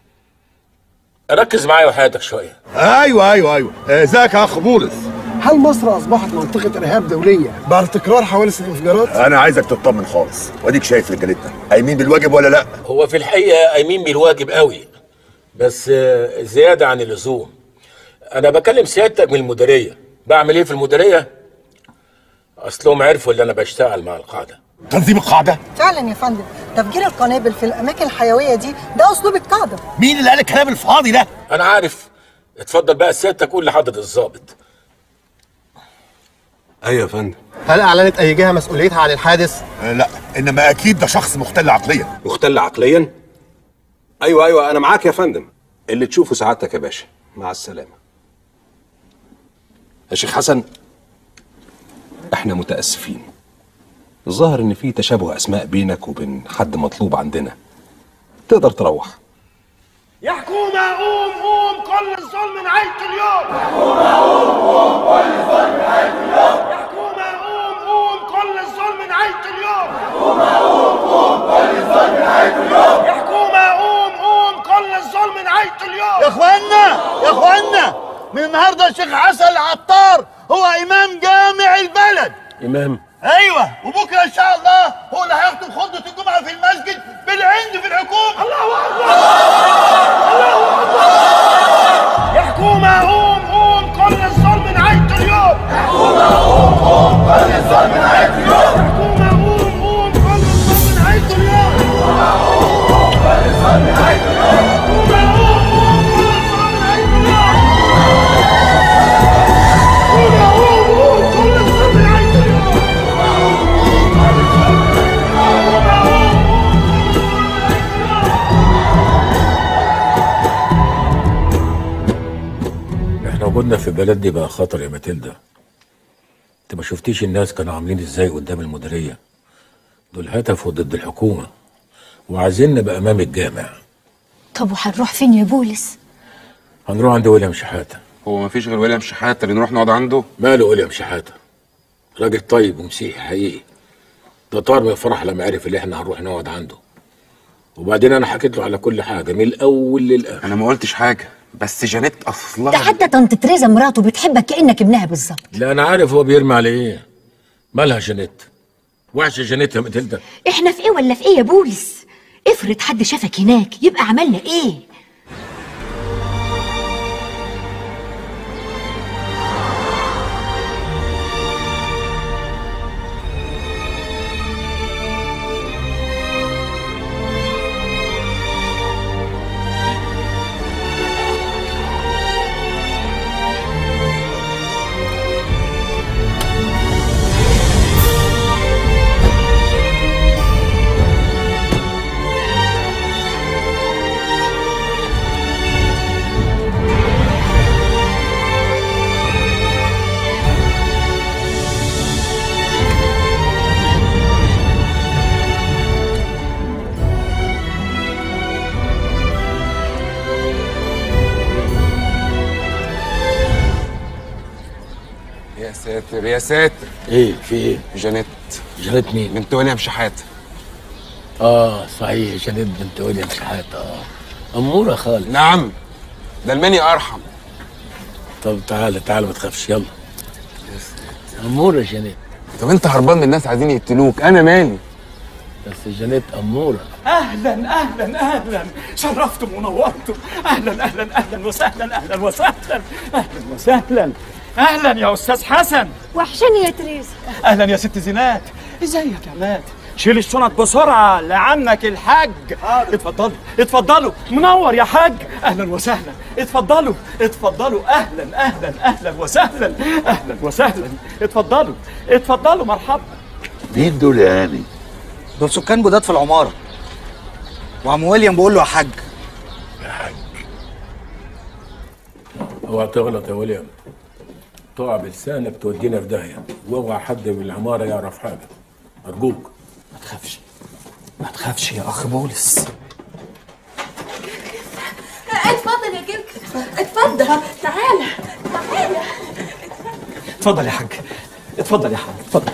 ركز معايا وحياتك شويه ايوه ايوه ايوه ازيك يا اخ بولس هل مصر أصبحت منطقة إرهاب دولية بعد تكرار حوادث الانفجارات؟ انا عايزك تطمن خالص واديك شايف رجالتنا قايمين بالواجب ولا لا هو في الحقيقه قايمين بالواجب قوي بس آه، زياده عن اللزوم انا بكلم سيادتك من المديريه بعمل ايه في المديريه اصلهم عرفوا اللي انا بشتغل مع القاعده تنظيم القاعده فعلا يا فندم تفجير القنابل في الاماكن الحيويه دي ده اسلوب القاعده مين اللي قال الكلام الفاضي ده انا عارف اتفضل بقى سيادتك قول لحضره الضابط ايوه يا فندم هل أعلنت أي جهة مسؤوليتها عن الحادث؟ لا انما اكيد ده شخص مختل عقليا مختل عقليا؟ أيوه أيوه أنا معاك يا فندم اللي تشوفه سعادتك يا باشا مع السلامة يا شيخ حسن احنا متأسفين الظاهر ان في تشابه اسماء بينك وبين حد مطلوب عندنا تقدر تروح يا حكومة قوم قوم كل الظلم نهاية اليوم يا حكومة قوم قوم كل الظلم نهاية اليوم يا حكومة قوم قوم كل الظلم نهاية اليوم يا حكومة قوم قوم كل الظلم نهاية اليوم يا حكومة قوم قوم كل الظلم نهاية اليوم يا اخوانا يا اخوانا من النهارده الشيخ حسن العطار هو امام جامع البلد امام ايوه وبكره ان شاء الله هو اللي هيخطب خطبه الجمعه في المسجد بالعند في الحكومه الله اكبر الله اكبر يا حكومة قوم قوم كل الظلم نهاية اليوم يا حكومة قوم قوم كل الظلم نهاية اليوم يا حكومة قوم قوم كل الظلم نهاية اليوم يا حكومة قوم قوم كل الظلم نهاية اليوم يا حكومة قوم قوم كل الظلم نهاية اليوم يا حكومة قوم قوم كل الظلم نهاية اليوم احنا وجودنا في البلد دي بقى خطر يا ماتيلدا انت ما شفتيش الناس كانوا عاملين ازاي قدام المديريه دول هتفوا ضد الحكومه وعايزين نبقى امام الجامع طب وهنروح فين يا بولس هنروح عند ويليام شحاته هو مفيش غير ويليام شحاته اللي نروح نقعد عنده ماله ويليام شحاته راجل طيب ومسيحي حقيقي ده طار من الفرح لما عرف اللي احنا هنروح نقعد عنده وبعدين انا حكيت له على كل حاجه من الاول للاخر انا ما قلتش حاجه بس جانيت ده اصلا حتى طنط تريزا مراته بتحبك كانك ابنها بالظبط لا انا عارف هو بيرمي على ايه مالها جانيت وحشه جانيت يا ماتيلدا احنا في ايه ولا في ايه يا بولس افرض حد شافك هناك يبقى عملنا ايه ساتر يا ساتر ايه في ايه جانيت جانيت مين بنت ويليام شحاته اه صحيح جانيت بنت ويليام شحاته اه اموره خالص نعم ده المني ارحم طب تعالى تعالى ما تخافش يلا اموره جانيت طب انت هربان من الناس عايزين يقتلوك انا مالي بس جانيت اموره اهلا اهلا اهلا شرفتم ونورتم اهلا اهلا اهلا وسهلا اهلا وسهلا اهلا وسهلا اهلا يا استاذ حسن وحشني يا تريزا اهلا يا ست زينات ازيك يا مات شيل الشنط بسرعة لعمك الحاج اتفضلوا اتفضلوا منور يا حاج اهلا وسهلا اتفضلوا اتفضلوا اهلا اهلا اهلا وسهلا اهلا وسهلا اتفضلوا اتفضلوا مرحبا مين دول يا هاني؟ دول سكان جداد في العمارة وعم ويليام بيقول له يا حاج اوعى تغلط يا ويليام تقع بلسانك تودينا في داهيه واوعى حد من العماره يعرف حاجه ارجوك ما تخافش ما تخافش يا اخ بولس اتفضل يا جرجس اتفضل تعالى تعالى اتفضل يا حاج اتفضل يا حاج اتفضل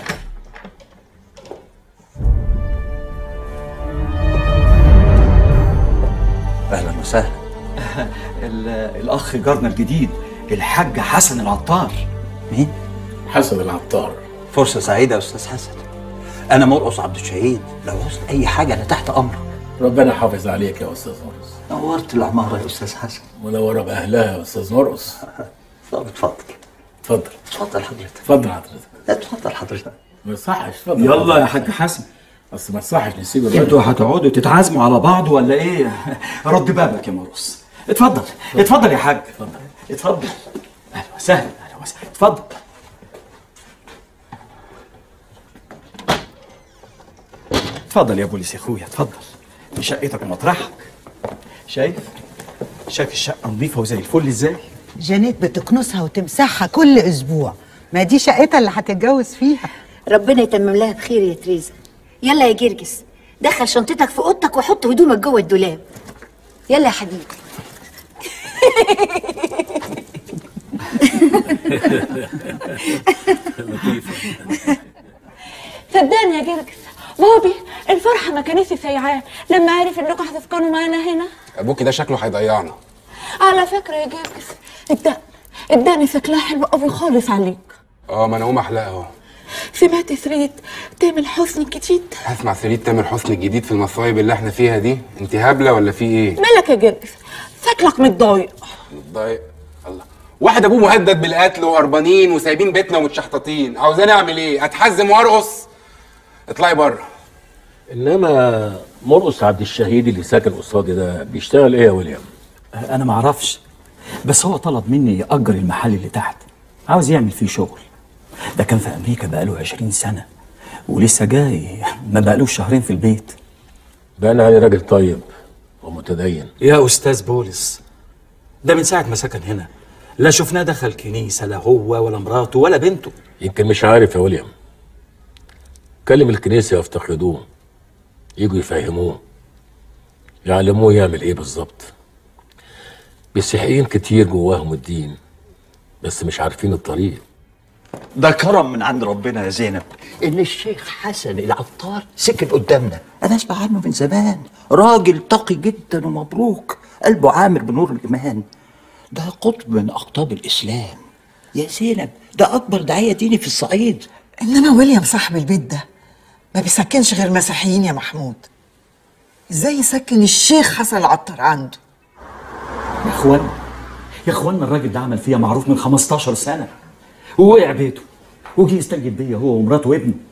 اهلا وسهلا ال- الاخ جارنا الجديد الحاج حسن العطار مين؟ حسن العطار فرصة سعيدة يا أستاذ حسن أنا مرقص عبد الشهيد لو عوزت أي حاجة أنا تحت أمرك ربنا يحافظ عليك يا استاذ مرقص نورت العمارة يا أستاذ حسن منوره باهلها يا استاذ مرقص طب اتفضل اتفضل اتفضل حضرتك اتفضل حضرتك اتفضل حضرتك ما يصحش اتفضل يلا يا حاج حسن اصل ما يصحش نسيب الراجل. انتوا هتقعدوا تتعازموا على بعض ولا ايه؟ رد بابك يا مرقص اتفضل اتفضل يا حاج اتفضل اتفضل اهلا وسهلا اهلا وسهلا اتفضل اتفضل يا بوليس يا اخويا اتفضل دي شقتك ومطرحك شايف؟ شايف الشقه نظيفه وزي الفل ازاي؟ جانيت بتكنسها وتمسحها كل اسبوع ما دي شقتها اللي هتتجوز فيها ربنا يتمم لها بخير يا تريزا يلا يا جرجس دخل شنطتك في اوضتك وحط هدومك جوه الدولاب يلا يا حبيبي صدقني يا جرجس بابي الفرحة ما كانتش سيعاه لما عرف انكم هتسكنوا معانا هنا ابوكي ده شكله هيضيعنا على فكرة يا جرجس الدقن الدقن شكلها حلو قوي خالص عليك اه ما انا قوم احلقها اهو سمعت ثريد تامر حسني الجديد هسمع سريد تامر حسني الجديد في المصايب اللي احنا فيها دي انت هبله ولا في ايه مالك يا جرجس شكلك متضايق متضايق الله واحد ابوه مهدد بالقتل وهربانين وسايبين بيتنا ومتشحططين عاوزاني اعمل ايه اتحزم وارقص اطلعي بره انما مرقص عبد الشهيد اللي ساكن قصادي ده بيشتغل ايه يا ويليام؟ انا ما اعرفش بس هو طلب مني يأجر المحل اللي تحت عاوز يعمل فيه شغل ده كان في امريكا بقاله 20 سنه ولسه جاي ما بقالوش شهرين في البيت باين عليه راجل طيب ومتدين يا استاذ بولس ده من ساعه ما سكن هنا لا شفناه دخل كنيسه لا هو ولا مراته ولا بنته يمكن مش عارف يا ويليام كلم الكنيسة يفتقدوه يجوا يفهموه يعلموه يعمل ايه بالظبط مسيحيين كتير جواهم الدين بس مش عارفين الطريق ده كرم من عند ربنا يا زينب ان الشيخ حسن العطار سكن قدامنا انا اسمع عنه من زمان راجل تقي جدا ومبروك قلبه عامر بنور الايمان ده قطب من اقطاب الاسلام يا زينب ده اكبر داعيه ديني في الصعيد انما ويليام صاحب البيت ده ما بيسكنش غير مسيحيين يا محمود ازاي يسكن الشيخ حسن العطار عنده يا اخوانا يا اخوانا الراجل ده عمل فيها معروف من 15 سنه ووقع بيته وجي يستجيب بيا هو ومراته وابنه